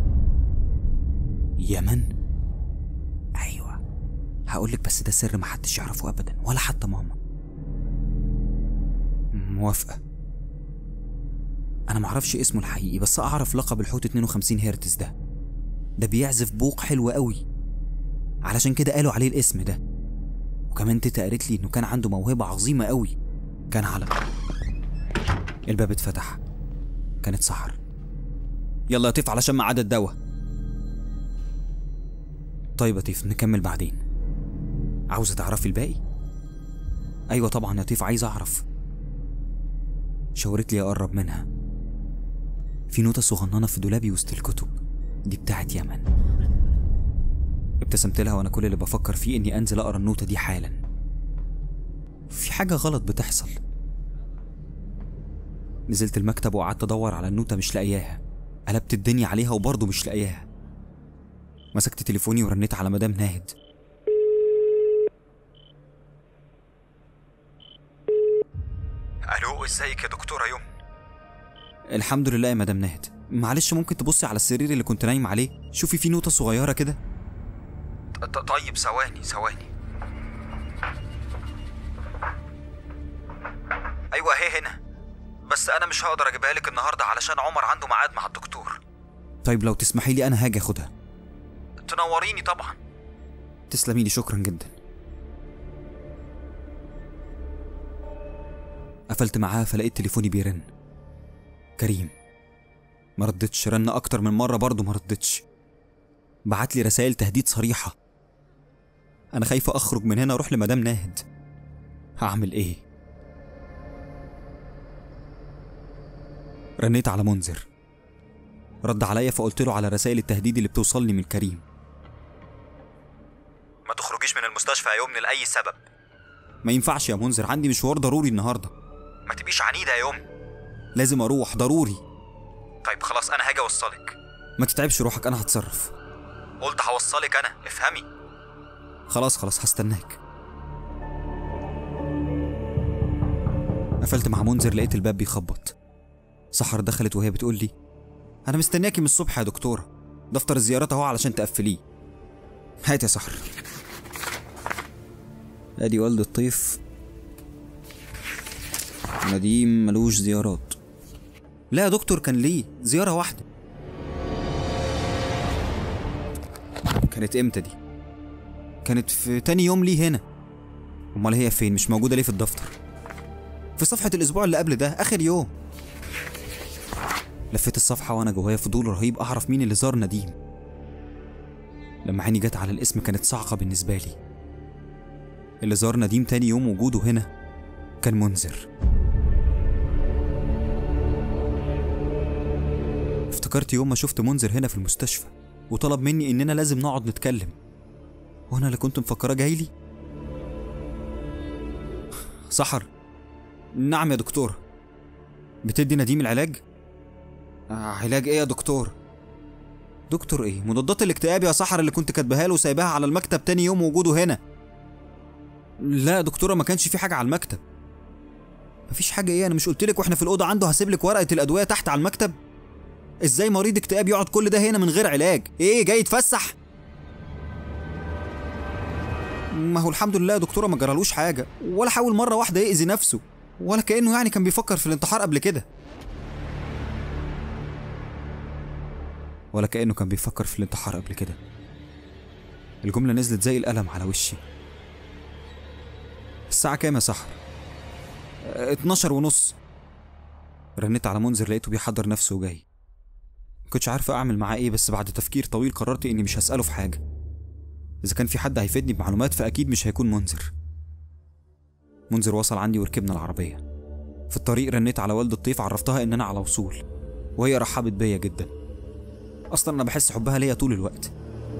يمن ايوه هقولك بس ده سر محدش يعرفه ابدا ولا حتى ماما موافقه انا معرفش اسمه الحقيقي بس اعرف لقب الحوت 52 هرتز ده ده بيعزف بوق حلو قوي علشان كده قالوا عليه الاسم ده وكمان تيتا قالت لي انه كان عنده موهبه عظيمه قوي كان على الباب اتفتح كانت سحر يلا يا طيف علشان ميعاد الدواء طيب يا طيف نكمل بعدين عاوزة تعرفي الباقي؟ أيوة طبعا يا طيف عايز أعرف شاورت لي أقرب منها في نوتة صغننة في دولابي وسط الكتب دي بتاعت يمن ابتسمت لها وأنا كل اللي بفكر فيه إني أنزل أقرا النوتة دي حالا في حاجة غلط بتحصل نزلت المكتب وقعدت ادور على النوتة مش لاقياها قلبت الدنيا عليها وبرضه مش لاقياها مسكت تليفوني ورنيت على مدام ناهد الو ازيك يا دكتوره يمن الحمد لله يا مدام ناهد معلش ممكن تبصي على السرير اللي كنت نايم عليه شوفي فيه نوتة صغيرة كده ط- ط- طيب ثواني ثواني ايوه هي هنا بس انا مش هقدر اجيبها لك النهارده علشان عمر عنده ميعاد مع الدكتور طيب لو تسمحي لي انا هاجي اخدها تنوريني طبعا تسلمي لي شكرا جدا قفلت معاها فلقيت تليفوني بيرن كريم ما ردتش رن اكتر من مره برضه ما ردتش بعت لي رسائل تهديد صريحه انا خايفه اخرج من هنا اروح لمدام ناهد هعمل ايه رنيت على منذر رد عليا فقلت له على رسائل التهديد اللي بتوصلني من كريم ما تخرجيش من المستشفى يا يمن لاي سبب ما ينفعش يا منذر عندي مشوار ضروري النهارده ما تبقيش عنيده يا يمن لازم اروح ضروري طيب خلاص انا هاجي اوصلك ما تتعبش روحك انا هتصرف قلت هوصلك انا افهمي خلاص خلاص هستناك قفلت مع منذر لقيت الباب بيخبط سحر دخلت وهي بتقول لي انا مستنياكي من الصبح يا دكتوره دفتر الزيارات اهو علشان تقفليه هات يا سحر ادي والد الطيف نديم ملوش زيارات لا يا دكتور كان ليه زياره واحده كانت امتى دي كانت في تاني يوم ليه هنا امال هي فين مش موجوده ليه في الدفتر في صفحه الاسبوع اللي قبل ده اخر يوم لفيت الصفحه وانا جوايا فضول رهيب اعرف مين اللي زار نديم لما عيني جت على الاسم كانت صعقه بالنسبه لي اللي زار نديم تاني يوم وجوده هنا كان منذر افتكرت يوم ما شفت منذر هنا في المستشفى وطلب مني اننا لازم نقعد نتكلم وانا اللي كنت مفكراه جاي لي سحر نعم يا دكتور بتدي نديم العلاج آه علاج ايه يا دكتور دكتور ايه مضادات الاكتئاب يا سحر اللي كنت كاتباها له وسايباها على المكتب تاني يوم وجوده هنا لا يا دكتوره ما كانش في حاجه على المكتب مفيش حاجه ايه انا مش قلت لك واحنا في الاوضه عنده هسيب لك ورقه الادويه تحت على المكتب ازاي مريض اكتئاب يقعد كل ده هنا من غير علاج ايه جاي يتفسح ما هو الحمد لله يا دكتوره ما جرالوش حاجه ولا حاول مره واحده يأذي نفسه ولا كانه يعني كان بيفكر في الانتحار قبل كده ولا كانه كان بيفكر في الانتحار قبل كده الجمله نزلت زي القلم على وشي الساعه كام يا سحر اه، 12 ونص رنيت على منذر لقيته بيحضر نفسه وجاي كنتش عارفه اعمل معاه ايه بس بعد تفكير طويل قررت اني مش هساله في حاجه اذا كان في حد هيفيدني بمعلومات فاكيد مش هيكون منذر منذر وصل عندي وركبنا العربيه في الطريق رنيت على والد الطيف عرفتها ان انا على وصول وهي رحبت بيا جدا اصلا انا بحس حبها ليا طول الوقت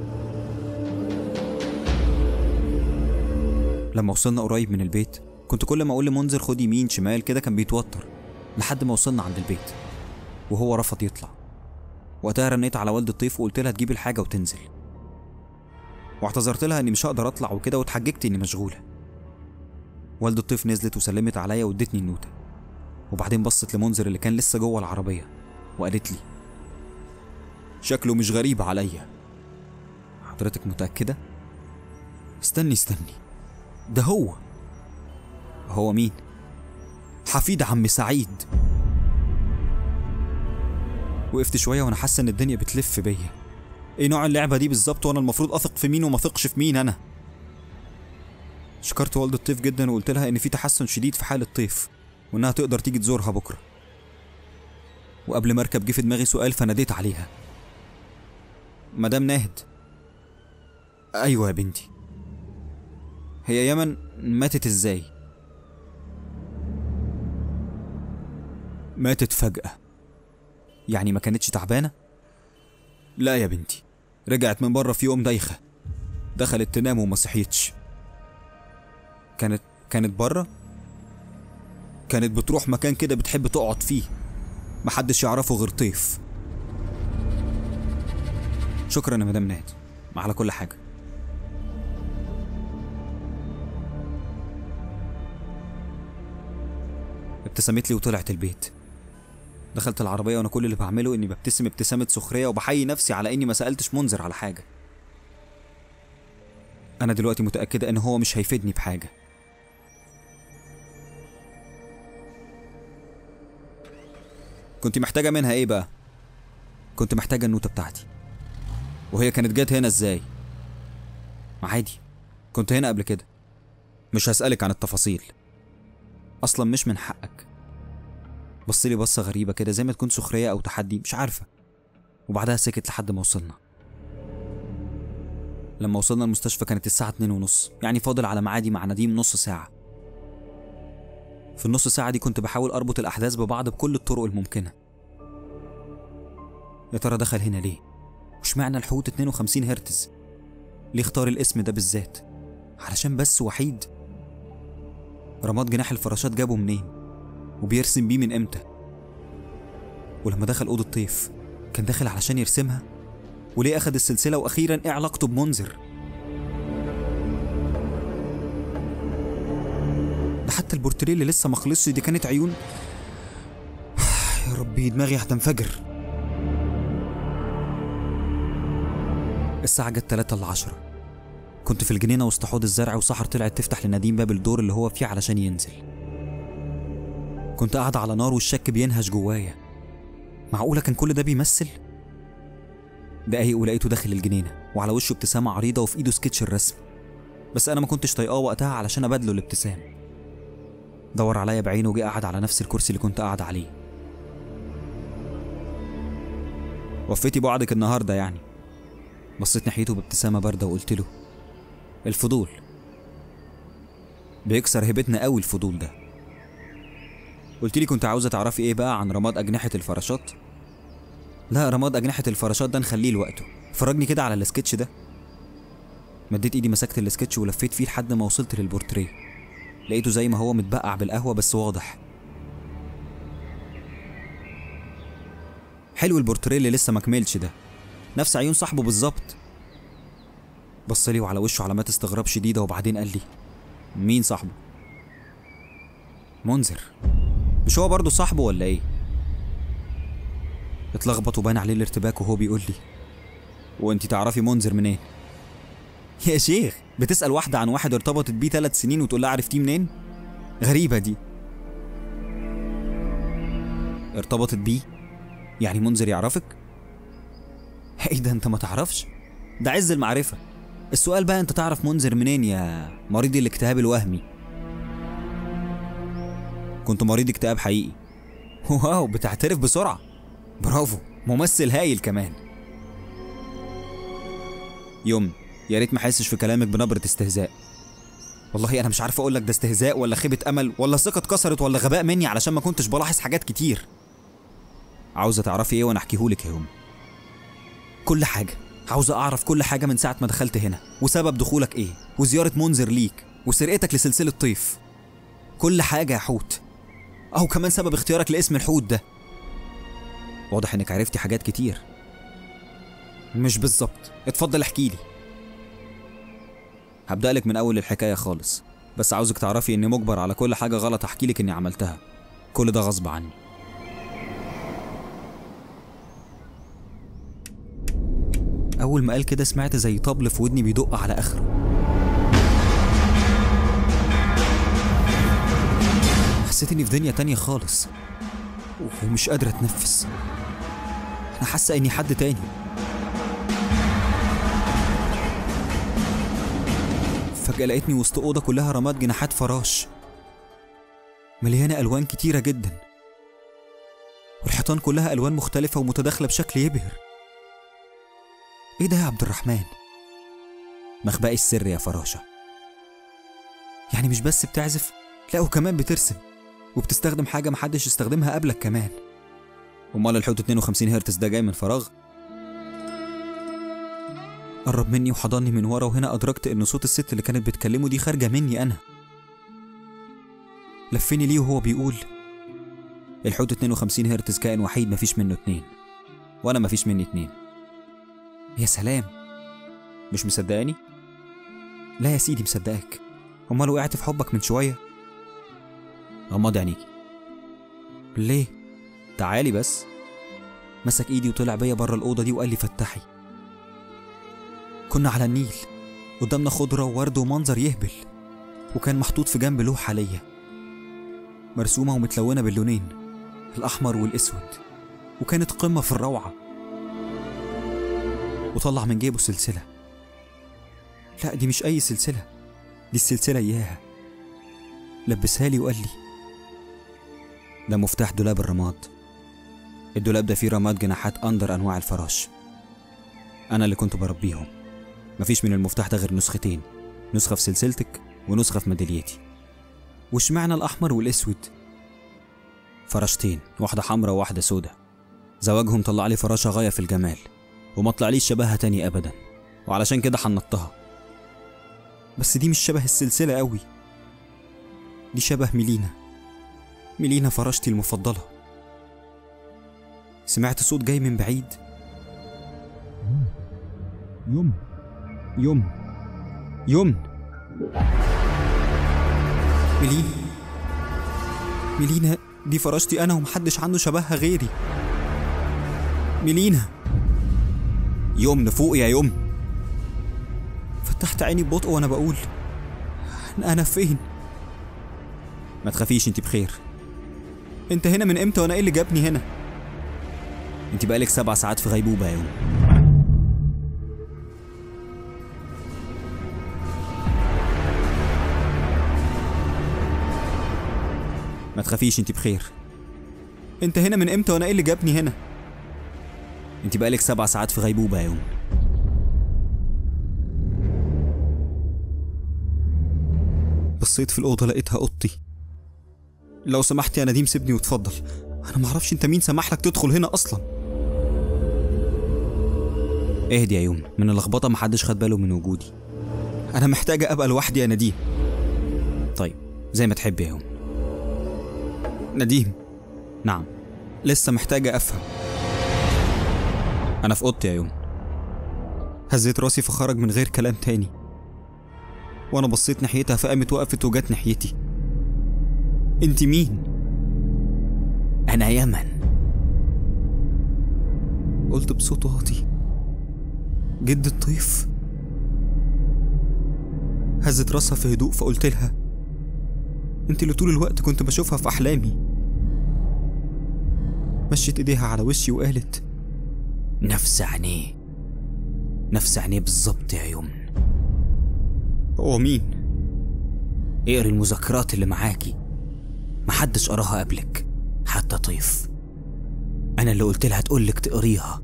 لما وصلنا قريب من البيت كنت كل ما اقول لمنذر خد يمين شمال كده كان بيتوتر لحد ما وصلنا عند البيت وهو رفض يطلع وقتها رنيت على والد الطيف وقلت لها تجيب الحاجه وتنزل واعتذرت لها اني مش هقدر اطلع وكده واتحججت اني مشغوله والد الطيف نزلت وسلمت عليا وادتني النوته وبعدين بصت لمنذر اللي كان لسه جوه العربيه وقالت لي شكله مش غريب عليا حضرتك متأكدة؟ استني استني ده هو هو مين؟ حفيد عم سعيد وقفت شوية وأنا حاسة إن الدنيا بتلف بيا إيه نوع اللعبة دي بالظبط وأنا المفروض أثق في مين وما أثقش في مين أنا شكرت والد الطيف جدا وقلت لها إن في تحسن شديد في حال الطيف وإنها تقدر تيجي تزورها بكرة وقبل ما أركب جه في دماغي سؤال فناديت عليها مدام ناهد أيوة يا بنتي هي يمن ماتت ازاي ماتت فجأة يعني ما كانتش تعبانة لا يا بنتي رجعت من بره في يوم دايخة دخلت تنام وما صحيتش كانت كانت بره كانت بتروح مكان كده بتحب تقعد فيه محدش يعرفه غير طيف شكرا يا مدام نهد على كل حاجة ابتسمت لي وطلعت البيت دخلت العربية وأنا كل اللي بعمله إني ببتسم ابتسامة سخرية وبحيي نفسي على إني ما سألتش منذر على حاجة أنا دلوقتي متأكدة إن هو مش هيفيدني بحاجة كنت محتاجة منها إيه بقى؟ كنت محتاجة النوتة بتاعتي وهي كانت جت هنا إزاي؟ عادي كنت هنا قبل كده مش هسألك عن التفاصيل أصلا مش من حقك بصلي بصة غريبة كده زي ما تكون سخرية أو تحدي مش عارفة وبعدها سكت لحد ما وصلنا لما وصلنا المستشفى كانت الساعة اتنين ونص يعني فاضل على معادي مع نديم نص ساعة في النص ساعة دي كنت بحاول أربط الأحداث ببعض بكل الطرق الممكنة يا ترى دخل هنا ليه؟ وش معنى الحوت 52 هرتز؟ ليه اختار الاسم ده بالذات؟ علشان بس وحيد رماد جناح الفراشات جابه منين؟ وبيرسم بيه من امتى؟ ولما دخل أوضة طيف كان داخل علشان يرسمها؟ وليه أخد السلسلة وأخيرا إيه علاقته بمنذر؟ ده حتى البورتريه اللي لسه ما خلصش دي كانت عيون يا ربي دماغي هتنفجر الساعة جت 3 إلا 10 كنت في الجنينة وسط حوض الزرع وسحر طلعت تفتح لنديم باب الدور اللي هو فيه علشان ينزل كنت قاعد على نار والشك بينهش جوايا معقولة كان كل ده بيمثل؟ دقايق ولقيته داخل الجنينة وعلى وشه ابتسامة عريضة وفي ايده سكتش الرسم بس أنا ما كنتش طايقاه وقتها علشان أبادله الابتسام دور عليا بعينه وجه قعد على نفس الكرسي اللي كنت قاعد عليه وفيتي بعدك النهارده يعني بصيت ناحيته بابتسامة باردة وقلت له الفضول بيكسر هيبتنا قوي الفضول ده قلت لي كنت عاوزة تعرفي ايه بقى عن رماد أجنحة الفراشات لا رماد أجنحة الفراشات ده نخليه لوقته فرجني كده على السكتش ده مديت ايدي مسكت السكتش ولفيت فيه لحد ما وصلت للبورتريه لقيته زي ما هو متبقع بالقهوة بس واضح حلو البورتريه اللي لسه مكملش ده نفس عيون صاحبه بالظبط بص لي وعلى وشه علامات استغراب شديدة وبعدين قال لي مين صاحبه منذر مش هو برضه صاحبه ولا ايه اتلخبط وبان عليه الارتباك وهو بيقول لي وانتي تعرفي منذر منين يا شيخ بتسأل واحدة عن واحد ارتبطت بيه ثلاث سنين وتقول لها عرفتيه منين غريبة دي ارتبطت بيه يعني منذر يعرفك ايه ده انت ما تعرفش ده عز المعرفة السؤال بقى انت تعرف منذر منين يا مريض الاكتئاب الوهمي كنت مريض اكتئاب حقيقي واو بتعترف بسرعة برافو ممثل هايل كمان يوم يا ريت ما احسش في كلامك بنبرة استهزاء والله انا مش عارف اقول لك ده استهزاء ولا خيبة امل ولا ثقة اتكسرت ولا غباء مني علشان ما كنتش بلاحظ حاجات كتير عاوزة تعرفي ايه وانا احكيهولك يا يوم كل حاجة عاوزة أعرف كل حاجة من ساعة ما دخلت هنا وسبب دخولك إيه وزيارة منذر ليك وسرقتك لسلسلة طيف كل حاجة يا حوت أو كمان سبب اختيارك لاسم الحوت ده واضح إنك عرفتي حاجات كتير مش بالظبط اتفضل احكيلي هبدأ لك من أول الحكاية خالص بس عاوزك تعرفي إني مجبر على كل حاجة غلط أحكي لك إني عملتها كل ده غصب عني أول ما قال كده سمعت زي طبل في ودني بيدق على آخره حسيت إني في دنيا تانية خالص ومش قادر أتنفس أنا حاسة إني حد تاني فجأة لقيتني وسط أوضة كلها رماد جناحات فراش مليانة ألوان كتيرة جدا والحيطان كلها ألوان مختلفة ومتداخلة بشكل يبهر ايه ده يا عبد الرحمن مخبأي السر يا فراشة يعني مش بس بتعزف لا وكمان بترسم وبتستخدم حاجة محدش استخدمها قبلك كمان أمال الحوت 52 هرتز ده جاي من فراغ قرب مني وحضني من ورا وهنا أدركت إن صوت الست اللي كانت بتكلمه دي خارجة مني أنا لفني ليه وهو بيقول الحوت 52 هرتز كائن وحيد مفيش منه اتنين وانا مفيش مني اتنين يا سلام مش مصدقاني لا يا سيدي مصدقك امال وقعت في حبك من شويه غمضي عينيكي ليه تعالي بس مسك ايدي وطلع بيا بره الاوضه دي وقال لي فتحي كنا على النيل قدامنا خضره وورد ومنظر يهبل وكان محطوط في جنب لوحه ليا مرسومه ومتلونه باللونين الاحمر والاسود وكانت قمه في الروعه وطلع من جيبه سلسله لا دي مش اي سلسله دي السلسله اياها لبسها لي وقال لي ده مفتاح دولاب الرماد الدولاب ده فيه رماد جناحات أندر أنواع الفراش أنا اللي كنت بربيهم مفيش من المفتاح ده غير نسختين نسخة في سلسلتك ونسخة في ميداليتي واشمعنى الأحمر والأسود فراشتين واحدة حمرا وواحدة سودة زواجهم طلع لي فراشة غاية في الجمال وما طلعليش شبهها تاني أبدا وعلشان كده حنطتها بس دي مش شبه السلسلة قوي دي شبه ميلينا ميلينا فراشتي المفضلة سمعت صوت جاي من بعيد يم يم يم ميلينا ميلينا دي فراشتي أنا ومحدش عنده شبهها غيري ميلينا يمن فوق يا يم فتحت عيني ببطء وأنا بقول أنا فين؟ ما تخافيش انت بخير انت هنا من امتى وانا ايه اللي جابني هنا انت بقالك سبع ساعات في غيبوبة يا يوم ما تخافيش انت بخير انت هنا من امتى وانا ايه اللي جابني هنا انت بقالك سبع ساعات في غيبوبة يا يوم بصيت في الأوضة لقيتها أوضتي لو سمحت يا نديم سيبني واتفضل انا معرفش انت مين سمح لك تدخل هنا اصلا اهدي يا يوم من اللخبطه محدش خد باله من وجودي انا محتاجه ابقى لوحدي يا نديم طيب زي ما تحب يا يوم نديم نعم لسه محتاجه افهم انا في اوضتي يا يوم هزيت راسي فخرج من غير كلام تاني وانا بصيت ناحيتها فقامت وقفت وجت ناحيتي انت مين انا يمن قلت بصوت واطي جد الطيف هزت راسها في هدوء فقلت لها انت اللي طول الوقت كنت بشوفها في احلامي مشيت ايديها على وشي وقالت نفس عينيه نفس عينيه بالظبط يا يمن هو مين اقري المذكرات اللي معاكي محدش قراها قبلك حتى طيف انا اللي قلت لها تقولك تقريها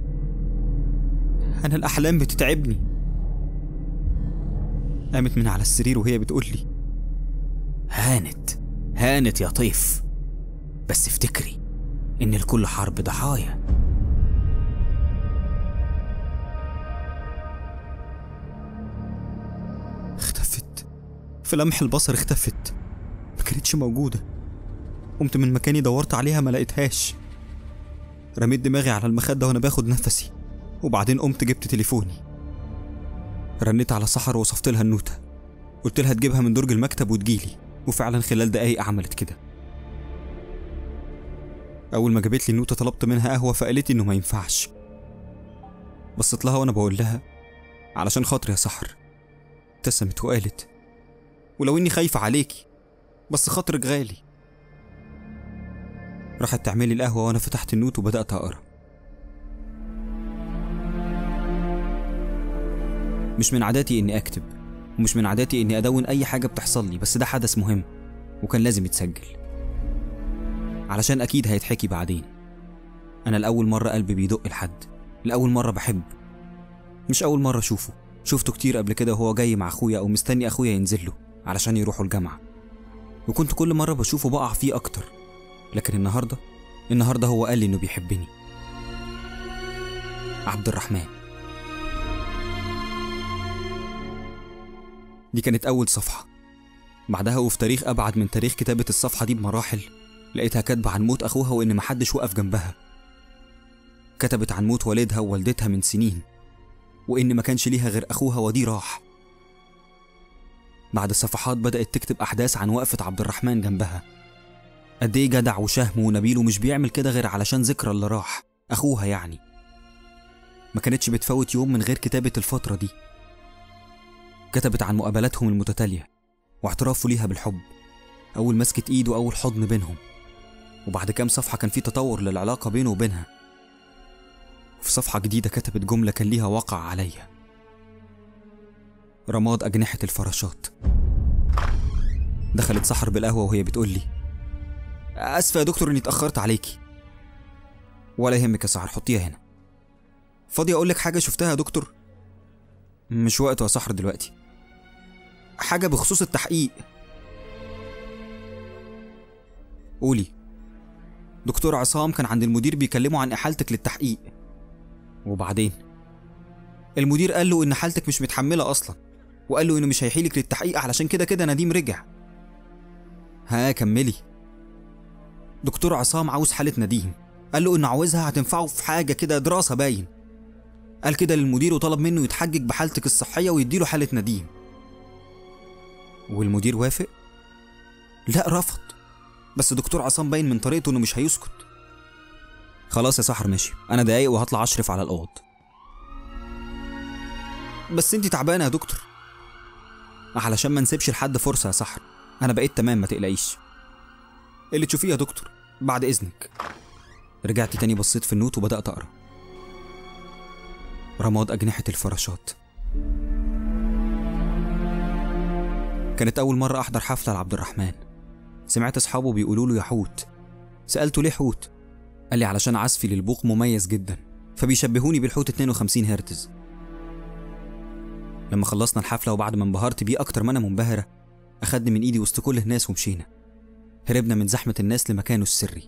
انا الاحلام بتتعبني قامت من على السرير وهي بتقول لي هانت هانت يا طيف بس افتكري ان لكل حرب ضحايا اختفت في لمح البصر اختفت ما كانتش موجودة قمت من مكاني دورت عليها ما لقيتهاش رميت دماغي على المخدة وانا باخد نفسي وبعدين قمت جبت تليفوني رنيت على سحر ووصفت لها النوتة قلت لها تجيبها من درج المكتب وتجيلي وفعلا خلال دقايق عملت كده أول ما جابت لي النوتة طلبت منها قهوة فقالت إنه ما ينفعش بصيت لها وأنا بقول لها علشان خاطري يا سحر ابتسمت وقالت ولو إني خايفة عليكي بس خاطرك غالي راحت تعملي القهوة وأنا فتحت النوت وبدأت أقرأ مش من عاداتي إني أكتب ومش من عاداتي إني أدون أي حاجة بتحصل لي بس ده حدث مهم وكان لازم يتسجل علشان أكيد هيتحكي بعدين أنا لأول مرة قلبي بيدق لحد لأول مرة بحب مش أول مرة أشوفه شفته كتير قبل كده وهو جاي مع أخويا أو مستني أخويا ينزل له علشان يروحوا الجامعة وكنت كل مرة بشوفه بقع فيه أكتر لكن النهاردة النهاردة هو قال لي إنه بيحبني عبد الرحمن دي كانت أول صفحة بعدها وفي تاريخ أبعد من تاريخ كتابة الصفحة دي بمراحل لقيتها كاتبة عن موت أخوها وإن محدش وقف جنبها كتبت عن موت والدها ووالدتها من سنين وإن ما كانش ليها غير أخوها ودي راح بعد الصفحات بدأت تكتب أحداث عن وقفة عبد الرحمن جنبها قد إيه جدع وشهم ونبيل ومش بيعمل كده غير علشان ذكرى اللي راح أخوها يعني ما كانتش بتفوت يوم من غير كتابة الفترة دي كتبت عن مقابلاتهم المتتالية واعترافه ليها بالحب أول مسكة إيده أول حضن بينهم وبعد كام صفحة كان في تطور للعلاقة بينه وبينها وفي صفحة جديدة كتبت جملة كان ليها واقع عليا رماد أجنحة الفراشات دخلت سحر بالقهوة وهي بتقول لي آسفة يا دكتور إني اتأخرت عليكي ولا يهمك يا سحر حطيها هنا فاضي أقول لك حاجة شفتها يا دكتور مش وقته يا سحر دلوقتي حاجة بخصوص التحقيق قولي دكتور عصام كان عند المدير بيكلمه عن إحالتك للتحقيق وبعدين المدير قال له إن حالتك مش متحملة أصلا وقال له إنه مش هيحيلك للتحقيق علشان كده كده نديم رجع ها كملي دكتور عصام عاوز حالة نديم قال له إنه عاوزها هتنفعه في حاجة كده دراسة باين قال كده للمدير وطلب منه يتحجج بحالتك الصحية ويديله حالة نديم والمدير وافق؟ لا رفض بس دكتور عصام باين من طريقته انه مش هيسكت خلاص يا سحر ماشي انا دقايق وهطلع اشرف على الاوض بس انتي تعبانه يا دكتور علشان ما نسيبش لحد فرصه يا سحر انا بقيت تمام ما تقلقيش اللي تشوفيه يا دكتور بعد اذنك رجعت تاني بصيت في النوت وبدات اقرا رماد اجنحه الفراشات كانت أول مرة أحضر حفلة لعبد الرحمن سمعت أصحابه بيقولوا له يا حوت سألته ليه حوت قال لي علشان عزفي للبوق مميز جدا فبيشبهوني بالحوت 52 هرتز لما خلصنا الحفلة وبعد ما انبهرت بيه أكتر ما أنا منبهرة أخدني من إيدي وسط كل الناس ومشينا هربنا من زحمة الناس لمكانه السري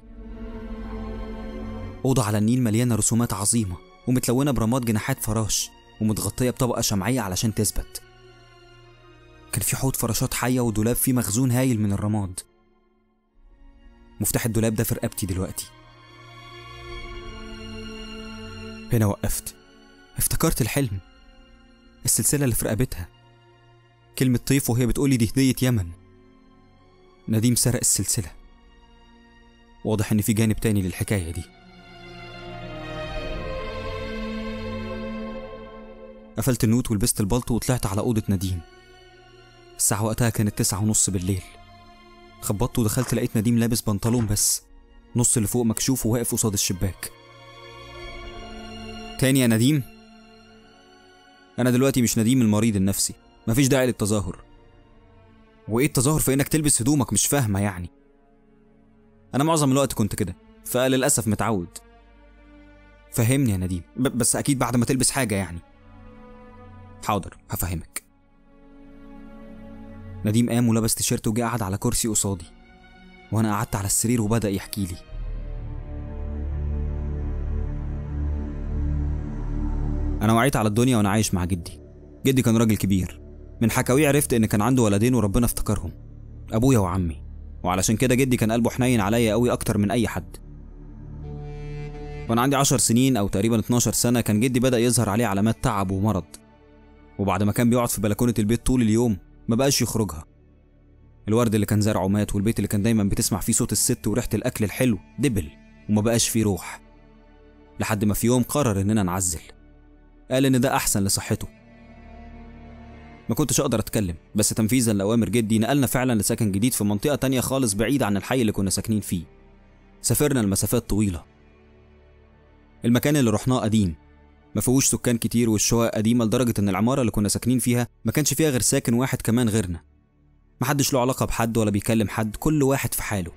أوضة على النيل مليانة رسومات عظيمة ومتلونة برماد جناحات فراش ومتغطية بطبقة شمعية علشان تثبت كان في حوض فراشات حية ودولاب فيه مخزون هايل من الرماد مفتاح الدولاب ده في رقبتي دلوقتي هنا وقفت افتكرت الحلم السلسلة اللي في رقبتها كلمة طيف وهي بتقولي دي هدية يمن نديم سرق السلسلة واضح إن في جانب تاني للحكاية دي قفلت النوت ولبست البلطو وطلعت على أوضة نديم الساعة وقتها كانت تسعة ونص بالليل خبطت ودخلت لقيت نديم لابس بنطلون بس نص اللي فوق مكشوف وواقف قصاد الشباك تاني يا نديم أنا دلوقتي مش نديم المريض النفسي مفيش داعي للتظاهر وإيه التظاهر في إنك تلبس هدومك مش فاهمة يعني أنا معظم الوقت كنت كده فللأسف متعود فهمني يا نديم ب- بس أكيد بعد ما تلبس حاجة يعني حاضر هفهمك نديم قام ولبس تيشيرت وجه قعد على كرسي قصادي وانا قعدت على السرير وبدا يحكي لي انا وعيت على الدنيا وانا عايش مع جدي جدي كان راجل كبير من حكاويه عرفت ان كان عنده ولدين وربنا افتكرهم ابويا وعمي وعلشان كده جدي كان قلبه حنين عليا قوي اكتر من اي حد وانا عندي عشر سنين او تقريبا 12 سنه كان جدي بدا يظهر عليه علامات تعب ومرض وبعد ما كان بيقعد في بلكونه البيت طول اليوم ما بقاش يخرجها الورد اللي كان زرعه مات والبيت اللي كان دايما بتسمع فيه صوت الست وريحة الأكل الحلو دبل وما بقاش فيه روح لحد ما في يوم قرر إننا نعزل قال إن ده أحسن لصحته ما كنتش أقدر أتكلم بس تنفيذا لأوامر جدي نقلنا فعلا لسكن جديد في منطقة تانية خالص بعيد عن الحي اللي كنا ساكنين فيه سافرنا لمسافات طويلة المكان اللي رحناه قديم ما فيهوش سكان كتير والشقق قديمة لدرجة إن العمارة اللي كنا ساكنين فيها ما كانش فيها غير ساكن واحد كمان غيرنا محدش له علاقة بحد ولا بيكلم حد كل واحد في حاله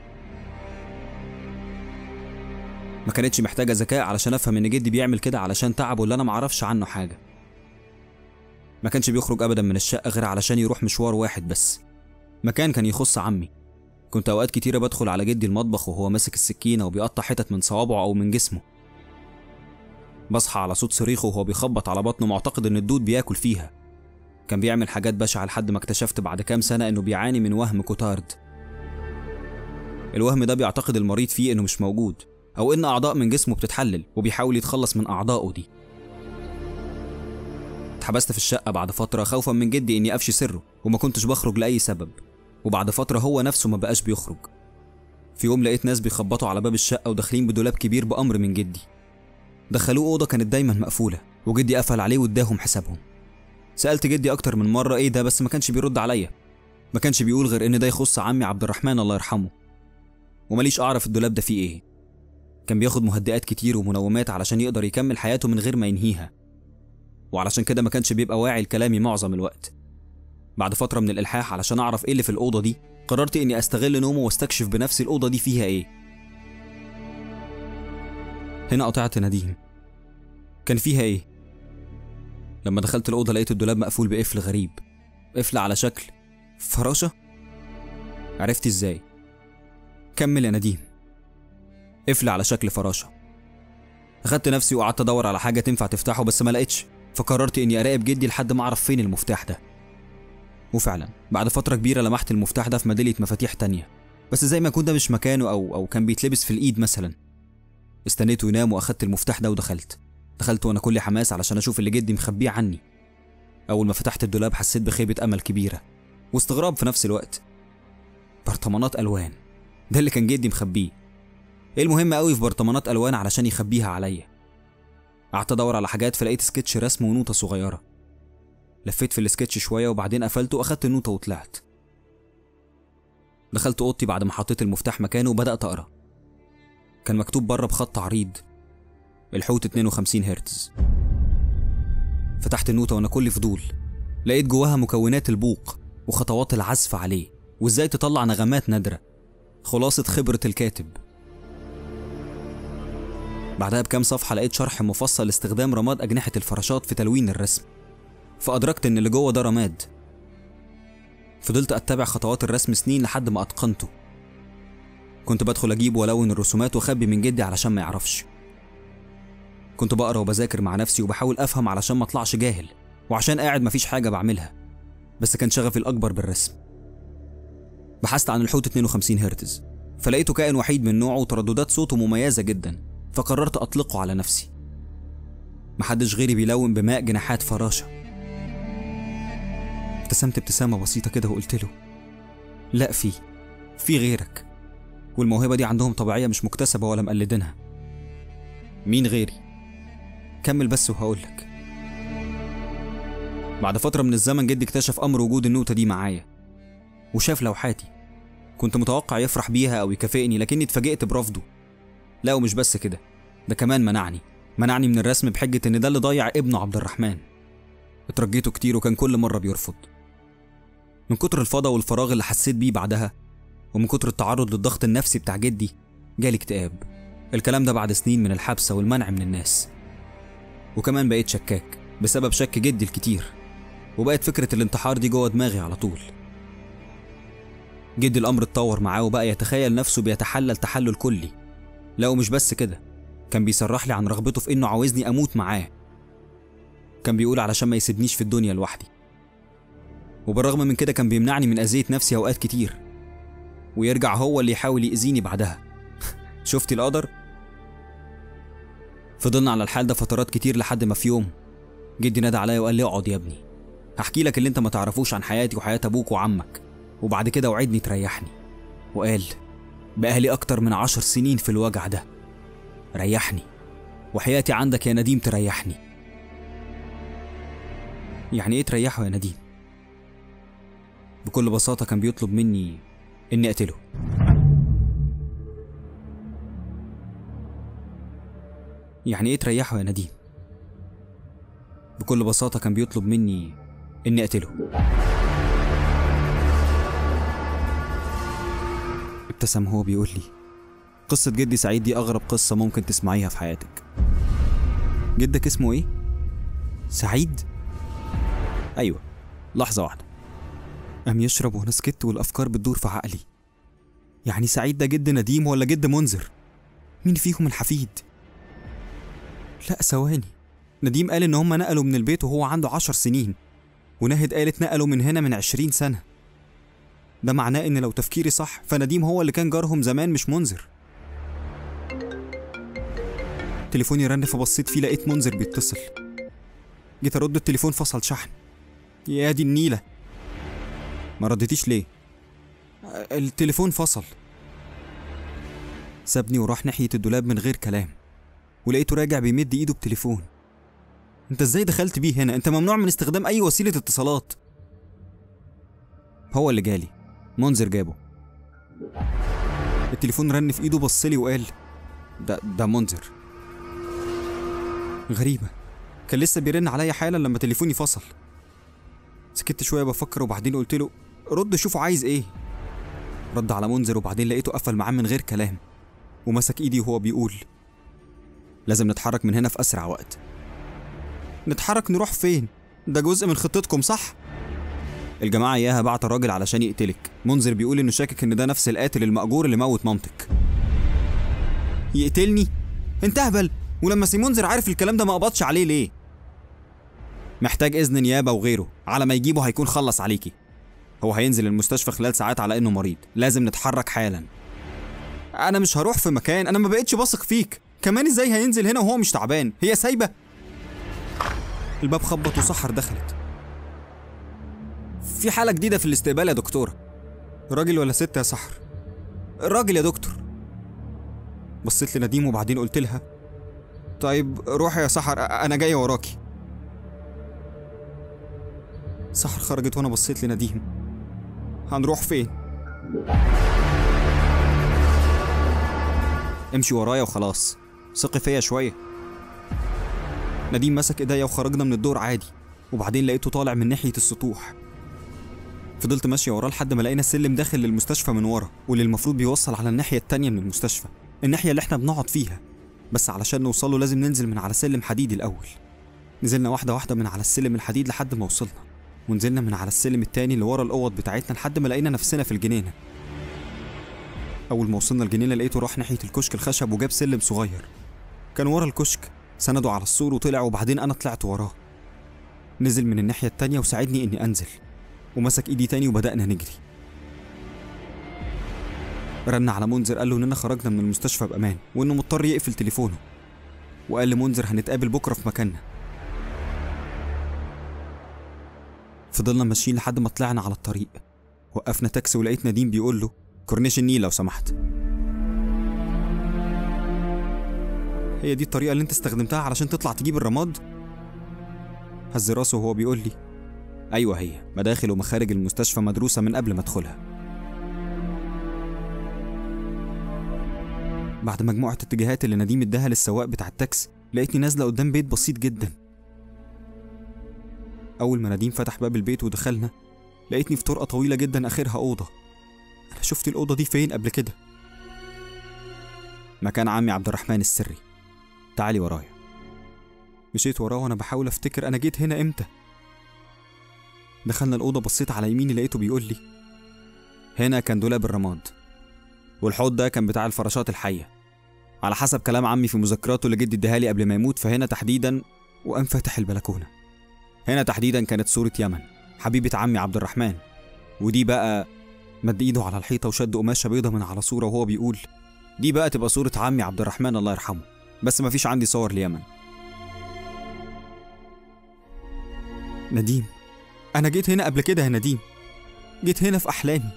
ما كانتش محتاجة ذكاء علشان أفهم إن جدي بيعمل كده علشان تعبه اللي أنا معرفش عنه حاجة ما كانش بيخرج أبدا من الشقة غير علشان يروح مشوار واحد بس مكان كان يخص عمي كنت أوقات كتيرة بدخل على جدي المطبخ وهو ماسك السكينة وبيقطع حتت من صوابعه أو من جسمه بصحى على صوت صريخه وهو بيخبط على بطنه معتقد إن الدود بياكل فيها كان بيعمل حاجات بشعة لحد ما اكتشفت بعد كام سنة إنه بيعاني من وهم كوتارد الوهم ده بيعتقد المريض فيه إنه مش موجود أو إن أعضاء من جسمه بتتحلل وبيحاول يتخلص من أعضائه دي اتحبست في الشقة بعد فترة خوفا من جدي إني أفشي سره وما كنتش بخرج لأي سبب وبعد فترة هو نفسه ما بقاش بيخرج في يوم لقيت ناس بيخبطوا على باب الشقة وداخلين بدولاب كبير بأمر من جدي دخلوه أوضة كانت دايما مقفولة وجدي قفل عليه واداهم حسابهم سألت جدي أكتر من مرة إيه ده بس ما كانش بيرد عليا ما كانش بيقول غير إن ده يخص عمي عبد الرحمن الله يرحمه ومليش أعرف الدولاب ده فيه إيه كان بياخد مهدئات كتير ومنومات علشان يقدر يكمل حياته من غير ما ينهيها وعلشان كده ما كانش بيبقى واعي لكلامي معظم الوقت بعد فترة من الإلحاح علشان أعرف إيه اللي في الأوضة دي قررت إني أستغل نومه واستكشف بنفسي الأوضة دي فيها إيه هنا قطعت نديم كان فيها إيه لما دخلت الأوضة لقيت الدولاب مقفول بقفل غريب قفل على شكل فراشة عرفت إزاي كمل يا نديم قفل على شكل فراشة أخدت نفسي وقعدت أدور على حاجة تنفع تفتحه بس ما لقيتش فقررت إني أراقب جدي لحد ما أعرف فين المفتاح ده وفعلا بعد فترة كبيرة لمحت المفتاح ده في ميدالية مفاتيح تانية بس زي ما يكون ده مش مكانه أو أو كان بيتلبس في الإيد مثلا استنيته ينام وأخدت المفتاح ده ودخلت دخلت وأنا كل حماس علشان أشوف اللي جدي مخبيه عني أول ما فتحت الدولاب حسيت بخيبة أمل كبيرة واستغراب في نفس الوقت برطمانات ألوان ده اللي كان جدي مخبيه ايه المهم قوي في برطمانات الوان علشان يخبيها عليا قعدت ادور على حاجات فلقيت سكتش رسم ونوتة صغيرة لفيت في السكتش شوية وبعدين قفلته واخدت النوتة وطلعت دخلت اوضتي بعد ما حطيت المفتاح مكانه وبدأت اقرا كان مكتوب بره بخط عريض الحوت 52 هرتز فتحت النوتة وانا كل فضول لقيت جواها مكونات البوق وخطوات العزف عليه وازاي تطلع نغمات نادرة خلاصة خبرة الكاتب بعدها بكام صفحة لقيت شرح مفصل لاستخدام رماد أجنحة الفراشات في تلوين الرسم فأدركت إن اللي جوه ده رماد فضلت أتبع خطوات الرسم سنين لحد ما أتقنته كنت بدخل أجيب وألون الرسومات وأخبي من جدي علشان ما يعرفش كنت بقرا وبذاكر مع نفسي وبحاول أفهم علشان ما أطلعش جاهل وعشان قاعد مفيش حاجة بعملها بس كان شغفي الأكبر بالرسم بحثت عن الحوت 52 هرتز فلقيته كائن وحيد من نوعه وترددات صوته مميزة جدا فقررت أطلقه على نفسي محدش غيري بيلون بماء جناحات فراشة ابتسمت ابتسامة بسيطة كده وقلت له لا في في غيرك والموهبة دي عندهم طبيعية مش مكتسبة ولا مقلدينها مين غيري كمل بس وهقولك بعد فترة من الزمن جدي اكتشف أمر وجود النوتة دي معايا وشاف لوحاتي كنت متوقع يفرح بيها أو يكافئني لكني اتفاجئت برفضه لا ومش بس كده ده كمان منعني منعني من الرسم بحجة إن ده اللي ضيع ابنه عبد الرحمن اترجيته كتير وكان كل مرة بيرفض من كتر الفضا والفراغ اللي حسيت بيه بعدها ومن كتر التعرض للضغط النفسي بتاع جدي جالي اكتئاب الكلام ده بعد سنين من الحبسة والمنع من الناس وكمان بقيت شكاك بسبب شك جدي الكتير وبقت فكرة الانتحار دي جوه دماغي على طول جدي الأمر اتطور معاه وبقى يتخيل نفسه بيتحلل تحلل كلي لا ومش بس كده كان بيصرح لي عن رغبته في انه عاوزني اموت معاه كان بيقول علشان ما يسيبنيش في الدنيا لوحدي وبالرغم من كده كان بيمنعني من اذية نفسي اوقات كتير ويرجع هو اللي يحاول يأذيني بعدها شفتي القدر فضلنا على الحال ده فترات كتير لحد ما في يوم جدي نادى عليا وقال لي اقعد يا ابني هحكي لك اللي انت ما تعرفوش عن حياتي وحياة ابوك وعمك وبعد كده وعدني تريحني وقال بقالي أكتر من عشر سنين في الوجع ده ريحني وحياتي عندك يا نديم تريحني يعني ايه تريحه يا نديم بكل بساطة كان بيطلب مني إني أقتله يعني ايه تريحه يا نديم بكل بساطة كان بيطلب مني إني أقتله ابتسم هو بيقول لي قصة جدي سعيد دي أغرب قصة ممكن تسمعيها في حياتك جدك اسمه إيه؟ سعيد؟ أيوة لحظة واحدة قام يشرب وأنا سكت والأفكار بتدور في عقلي يعني سعيد ده جد نديم ولا جد منذر؟ مين فيهم الحفيد؟ لا ثواني نديم قال إن هما نقلوا من البيت وهو عنده عشر سنين وناهد قالت نقلوا من هنا من عشرين سنة ده معناه إن لو تفكيري صح فنديم هو اللي كان جارهم زمان مش منذر تليفوني رن فبصيت فيه لقيت منذر بيتصل جيت أرد التليفون فصل شحن يا دي النيلة ما ردتيش ليه التليفون فصل سابني وراح ناحية الدولاب من غير كلام ولقيته راجع بيمد ايده بتليفون انت ازاي دخلت بيه هنا انت ممنوع من استخدام اي وسيلة اتصالات هو اللي جالي منذر جابه التليفون رن في ايده بصلي وقال ده ده منذر غريبة كان لسه بيرن عليا حالا لما تليفوني فصل سكت شوية بفكر وبعدين قلت له رد شوفه عايز ايه رد على منذر وبعدين لقيته قفل معاه من غير كلام ومسك ايدي وهو بيقول لازم نتحرك من هنا في اسرع وقت نتحرك نروح فين ده جزء من خطتكم صح الجماعة إياها بعت راجل علشان يقتلك منذر بيقول إنه شاكك إن ده نفس القاتل المأجور اللي موت مامتك يقتلني؟ أنت أهبل ولما سي منذر عارف الكلام ده ما قبضش عليه ليه؟ محتاج إذن نيابة وغيره على ما يجيبه هيكون خلص عليكي هو هينزل المستشفى خلال ساعات على إنه مريض لازم نتحرك حالا أنا مش هروح في مكان أنا ما بقتش بثق فيك كمان إزاي هينزل هنا وهو مش تعبان هي سايبة الباب خبط وسحر دخلت في حالة جديدة في الاستقبال يا دكتورة راجل ولا ست يا سحر راجل يا دكتور بصيت لنديم وبعدين قلت لها طيب روحي يا سحر أنا جاية وراكي سحر خرجت وأنا بصيت لنديم هنروح فين؟ امشي ورايا وخلاص ثقي فيا شوية نديم مسك ايديا وخرجنا من الدور عادي وبعدين لقيته طالع من ناحية السطوح فضلت ماشية وراه لحد ما لقينا السلم داخل للمستشفى من ورا واللي المفروض بيوصل على الناحية التانية من المستشفى الناحية اللي احنا بنقعد فيها بس علشان نوصله لازم ننزل من على سلم حديدي الأول نزلنا واحدة واحدة من على السلم الحديد لحد ما وصلنا ونزلنا من على السلم التاني اللي ورا الأوض بتاعتنا لحد ما لقينا نفسنا في الجنينة أول ما وصلنا الجنينة لقيته راح ناحية الكشك الخشب وجاب سلم صغير كان ورا الكشك سنده على السور وطلع وبعدين أنا طلعت وراه نزل من الناحية التانية وساعدني إني أنزل ومسك إيدي تاني وبدأنا نجري رن على منذر قال له إننا خرجنا من المستشفى بأمان وإنه مضطر يقفل تليفونه وقال لمنذر هنتقابل بكرة في مكاننا فضلنا ماشيين لحد ما طلعنا على الطريق وقفنا تاكسي ولقيت نديم بيقول له كورنيش النيل لو سمحت هي دي الطريقة اللي انت استخدمتها علشان تطلع تجيب الرماد؟ هز راسه وهو بيقول لي أيوة هي مداخل ومخارج المستشفى مدروسة من قبل ما أدخلها بعد مجموعة اتجاهات اللي نديم اداها للسواق بتاع التاكسي لقيتني نازلة قدام بيت بسيط جدا أول ما نديم فتح باب البيت ودخلنا لقيتني في طرقة طويلة جدا آخرها أوضة أنا شفت الأوضة دي فين قبل كده مكان عمي عبد الرحمن السري تعالي ورايا مشيت وراه وانا بحاول افتكر انا جيت هنا امتى دخلنا الأوضة بصيت على يميني لقيته بيقول لي هنا كان دولاب الرماد والحوض ده كان بتاع الفراشات الحية على حسب كلام عمي في مذكراته اللي جدي اداها لي قبل ما يموت فهنا تحديدا وقام فاتح البلكونة هنا تحديدا كانت صورة يمن حبيبة عمي عبد الرحمن ودي بقى مد ايده على الحيطة وشد قماشة بيضة من على صورة وهو بيقول دي بقى تبقى صورة عمي عبد الرحمن الله يرحمه بس مفيش عندي صور ليمن نديم أنا جيت هنا قبل كده يا نديم جيت هنا في أحلامي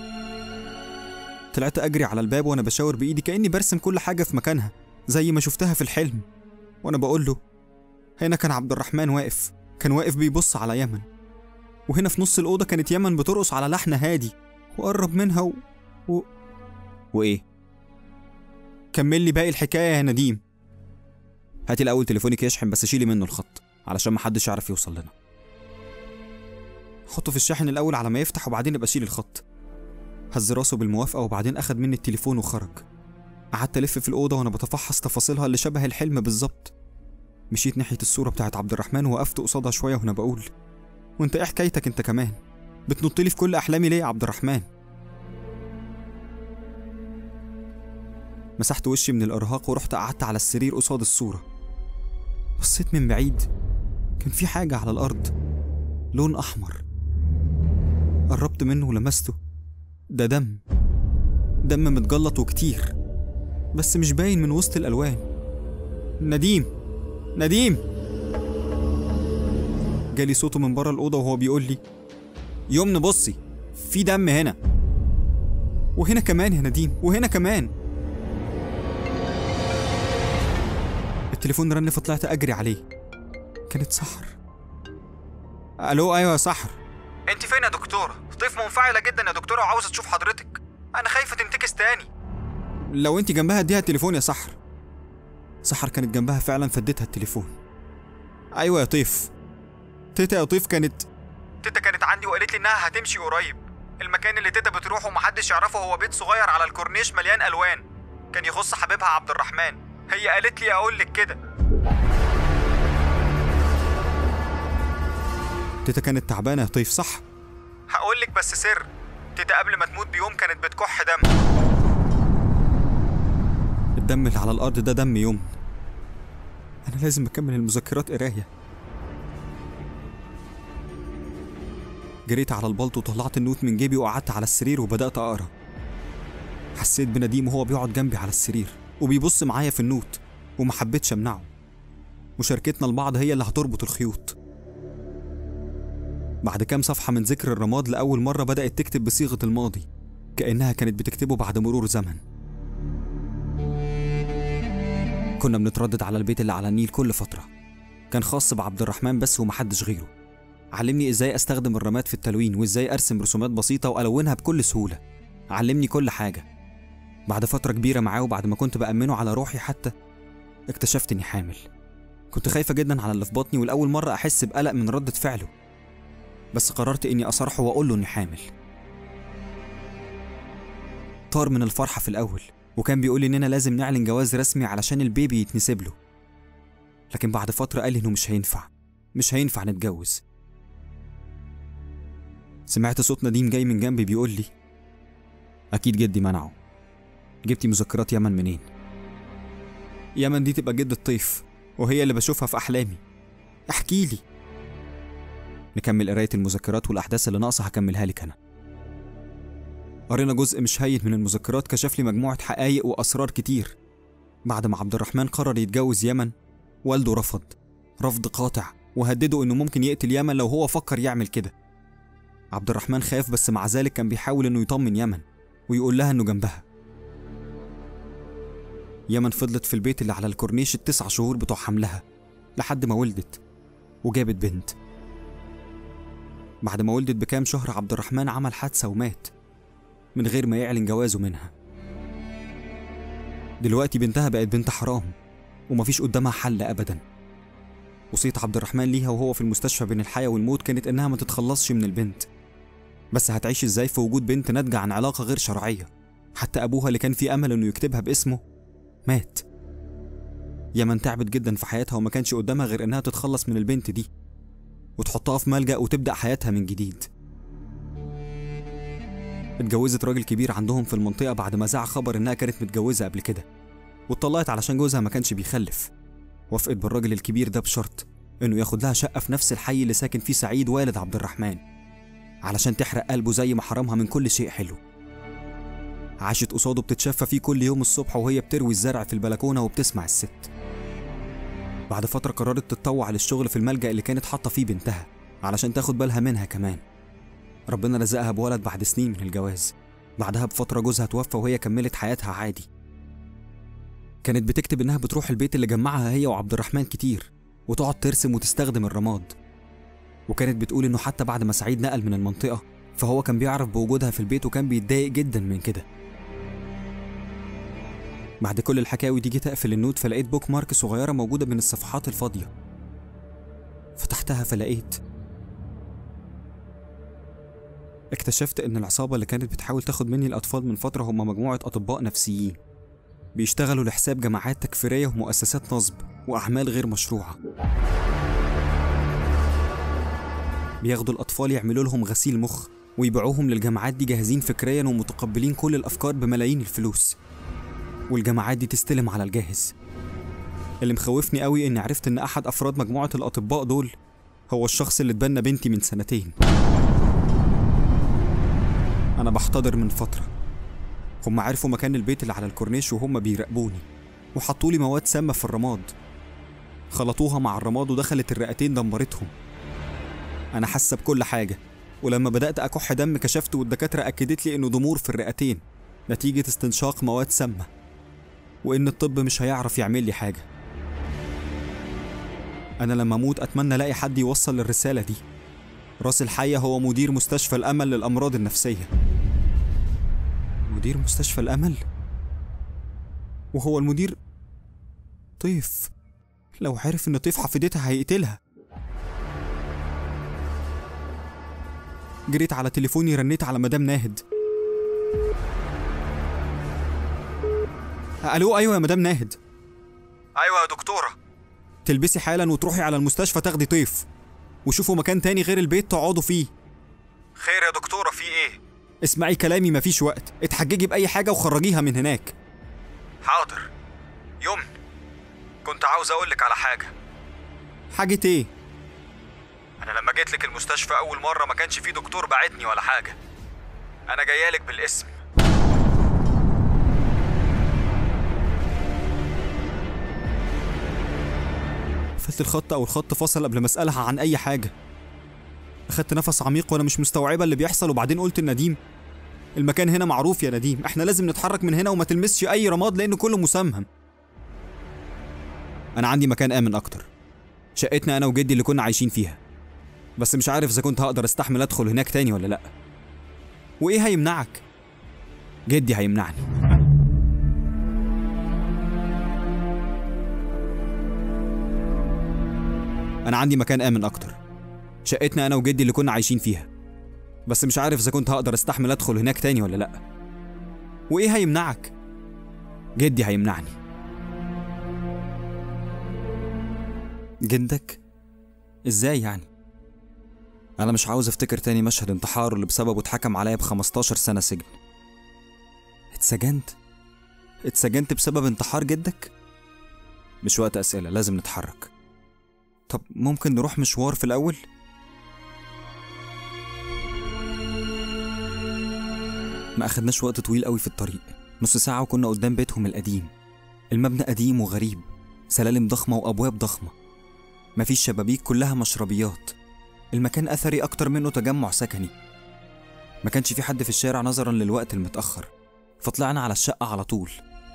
طلعت أجري على الباب وأنا بشاور بإيدي كأني برسم كل حاجة في مكانها زي ما شفتها في الحلم وأنا بقول له هنا كان عبد الرحمن واقف كان واقف بيبص على يمن وهنا في نص الأوضة كانت يمن بترقص على لحن هادي وقرب منها و... و... وإيه؟ كمل لي باقي الحكاية يا نديم هاتي الأول تليفونك يشحن بس شيلي منه الخط علشان محدش يعرف يوصل لنا حطه في الشاحن الأول على ما يفتح وبعدين ابقى شيل الخط هز راسه بالموافقة وبعدين أخد مني التليفون وخرج قعدت ألف في الأوضة وأنا بتفحص تفاصيلها اللي شبه الحلم بالظبط مشيت ناحية الصورة بتاعت عبد الرحمن ووقفت قصادها شوية وأنا بقول وأنت إيه حكايتك أنت كمان بتنطلي في كل أحلامي ليه يا عبد الرحمن مسحت وشي من الإرهاق ورحت قعدت على السرير قصاد الصورة بصيت من بعيد كان في حاجة على الأرض لون أحمر قربت منه ولمسته ده دم دم متجلط وكتير بس مش باين من وسط الألوان نديم نديم جالي صوته من بره الأوضة وهو بيقول لي يمن بصي في دم هنا وهنا كمان يا نديم وهنا كمان التليفون رن فطلعت أجري عليه كانت سحر ألو أيوة يا سحر انت فين يا دكتوره طيف منفعله جدا يا دكتوره وعاوزه تشوف حضرتك انا خايفه تنتكس تاني لو انت جنبها اديها التليفون يا سحر سحر كانت جنبها فعلا فديتها التليفون ايوه يا طيف تيتا يا طيف كانت تيتا كانت عندي وقالت لي انها هتمشي قريب المكان اللي تيتا بتروحه ومحدش يعرفه هو بيت صغير على الكورنيش مليان الوان كان يخص حبيبها عبد الرحمن هي قالت لي اقول لك كده تيتا كانت تعبانه يا طيف صح هقول لك بس سر تيتا قبل ما تموت بيوم كانت بتكح دم الدم اللي على الارض ده دم يوم انا لازم اكمل المذكرات قرايه جريت على البلط وطلعت النوت من جيبي وقعدت على السرير وبدات اقرا حسيت بنديم وهو بيقعد جنبي على السرير وبيبص معايا في النوت وما حبيتش امنعه مشاركتنا لبعض هي اللي هتربط الخيوط بعد كام صفحة من ذكر الرماد لأول مرة بدأت تكتب بصيغة الماضي كأنها كانت بتكتبه بعد مرور زمن كنا بنتردد على البيت اللي على النيل كل فترة كان خاص بعبد الرحمن بس ومحدش غيره علمني ازاي استخدم الرماد في التلوين وازاي ارسم رسومات بسيطة والونها بكل سهولة علمني كل حاجة بعد فترة كبيرة معاه وبعد ما كنت بأمنه على روحي حتى اكتشفت اني حامل كنت خايفة جدا على اللي في بطني والأول مرة أحس بقلق من ردة فعله بس قررت اني اصارحه واقول له اني حامل طار من الفرحة في الأول وكان بيقول لي إننا لازم نعلن جواز رسمي علشان البيبي يتنسب له لكن بعد فترة قال لي إنه مش هينفع مش هينفع نتجوز سمعت صوت نديم جاي من جنبي بيقول لي أكيد جدي منعه جبتي مذكرات يمن منين؟ يمن دي تبقى جد الطيف وهي اللي بشوفها في أحلامي احكي لي نكمل قراية المذكرات والأحداث اللي ناقصة هكملها لك أنا قرينا جزء مش هين من المذكرات كشف لي مجموعة حقايق وأسرار كتير بعد ما عبد الرحمن قرر يتجوز يمن والده رفض رفض قاطع وهدده إنه ممكن يقتل يمن لو هو فكر يعمل كده عبد الرحمن خاف بس مع ذلك كان بيحاول إنه يطمن يمن ويقول لها إنه جنبها يمن فضلت في البيت اللي على الكورنيش التسع شهور بتوع حملها لحد ما ولدت وجابت بنت بعد ما ولدت بكام شهر عبد الرحمن عمل حادثة ومات من غير ما يعلن جوازه منها دلوقتي بنتها بقت بنت حرام ومفيش قدامها حل أبدا وصية عبد الرحمن ليها وهو في المستشفى بين الحياة والموت كانت إنها ما تتخلصش من البنت بس هتعيش إزاي في وجود بنت ناتجة عن علاقة غير شرعية حتى أبوها اللي كان في أمل إنه يكتبها باسمه مات يمن تعبت جدا في حياتها وما كانش قدامها غير إنها تتخلص من البنت دي وتحطها في ملجأ وتبدأ حياتها من جديد اتجوزت راجل كبير عندهم في المنطقة بعد ما ذاع خبر إنها كانت متجوزة قبل كده واتطلقت علشان جوزها ما كانش بيخلف وافقت بالراجل الكبير ده بشرط إنه ياخد لها شقة في نفس الحي اللي ساكن فيه سعيد والد عبد الرحمن علشان تحرق قلبه زي ما حرمها من كل شيء حلو عاشت قصاده بتتشفى فيه كل يوم الصبح وهي بتروي الزرع في البلكونة وبتسمع الست بعد فترة قررت تتطوع للشغل في الملجأ اللي كانت حاطة فيه بنتها علشان تاخد بالها منها كمان ربنا رزقها بولد بعد سنين من الجواز بعدها بفترة جوزها توفى وهي كملت حياتها عادي كانت بتكتب إنها بتروح البيت اللي جمعها هي وعبد الرحمن كتير وتقعد ترسم وتستخدم الرماد وكانت بتقول إنه حتى بعد ما سعيد نقل من المنطقة فهو كان بيعرف بوجودها في البيت وكان بيتضايق جدا من كده بعد كل الحكاوي دي جيت اقفل النوت فلقيت بوك مارك صغيرة موجودة بين الصفحات الفاضية فتحتها فلقيت اكتشفت ان العصابة اللي كانت بتحاول تاخد مني الاطفال من فترة هم مجموعة اطباء نفسيين بيشتغلوا لحساب جماعات تكفيرية ومؤسسات نصب واعمال غير مشروعة بياخدوا الاطفال يعملوا لهم غسيل مخ ويبيعوهم للجماعات دي جاهزين فكريا ومتقبلين كل الافكار بملايين الفلوس والجماعات دي تستلم على الجاهز اللي مخوفني قوي اني عرفت ان احد افراد مجموعه الاطباء دول هو الشخص اللي اتبنى بنتي من سنتين أنا بحتضر من فترة هم عرفوا مكان البيت اللي على الكورنيش وهم بيراقبوني وحطوا لي مواد سامة في الرماد خلطوها مع الرماد ودخلت الرئتين دمرتهم أنا حاسة بكل حاجة ولما بدأت أكح دم كشفت والدكاترة أكدت لي إنه ضمور في الرئتين نتيجة استنشاق مواد سامة وإن الطب مش هيعرف يعمل لي حاجة أنا لما أموت أتمنى ألاقي حد يوصل الرسالة دي راس الحية هو مدير مستشفى الأمل للأمراض النفسية مدير مستشفى الأمل؟ وهو المدير طيف لو عرف إن طيف حفيدتها هيقتلها جريت على تليفوني رنيت على مدام ناهد الو ايوه يا مدام ناهد ايوه يا دكتوره تلبسي حالا وتروحي على المستشفى تاخدي طيف وشوفوا مكان تاني غير البيت تقعدوا فيه خير يا دكتوره في ايه اسمعي كلامي مفيش وقت اتحججي بأي حاجة وخرجيها من هناك حاضر يمن كنت عاوز اقولك على حاجه حاجة ايه؟ انا لما جيت لك المستشفى اول مره ما كانش في دكتور بعتني ولا حاجه انا جايالك بالاسم قفلت الخط او الخط فصل قبل ما اسألها عن اي حاجة اخدت نفس عميق وانا مش مستوعبة اللي بيحصل وبعدين قلت لنديم المكان هنا معروف يا نديم احنا لازم نتحرك من هنا وما تلمسش اي رماد لان كله مسمم انا عندي مكان امن اكتر شقتنا انا وجدي اللي كنا عايشين فيها بس مش عارف اذا كنت هقدر استحمل ادخل هناك تاني ولا لا وايه هيمنعك جدي هيمنعني انا عندي مكان امن اكتر شقتنا انا وجدي اللي كنا عايشين فيها بس مش عارف اذا كنت هقدر استحمل ادخل هناك تاني ولا لا وايه هيمنعك جدي هيمنعني جدك ازاي يعني انا مش عاوز افتكر تاني مشهد انتحار اللي بسببه اتحكم عليا ب 15 سنه سجن اتسجنت اتسجنت بسبب انتحار جدك مش وقت اسئله لازم نتحرك طب ممكن نروح مشوار في الاول ما اخدناش وقت طويل قوي في الطريق نص ساعه وكنا قدام بيتهم القديم المبنى قديم وغريب سلالم ضخمه وابواب ضخمه مفيش شبابيك كلها مشربيات المكان أثري أكتر منه تجمع سكني ما كانش في حد في الشارع نظرا للوقت المتأخر فطلعنا على الشقة على طول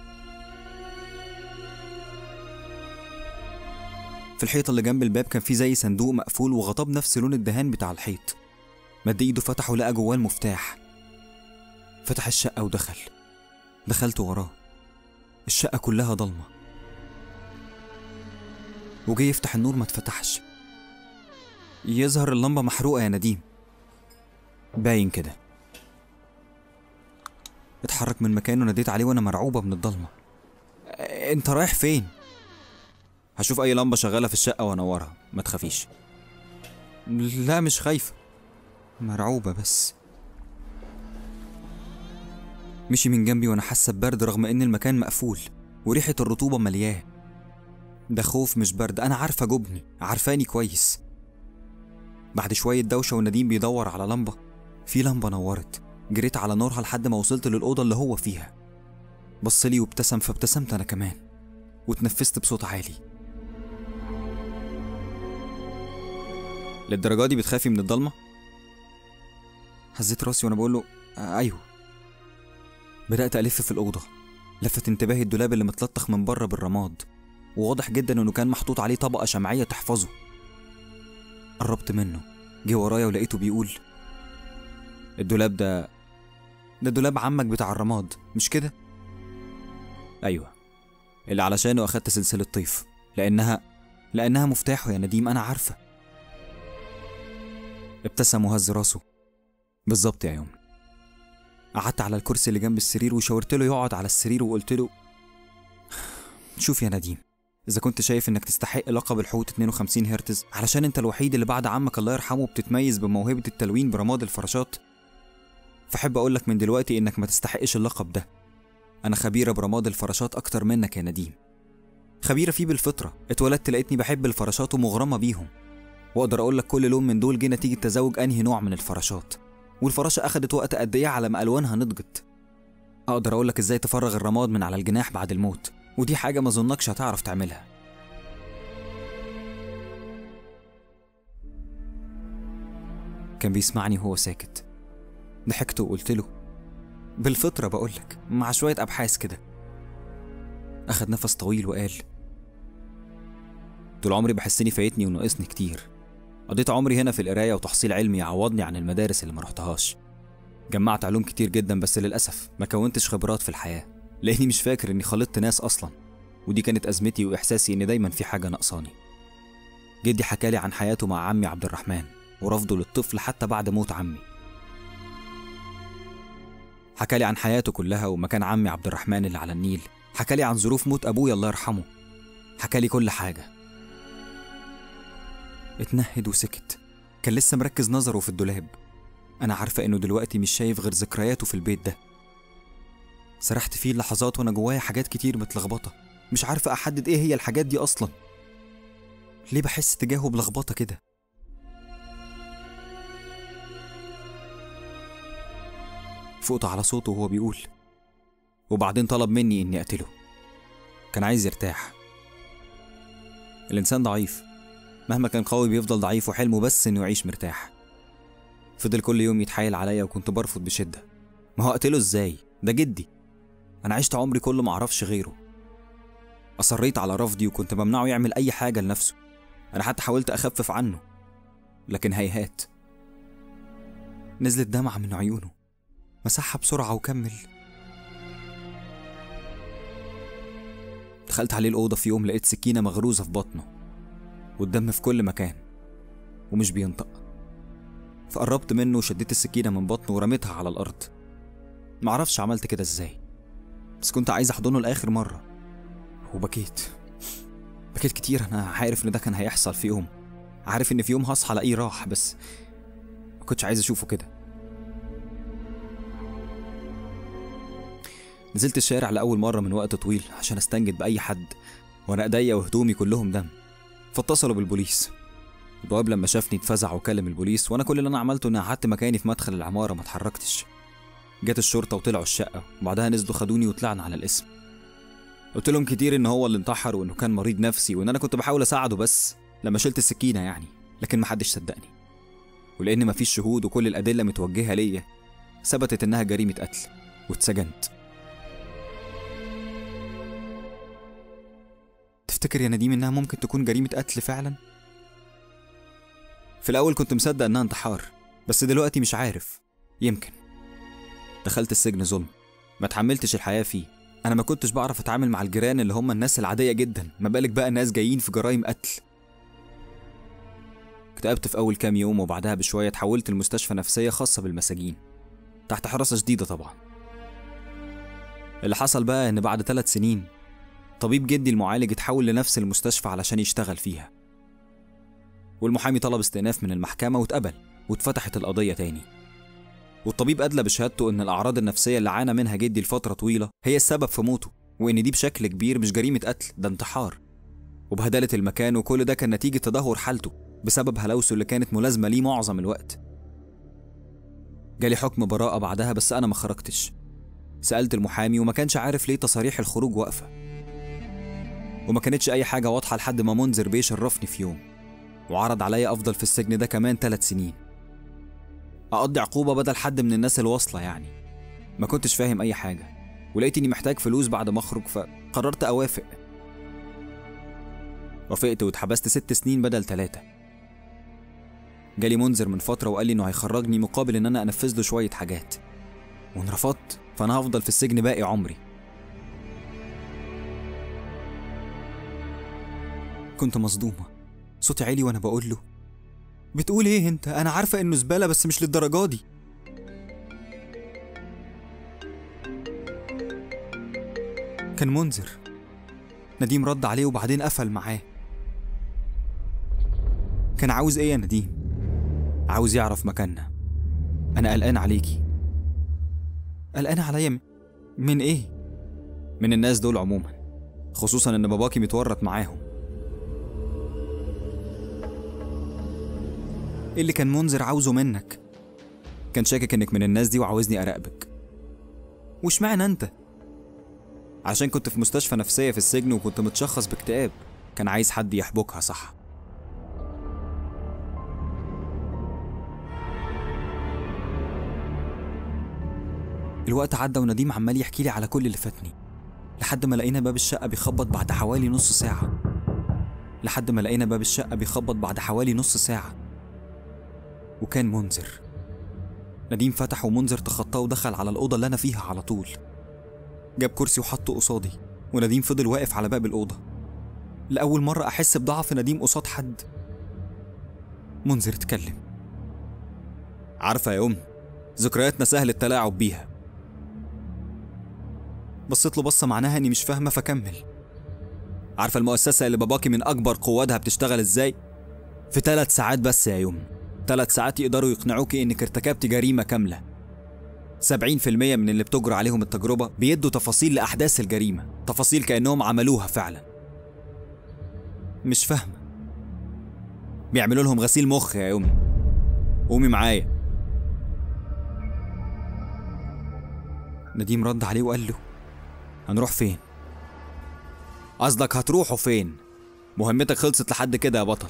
في الحيطة اللي جنب الباب كان في زي صندوق مقفول وغطاه بنفس لون الدهان بتاع الحيط مد ايده فتحه ولقى جواه المفتاح فتح الشقة ودخل دخلت وراه الشقة كلها ضلمة وجه يفتح النور ما اتفتحش يظهر اللمبة محروقة يا نديم باين كده اتحرك من مكانه ناديت عليه وانا مرعوبة من الضلمة اه، انت رايح فين؟ هشوف اي لمبة شغالة في الشقة وانورها ما تخافيش لا مش خايفة مرعوبة بس مشي من جنبي وانا حاسة ببرد رغم ان المكان مقفول وريحة الرطوبة ملياه ده خوف مش برد انا عارفة جبني عارفاني كويس بعد شوية دوشة ونديم بيدور على لمبة في لمبة نورت جريت على نورها لحد ما وصلت للأوضة اللي هو فيها بص لي وابتسم فابتسمت أنا كمان واتنفست بصوت عالي للدرجة دي بتخافي من الضلمة؟ هزيت راسي وأنا بقول له آه أيوه بدأت ألف في الأوضة لفت انتباهي الدولاب اللي متلطخ من بره بالرماد وواضح جدا إنه كان محطوط عليه طبقة شمعية تحفظه قربت منه جه ورايا ولقيته بيقول الدولاب ده ده دولاب عمك بتاع الرماد مش كده ايوه اللي علشانه اخدت سلسلة طيف لانها لانها مفتاحه يا نديم انا عارفة ابتسم وهز راسه بالظبط يا يوم قعدت على الكرسي اللي جنب السرير وشاورت له يقعد على السرير وقلت له شوف يا نديم إذا كنت شايف إنك تستحق لقب الحوت 52 هرتز علشان أنت الوحيد اللي بعد عمك الله يرحمه بتتميز بموهبة التلوين برماد الفراشات فحب أقولك من دلوقتي إنك ما تستحقش اللقب ده أنا خبيرة برماد الفراشات أكتر منك يا نديم خبيرة فيه بالفطرة اتولدت لقيتني بحب الفراشات ومغرمة بيهم واقدر اقول لك كل لون من دول جه نتيجه تزاوج انهي نوع من الفراشات والفراشه اخدت وقت قد ايه على ما الوانها نضجت اقدر اقول لك ازاي تفرغ الرماد من على الجناح بعد الموت ودي حاجه ما اظنكش هتعرف تعملها كان بيسمعني وهو ساكت ضحكت وقلت له بالفطرة بقولك مع شوية أبحاث كده أخد نفس طويل وقال طول عمري بحس إني فايتني وناقصني كتير قضيت عمري هنا في القراية وتحصيل علمي يعوضني عن المدارس اللي ما رحتهاش جمعت علوم كتير جدا بس للأسف ما كونتش خبرات في الحياة لأني مش فاكر إني خلطت ناس أصلا ودي كانت أزمتي وإحساسي إن دايما في حاجة ناقصاني جدي حكالي عن حياته مع عمي عبد الرحمن ورفضه للطفل حتى بعد موت عمي حكالي عن حياته كلها ومكان عمي عبد الرحمن اللي على النيل حكالي عن ظروف موت أبويا الله يرحمه حكالي كل حاجة اتنهد وسكت كان لسه مركز نظره في الدولاب أنا عارفة إنه دلوقتي مش شايف غير ذكرياته في البيت ده سرحت فيه اللحظات وأنا جوايا حاجات كتير متلخبطة مش عارفة أحدد إيه هي الحاجات دي أصلا ليه بحس تجاهه بلخبطة كده فقت على صوته وهو بيقول وبعدين طلب مني إني أقتله كان عايز يرتاح الإنسان ضعيف مهما كان قوي بيفضل ضعيف وحلمه بس إنه يعيش مرتاح فضل كل يوم يتحايل عليا وكنت برفض بشدة ما هو أقتله إزاي ده جدي أنا عشت عمري كله معرفش غيره أصريت على رفضي وكنت بمنعه يعمل أي حاجة لنفسه أنا حتى حاولت أخفف عنه لكن هيهات نزلت دمعة من عيونه مسحها بسرعة وكمل دخلت عليه الأوضة في يوم لقيت سكينة مغروزة في بطنه والدم في كل مكان ومش بينطق فقربت منه وشديت السكينة من بطنه ورميتها على الأرض معرفش عملت كده ازاي بس كنت عايز أحضنه لآخر مرة وبكيت بكيت كتير أنا عارف إن ده كان هيحصل في يوم عارف إن في يوم هصحى ألاقيه راح بس ما كنتش عايز أشوفه كده نزلت الشارع لأول مرة من وقت طويل عشان أستنجد بأي حد وأنا إيديا وهدومي كلهم دم فاتصلوا بالبوليس البواب لما شافني اتفزع وكلم البوليس وأنا كل اللي أنا عملته إني قعدت مكاني في مدخل العمارة ما اتحركتش جت الشرطة وطلعوا الشقة وبعدها نزلوا خدوني وطلعنا على الاسم قلت لهم كتير إن هو اللي انتحر وإنه كان مريض نفسي وإن أنا كنت بحاول أساعده بس لما شلت السكينة يعني لكن محدش صدقني ولأن مفيش شهود وكل الأدلة متوجهة ليا ثبتت إنها جريمة قتل واتسجنت تفتكر يا نديم إنها ممكن تكون جريمة قتل فعلا؟ في الأول كنت مصدق إنها انتحار بس دلوقتي مش عارف يمكن دخلت السجن ظلم ما تحملتش الحياة فيه أنا ما كنتش بعرف أتعامل مع الجيران اللي هم الناس العادية جدا ما بالك بقى ناس جايين في جرائم قتل اكتئبت في أول كام يوم وبعدها بشوية اتحولت لمستشفى نفسية خاصة بالمساجين تحت حراسة شديدة طبعا اللي حصل بقى إن بعد ثلاث سنين طبيب جدي المعالج اتحول لنفس المستشفى علشان يشتغل فيها والمحامي طلب استئناف من المحكمة واتقبل واتفتحت القضية تاني والطبيب أدلى بشهادته إن الأعراض النفسية اللي عانى منها جدي لفترة طويلة هي السبب في موته وإن دي بشكل كبير مش جريمة قتل ده انتحار وبهدلة المكان وكل ده كان نتيجة تدهور حالته بسبب هلاوسه اللي كانت ملازمة ليه معظم الوقت جالي حكم براءة بعدها بس أنا ما خرجتش سألت المحامي وما كانش عارف ليه تصاريح الخروج واقفة وما كانتش أي حاجة واضحة لحد ما منذر بيه شرفني في يوم وعرض عليا أفضل في السجن ده كمان ثلاث سنين أقضي عقوبة بدل حد من الناس الواصلة يعني ما كنتش فاهم أي حاجة ولقيت إني محتاج فلوس بعد ما أخرج فقررت أوافق وافقت واتحبست ست سنين بدل ثلاثة جالي منذر من فترة وقال لي إنه هيخرجني مقابل إن أنا أنفذ له شوية حاجات وإن رفضت فأنا هفضل في السجن باقي عمري كنت مصدومة صوتي عالي وأنا بقول له بتقول إيه أنت؟ أنا عارفة إنه زبالة بس مش للدرجة دي كان منذر نديم رد عليه وبعدين قفل معاه كان عاوز ايه يا نديم عاوز يعرف مكاننا انا قلقان عليكي قلقان عليا م- من ايه من الناس دول عموما خصوصا ان باباكي متورط معاهم ايه اللي كان منذر عاوزه منك كان شاكك انك من الناس دي وعاوزني اراقبك واشمعنى انت عشان كنت في مستشفى نفسية في السجن وكنت متشخص باكتئاب كان عايز حد يحبكها صح الوقت عدى ونديم عمال يحكي لي على كل اللي فاتني لحد ما لقينا باب الشقة بيخبط بعد حوالي نص ساعة لحد ما لقينا باب الشقة بيخبط بعد حوالي نص ساعة وكان منذر نديم فتح ومنذر تخطاه ودخل على الأوضة اللي أنا فيها على طول جاب كرسي وحطه قصادي ونديم فضل واقف على باب الأوضة لأول مرة أحس بضعف نديم قصاد حد منذر اتكلم عارفة يا أم ذكرياتنا سهل التلاعب بيها بصيت له بصة معناها إني مش فاهمة فكمل عارفة المؤسسة اللي باباكي من أكبر قوادها بتشتغل إزاي؟ في ثلاث ساعات بس يا يوم ثلاث ساعات يقدروا يقنعوكي إنك ارتكبتي جريمة كاملة 70% من اللي بتجرى عليهم التجربة بيدوا تفاصيل لأحداث الجريمة تفاصيل كأنهم عملوها فعلا مش فاهمة بيعملوا لهم غسيل مخ يا يوم قومي معايا نديم رد عليه وقال له هنروح فين؟ قصدك هتروحوا فين؟ مهمتك خلصت لحد كده يا بطل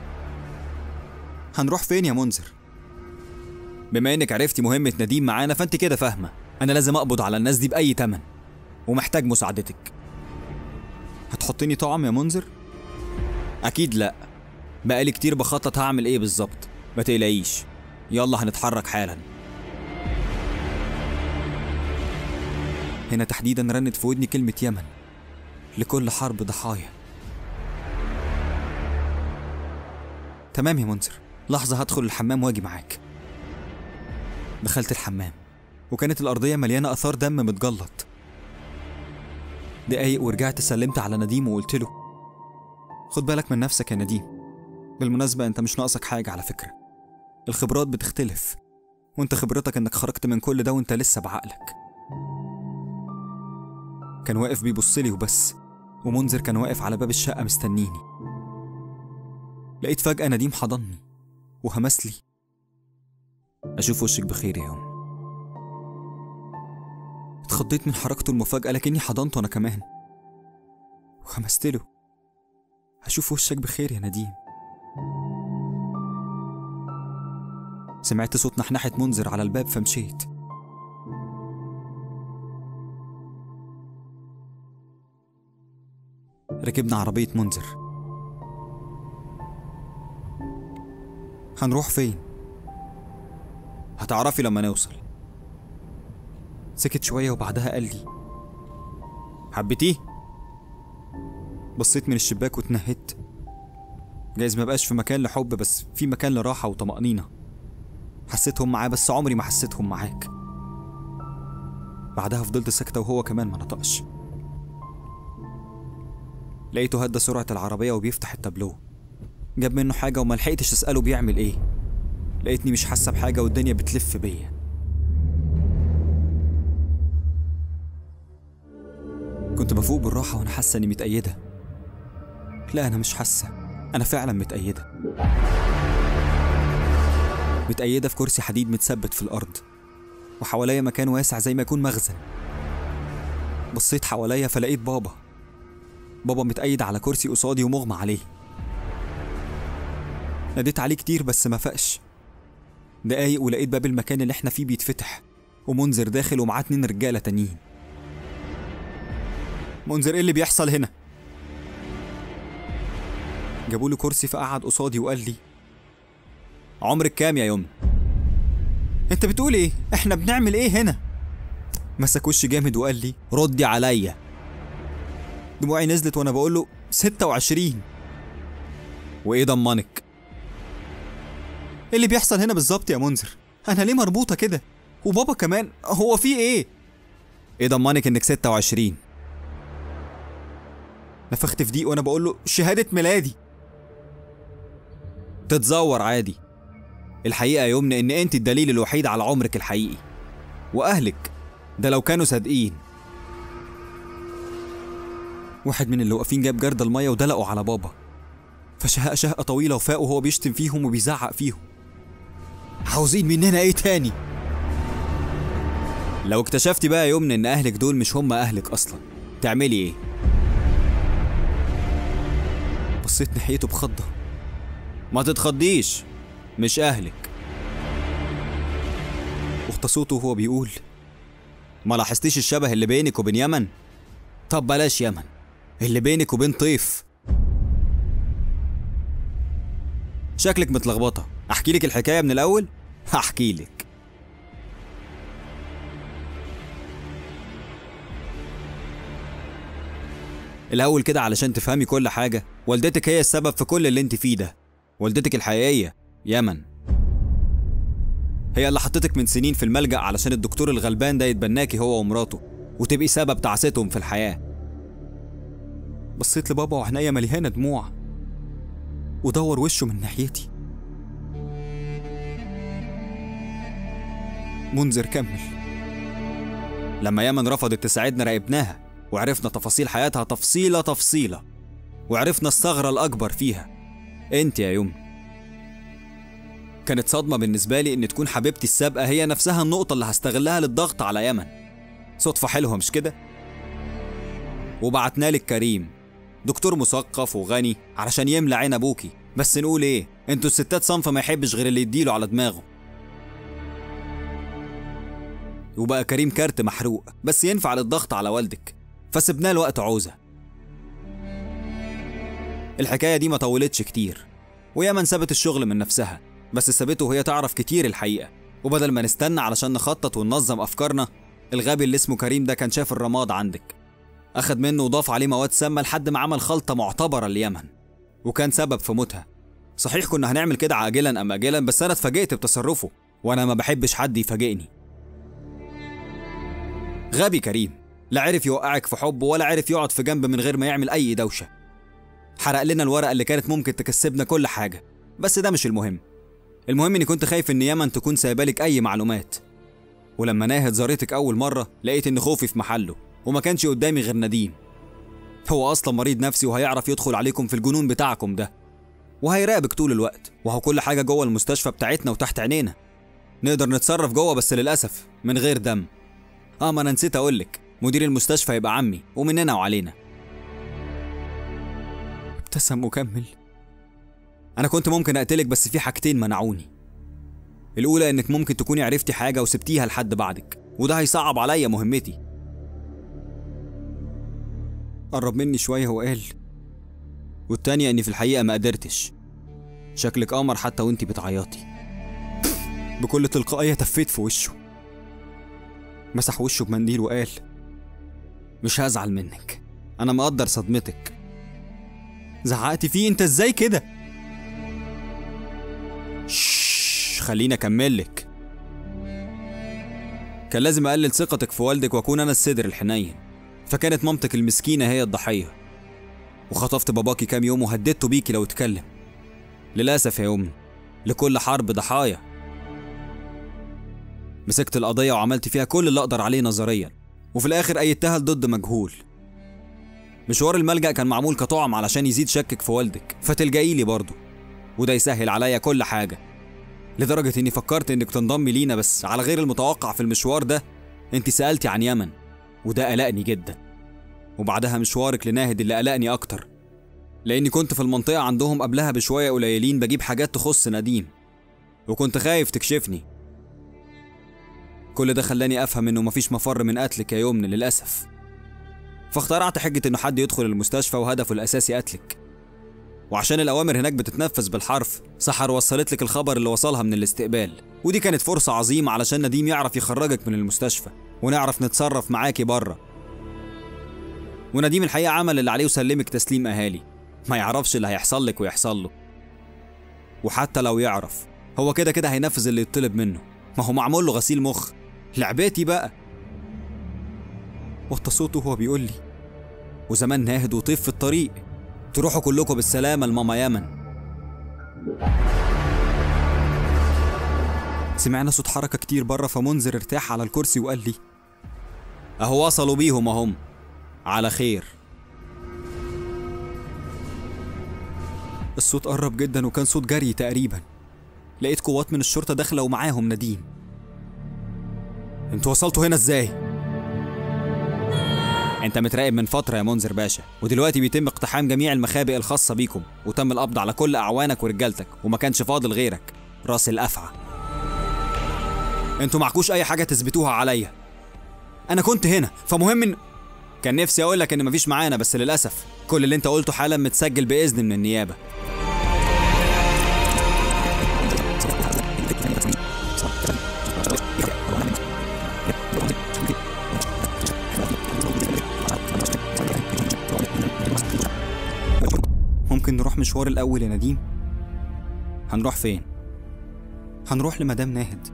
هنروح فين يا منذر بما انك عرفتي مهمة نديم معانا فانت كده فاهمة انا لازم اقبض على الناس دي بأي تمن ومحتاج مساعدتك هتحطني طعم يا منذر اكيد لا بقالي كتير بخطط هعمل ايه بالظبط ما تقلقيش يلا هنتحرك حالا هنا تحديدا رنت في ودني كلمة يمن لكل حرب ضحايا تمام يا منذر لحظة هدخل الحمام واجي معاك دخلت الحمام وكانت الأرضية مليانة آثار دم متجلط دقايق ورجعت سلمت على نديم وقلت له خد بالك من نفسك يا نديم بالمناسبة أنت مش ناقصك حاجة على فكرة الخبرات بتختلف وانت خبرتك انك خرجت من كل ده وانت لسه بعقلك كان واقف بيبصلي وبس ومنذر كان واقف على باب الشقة مستنيني لقيت فجأة نديم حضني وهمس لي أشوف وشك بخير يا يوم اتخضيت من حركته المفاجأة لكني حضنته أنا كمان وهمست له هشوف وشك بخير يا نديم سمعت صوت نحنحة منذر على الباب فمشيت ركبنا عربية منذر هنروح فين؟ هتعرفي لما نوصل سكت شوية وبعدها قال لي حبيتيه بصيت من الشباك واتنهدت جايز ما بقاش في مكان لحب بس في مكان لراحة وطمأنينة حسيتهم معاه بس عمري ما حسيتهم معاك بعدها فضلت ساكتة وهو كمان ما نطقش لقيته هدى سرعة العربية وبيفتح التابلو جاب منه حاجة وما لحقتش أسأله بيعمل إيه لقيتني مش حاسة بحاجة والدنيا بتلف بيا كنت بفوق بالراحة وأنا حاسة إني متأيدة لا أنا مش حاسة أنا فعلا متأيدة متأيدة في كرسي حديد متثبت في الأرض وحواليا مكان واسع زي ما يكون مخزن بصيت حواليا فلقيت بابا بابا متأيد على كرسي قصادي ومغمى عليه ناديت عليه كتير بس ما فقش دقايق ولقيت باب المكان اللي احنا فيه بيتفتح ومنذر داخل ومعاه اتنين رجالة تانيين منذر ايه اللي بيحصل هنا جابوا له كرسي فقعد قصادي وقال لي عمرك كام يا يوم انت بتقول ايه احنا بنعمل ايه هنا مسك وشي جامد وقال لي ردي عليا دموعي نزلت وانا بقول له 26 وايه ضمنك ايه اللي بيحصل هنا بالظبط يا منذر انا ليه مربوطه كده وبابا كمان هو في ايه ايه ضمنك انك 26 نفخت في ضيق وانا بقول له شهاده ميلادي تتزور عادي الحقيقة يا يمنى إن أنت الدليل الوحيد على عمرك الحقيقي وأهلك ده لو كانوا صادقين واحد من اللي واقفين جاب جردل المية ودلقوا على بابا فشهق شهقة طويلة وفاق وهو بيشتم فيهم وبيزعق فيهم عاوزين مننا ايه تاني لو اكتشفتي بقى يا يمن ان اهلك دول مش هم اهلك اصلا تعملي ايه بصيت ناحيته بخضة ما تتخضيش مش اهلك وطى صوته وهو بيقول ما لاحظتيش الشبه اللي بينك وبين يمن طب بلاش يمن اللي بينك وبين طيف شكلك متلخبطه احكي لك الحكايه من الاول هحكي لك الاول كده علشان تفهمي كل حاجه والدتك هي السبب في كل اللي انت فيه ده والدتك الحقيقيه يمن هي اللي حطتك من سنين في الملجأ علشان الدكتور الغلبان ده يتبناكي هو ومراته وتبقي سبب تعاستهم في الحياة بصيت لبابا وعينيا مليانة دموع ودور وشه من ناحيتي منذر كمل لما يمن رفضت تساعدنا راقبناها وعرفنا تفاصيل حياتها تفصيلة تفصيلة وعرفنا الثغرة الأكبر فيها انت يا يمن كانت صدمة بالنسبة لي إن تكون حبيبتي السابقة هي نفسها النقطة اللي هستغلها للضغط على يمن صدفة حلوة مش كده؟ وبعتنا لك كريم دكتور مثقف وغني علشان يملى عين أبوكي بس نقول إيه؟ انتوا الستات صنف ما يحبش غير اللي يديله على دماغه وبقى كريم كارت محروق بس ينفع للضغط على والدك فسبناه لوقت عوزة الحكاية دي ما طولتش كتير ويمن سابت الشغل من نفسها بس سابته وهي تعرف كتير الحقيقة وبدل ما نستنى علشان نخطط وننظم أفكارنا الغبي اللي اسمه كريم ده كان شاف الرماد عندك أخد منه وضاف عليه مواد سامة لحد ما عمل خلطة معتبرة ليمن وكان سبب في موتها صحيح كنا هنعمل كده عاجلا أم آجلا بس أنا اتفاجئت بتصرفه وأنا ما بحبش حد يفاجئني غبي كريم لا عرف يوقعك في حبه ولا عرف يقعد في جنب من غير ما يعمل أي دوشة حرق لنا الورقة اللي كانت ممكن تكسبنا كل حاجة بس ده مش المهم المهم اني كنت خايف ان يمن تكون سايبالك اي معلومات ولما ناهد زارتك اول مره لقيت ان خوفي في محله وما كانش قدامي غير نديم هو اصلا مريض نفسي وهيعرف يدخل عليكم في الجنون بتاعكم ده وهيراقبك طول الوقت وهو كل حاجه جوه المستشفى بتاعتنا وتحت عينينا نقدر نتصرف جوه بس للاسف من غير دم اه ما انا نسيت اقولك مدير المستشفى يبقى عمي ومننا وعلينا ابتسم وكمل انا كنت ممكن اقتلك بس في حاجتين منعوني الاولى انك ممكن تكوني عرفتي حاجه وسبتيها لحد بعدك وده هيصعب عليا مهمتي قرب مني شوية وقال والتانية اني في الحقيقه ما قدرتش شكلك قمر حتى وانتي بتعيطي بكل تلقائية تفيت في وشه مسح وشه بمنديل وقال مش هزعل منك انا مقدر صدمتك زعقت فيه انت ازاي كده شش خليني اكملك كان لازم اقلل ثقتك في والدك واكون انا الصدر الحنين فكانت مامتك المسكينه هي الضحيه وخطفت باباكي كام يوم وهددته بيكي لو اتكلم للاسف يا امي لكل حرب ضحايا مسكت القضيه وعملت فيها كل اللي اقدر عليه نظريا وفي الاخر ايدتها ضد مجهول مشوار الملجأ كان معمول كطعم علشان يزيد شكك في والدك فتلجئي لي برضه وده يسهل عليا كل حاجة لدرجة اني فكرت انك تنضمي لينا بس على غير المتوقع في المشوار ده انت سألتي عن يمن وده قلقني جدا وبعدها مشوارك لناهد اللي قلقني اكتر لاني كنت في المنطقة عندهم قبلها بشوية قليلين بجيب حاجات تخص نديم وكنت خايف تكشفني كل ده خلاني افهم انه مفيش مفر من قتلك يا يمن للاسف فاخترعت حجة انه حد يدخل المستشفى وهدفه الاساسي قتلك وعشان الأوامر هناك بتتنفذ بالحرف سحر وصلت لك الخبر اللي وصلها من الاستقبال ودي كانت فرصة عظيمة علشان نديم يعرف يخرجك من المستشفى ونعرف نتصرف معاكي بره ونديم الحقيقة عمل اللي عليه وسلمك تسليم أهالي ما يعرفش اللي هيحصل لك ويحصل له وحتى لو يعرف هو كده كده هينفذ اللي يطلب منه ما هو معمول له غسيل مخ لعبتي بقى وطى صوته وهو بيقول لي وزمان ناهد وطيف في الطريق تروحوا كلكم بالسلامة لماما يمن سمعنا صوت حركة كتير بره فمنذر ارتاح على الكرسي وقال لي أهو وصلوا بيهم أهم على خير الصوت قرب جدا وكان صوت جري تقريبا لقيت قوات من الشرطة داخلة ومعاهم نديم انتوا وصلتوا هنا ازاي؟ انت متراقب من فتره يا منذر باشا ودلوقتي بيتم اقتحام جميع المخابئ الخاصه بيكم وتم القبض على كل اعوانك ورجالتك وما كانش فاضل غيرك راس الافعى انتوا معكوش اي حاجة تثبتوها عليا انا كنت هنا فمهم ان كان نفسي اقول لك ان مفيش معانا بس للاسف كل اللي انت قلته حالا متسجل باذن من النيابه ممكن نروح مشوار الاول يا نديم هنروح فين هنروح لمدام ناهد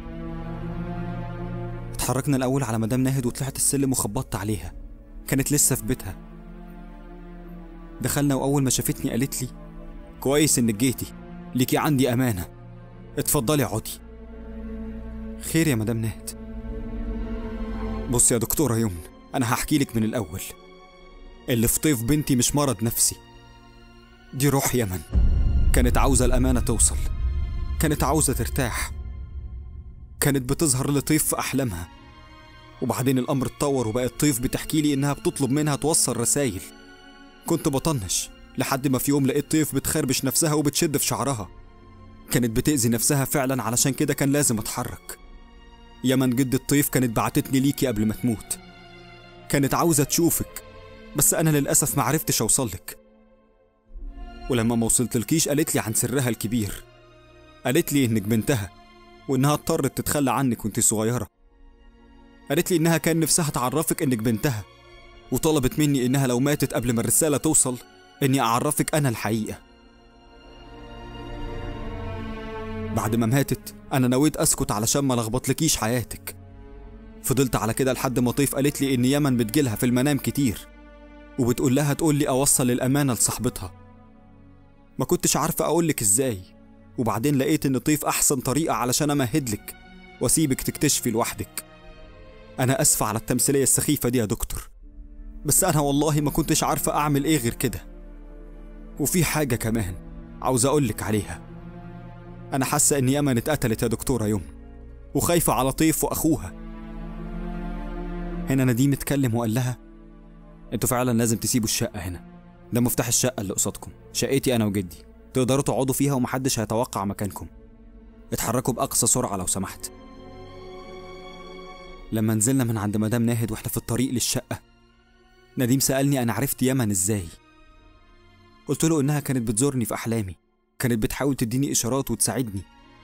اتحركنا الاول على مدام ناهد وطلعت السلم وخبطت عليها كانت لسه في بيتها دخلنا واول ما شافتني قالت لي كويس انك جيتي ليكي عندي امانه اتفضلي اقعدي خير يا مدام ناهد بص يا دكتوره يمن انا هحكي لك من الاول اللي في طيف بنتي مش مرض نفسي دي روح يمن كانت عاوزه الامانه توصل كانت عاوزه ترتاح كانت بتظهر لطيف في احلامها وبعدين الامر اتطور وبقت طيف بتحكي لي انها بتطلب منها توصل رسايل كنت بطنش لحد ما في يوم لقيت طيف بتخربش نفسها وبتشد في شعرها كانت بتأذي نفسها فعلا علشان كده كان لازم اتحرك يمن جد الطيف كانت بعتتني ليكي قبل ما تموت كانت عاوزة تشوفك بس أنا للأسف ما عرفتش أوصلك ولما ما وصلتلكيش قالت لي عن سرها الكبير قالت لي إنك بنتها وإنها اضطرت تتخلى عنك وإنت صغيرة قالت لي إنها كان نفسها تعرفك إنك بنتها وطلبت مني إنها لو ماتت قبل ما الرسالة توصل إني أعرفك أنا الحقيقة بعد ما ماتت أنا نويت أسكت علشان ما لخبطلكيش حياتك فضلت على كده لحد ما طيف قالت لي إن يمن بتجيلها في المنام كتير وبتقول لها تقول لي أوصل الأمانة لصاحبتها ما كنتش عارفة أقولك إزاي وبعدين لقيت إن طيف أحسن طريقة علشان أمهدلك وأسيبك تكتشفي لوحدك أنا أسفة على التمثيلية السخيفة دي يا دكتور بس أنا والله ما كنتش عارفة أعمل إيه غير كده وفي حاجة كمان عاوز أقولك عليها أنا حاسة إن يمن اتقتلت يا دكتورة يوم وخايفة على طيف وأخوها هنا نديم اتكلم وقال لها انتوا فعلا لازم تسيبوا الشقة هنا ده مفتاح الشقة اللي قصادكم شقتي أنا وجدي تقدروا تقعدوا فيها ومحدش هيتوقع مكانكم اتحركوا بأقصى سرعة لو سمحت لما نزلنا من عند مدام ناهد واحنا في الطريق للشقة نديم سألني أنا عرفت يمن إزاي قلت له إنها كانت بتزورني في أحلامي كانت بتحاول تديني إشارات وتساعدني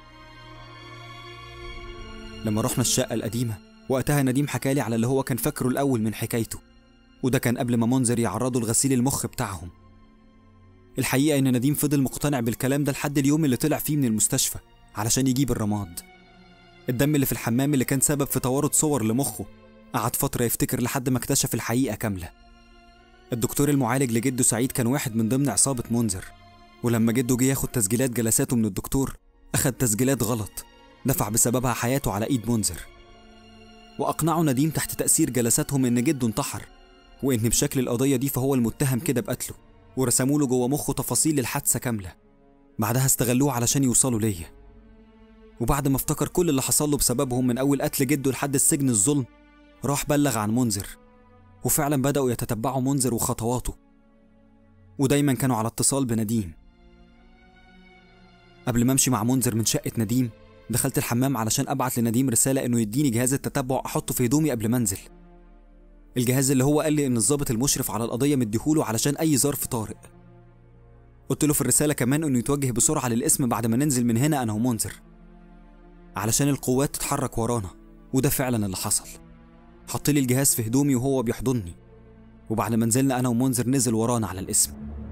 لما رحنا الشقة القديمة وقتها نديم حكالي على اللي هو كان فاكره الأول من حكايته وده كان قبل ما منذر يعرضوا لغسيل المخ بتاعهم الحقيقة إن نديم فضل مقتنع بالكلام ده لحد اليوم اللي طلع فيه من المستشفى علشان يجيب الرماد الدم اللي في الحمام اللي كان سبب في توارد صور لمخه قعد فترة يفتكر لحد ما اكتشف الحقيقة كاملة الدكتور المعالج لجده سعيد كان واحد من ضمن عصابة منذر ولما جده جه ياخد تسجيلات جلساته من الدكتور أخد تسجيلات غلط دفع بسببها حياته على إيد منذر وأقنعوا نديم تحت تأثير جلساتهم إن جده انتحر وإن بشكل القضية دي فهو المتهم كده بقتله ورسموا له جوه مخه تفاصيل الحادثة كاملة بعدها استغلوه علشان يوصلوا ليا وبعد ما افتكر كل اللي حصل له بسببهم من أول قتل جده لحد السجن الظلم راح بلغ عن منذر وفعلا بدأوا يتتبعوا منذر وخطواته ودايما كانوا على اتصال بنديم قبل ما امشي مع منذر من شقة نديم دخلت الحمام علشان ابعت لنديم رسالة انه يديني جهاز التتبع احطه في هدومي قبل ما انزل الجهاز اللي هو قال لي ان الضابط المشرف على القضية مديهوله علشان اي ظرف طارئ قلت له في الرسالة كمان انه يتوجه بسرعة للاسم بعد ما ننزل من هنا انا ومنذر علشان القوات تتحرك ورانا وده فعلا اللي حصل حط لي الجهاز في هدومي وهو بيحضني وبعد ما نزلنا انا ومنذر نزل ورانا على الاسم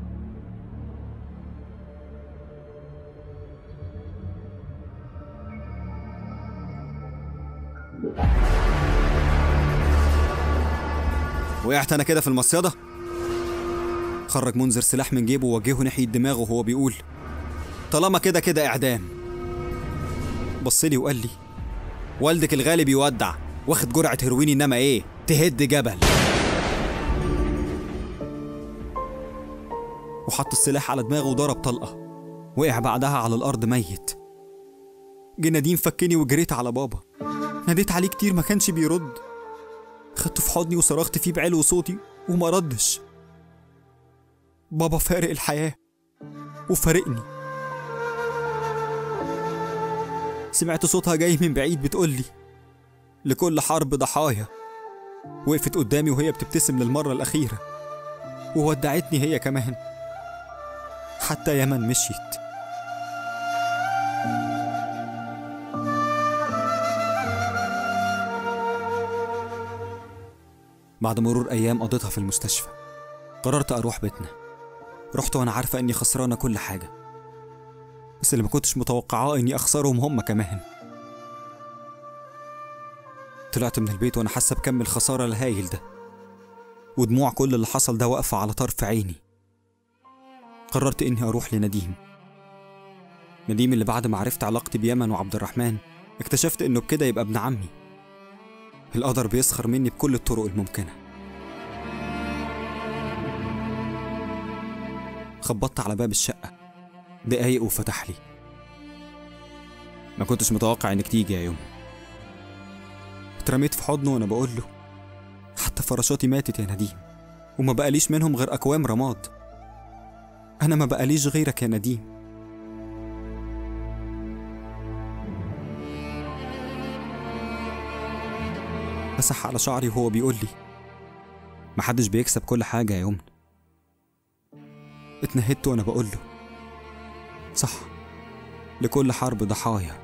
وقعت انا كده في المصيده خرج منذر سلاح من جيبه ووجهه ناحيه دماغه وهو بيقول طالما كده كده اعدام بصلي وقال لي والدك الغالي بيودع واخد جرعه هيروين انما ايه تهد جبل وحط السلاح على دماغه وضرب طلقه وقع بعدها على الارض ميت جه نديم فكني وجريت على بابا ناديت عليه كتير ما كانش بيرد خدته في حضني وصرخت فيه بعلو صوتي وما ردش بابا فارق الحياة وفارقني سمعت صوتها جاي من بعيد بتقولي لكل حرب ضحايا وقفت قدامي وهي بتبتسم للمرة الأخيرة وودعتني هي كمان حتى يمن مشيت بعد مرور أيام قضيتها في المستشفى قررت أروح بيتنا رحت وأنا عارفة إني خسرانة كل حاجة بس اللي ما كنتش متوقعاه إني أخسرهم هم كمان طلعت من البيت وأنا حاسة بكم الخسارة الهايل ده ودموع كل اللي حصل ده واقفة على طرف عيني قررت إني أروح لنديم نديم اللي بعد ما عرفت علاقتي بيمن وعبد الرحمن اكتشفت إنه بكده يبقى ابن عمي القدر بيسخر مني بكل الطرق الممكنة خبطت على باب الشقة دقايق وفتح لي ما كنتش متوقع انك تيجي يا يوم اترميت في حضنه وانا بقول له حتى فراشاتي ماتت يا نديم وما بقاليش منهم غير اكوام رماد انا ما بقاليش غيرك يا نديم مسح على شعري وهو بيقول لي محدش بيكسب كل حاجة يا يومن اتنهدت وانا بقول له صح لكل حرب ضحايا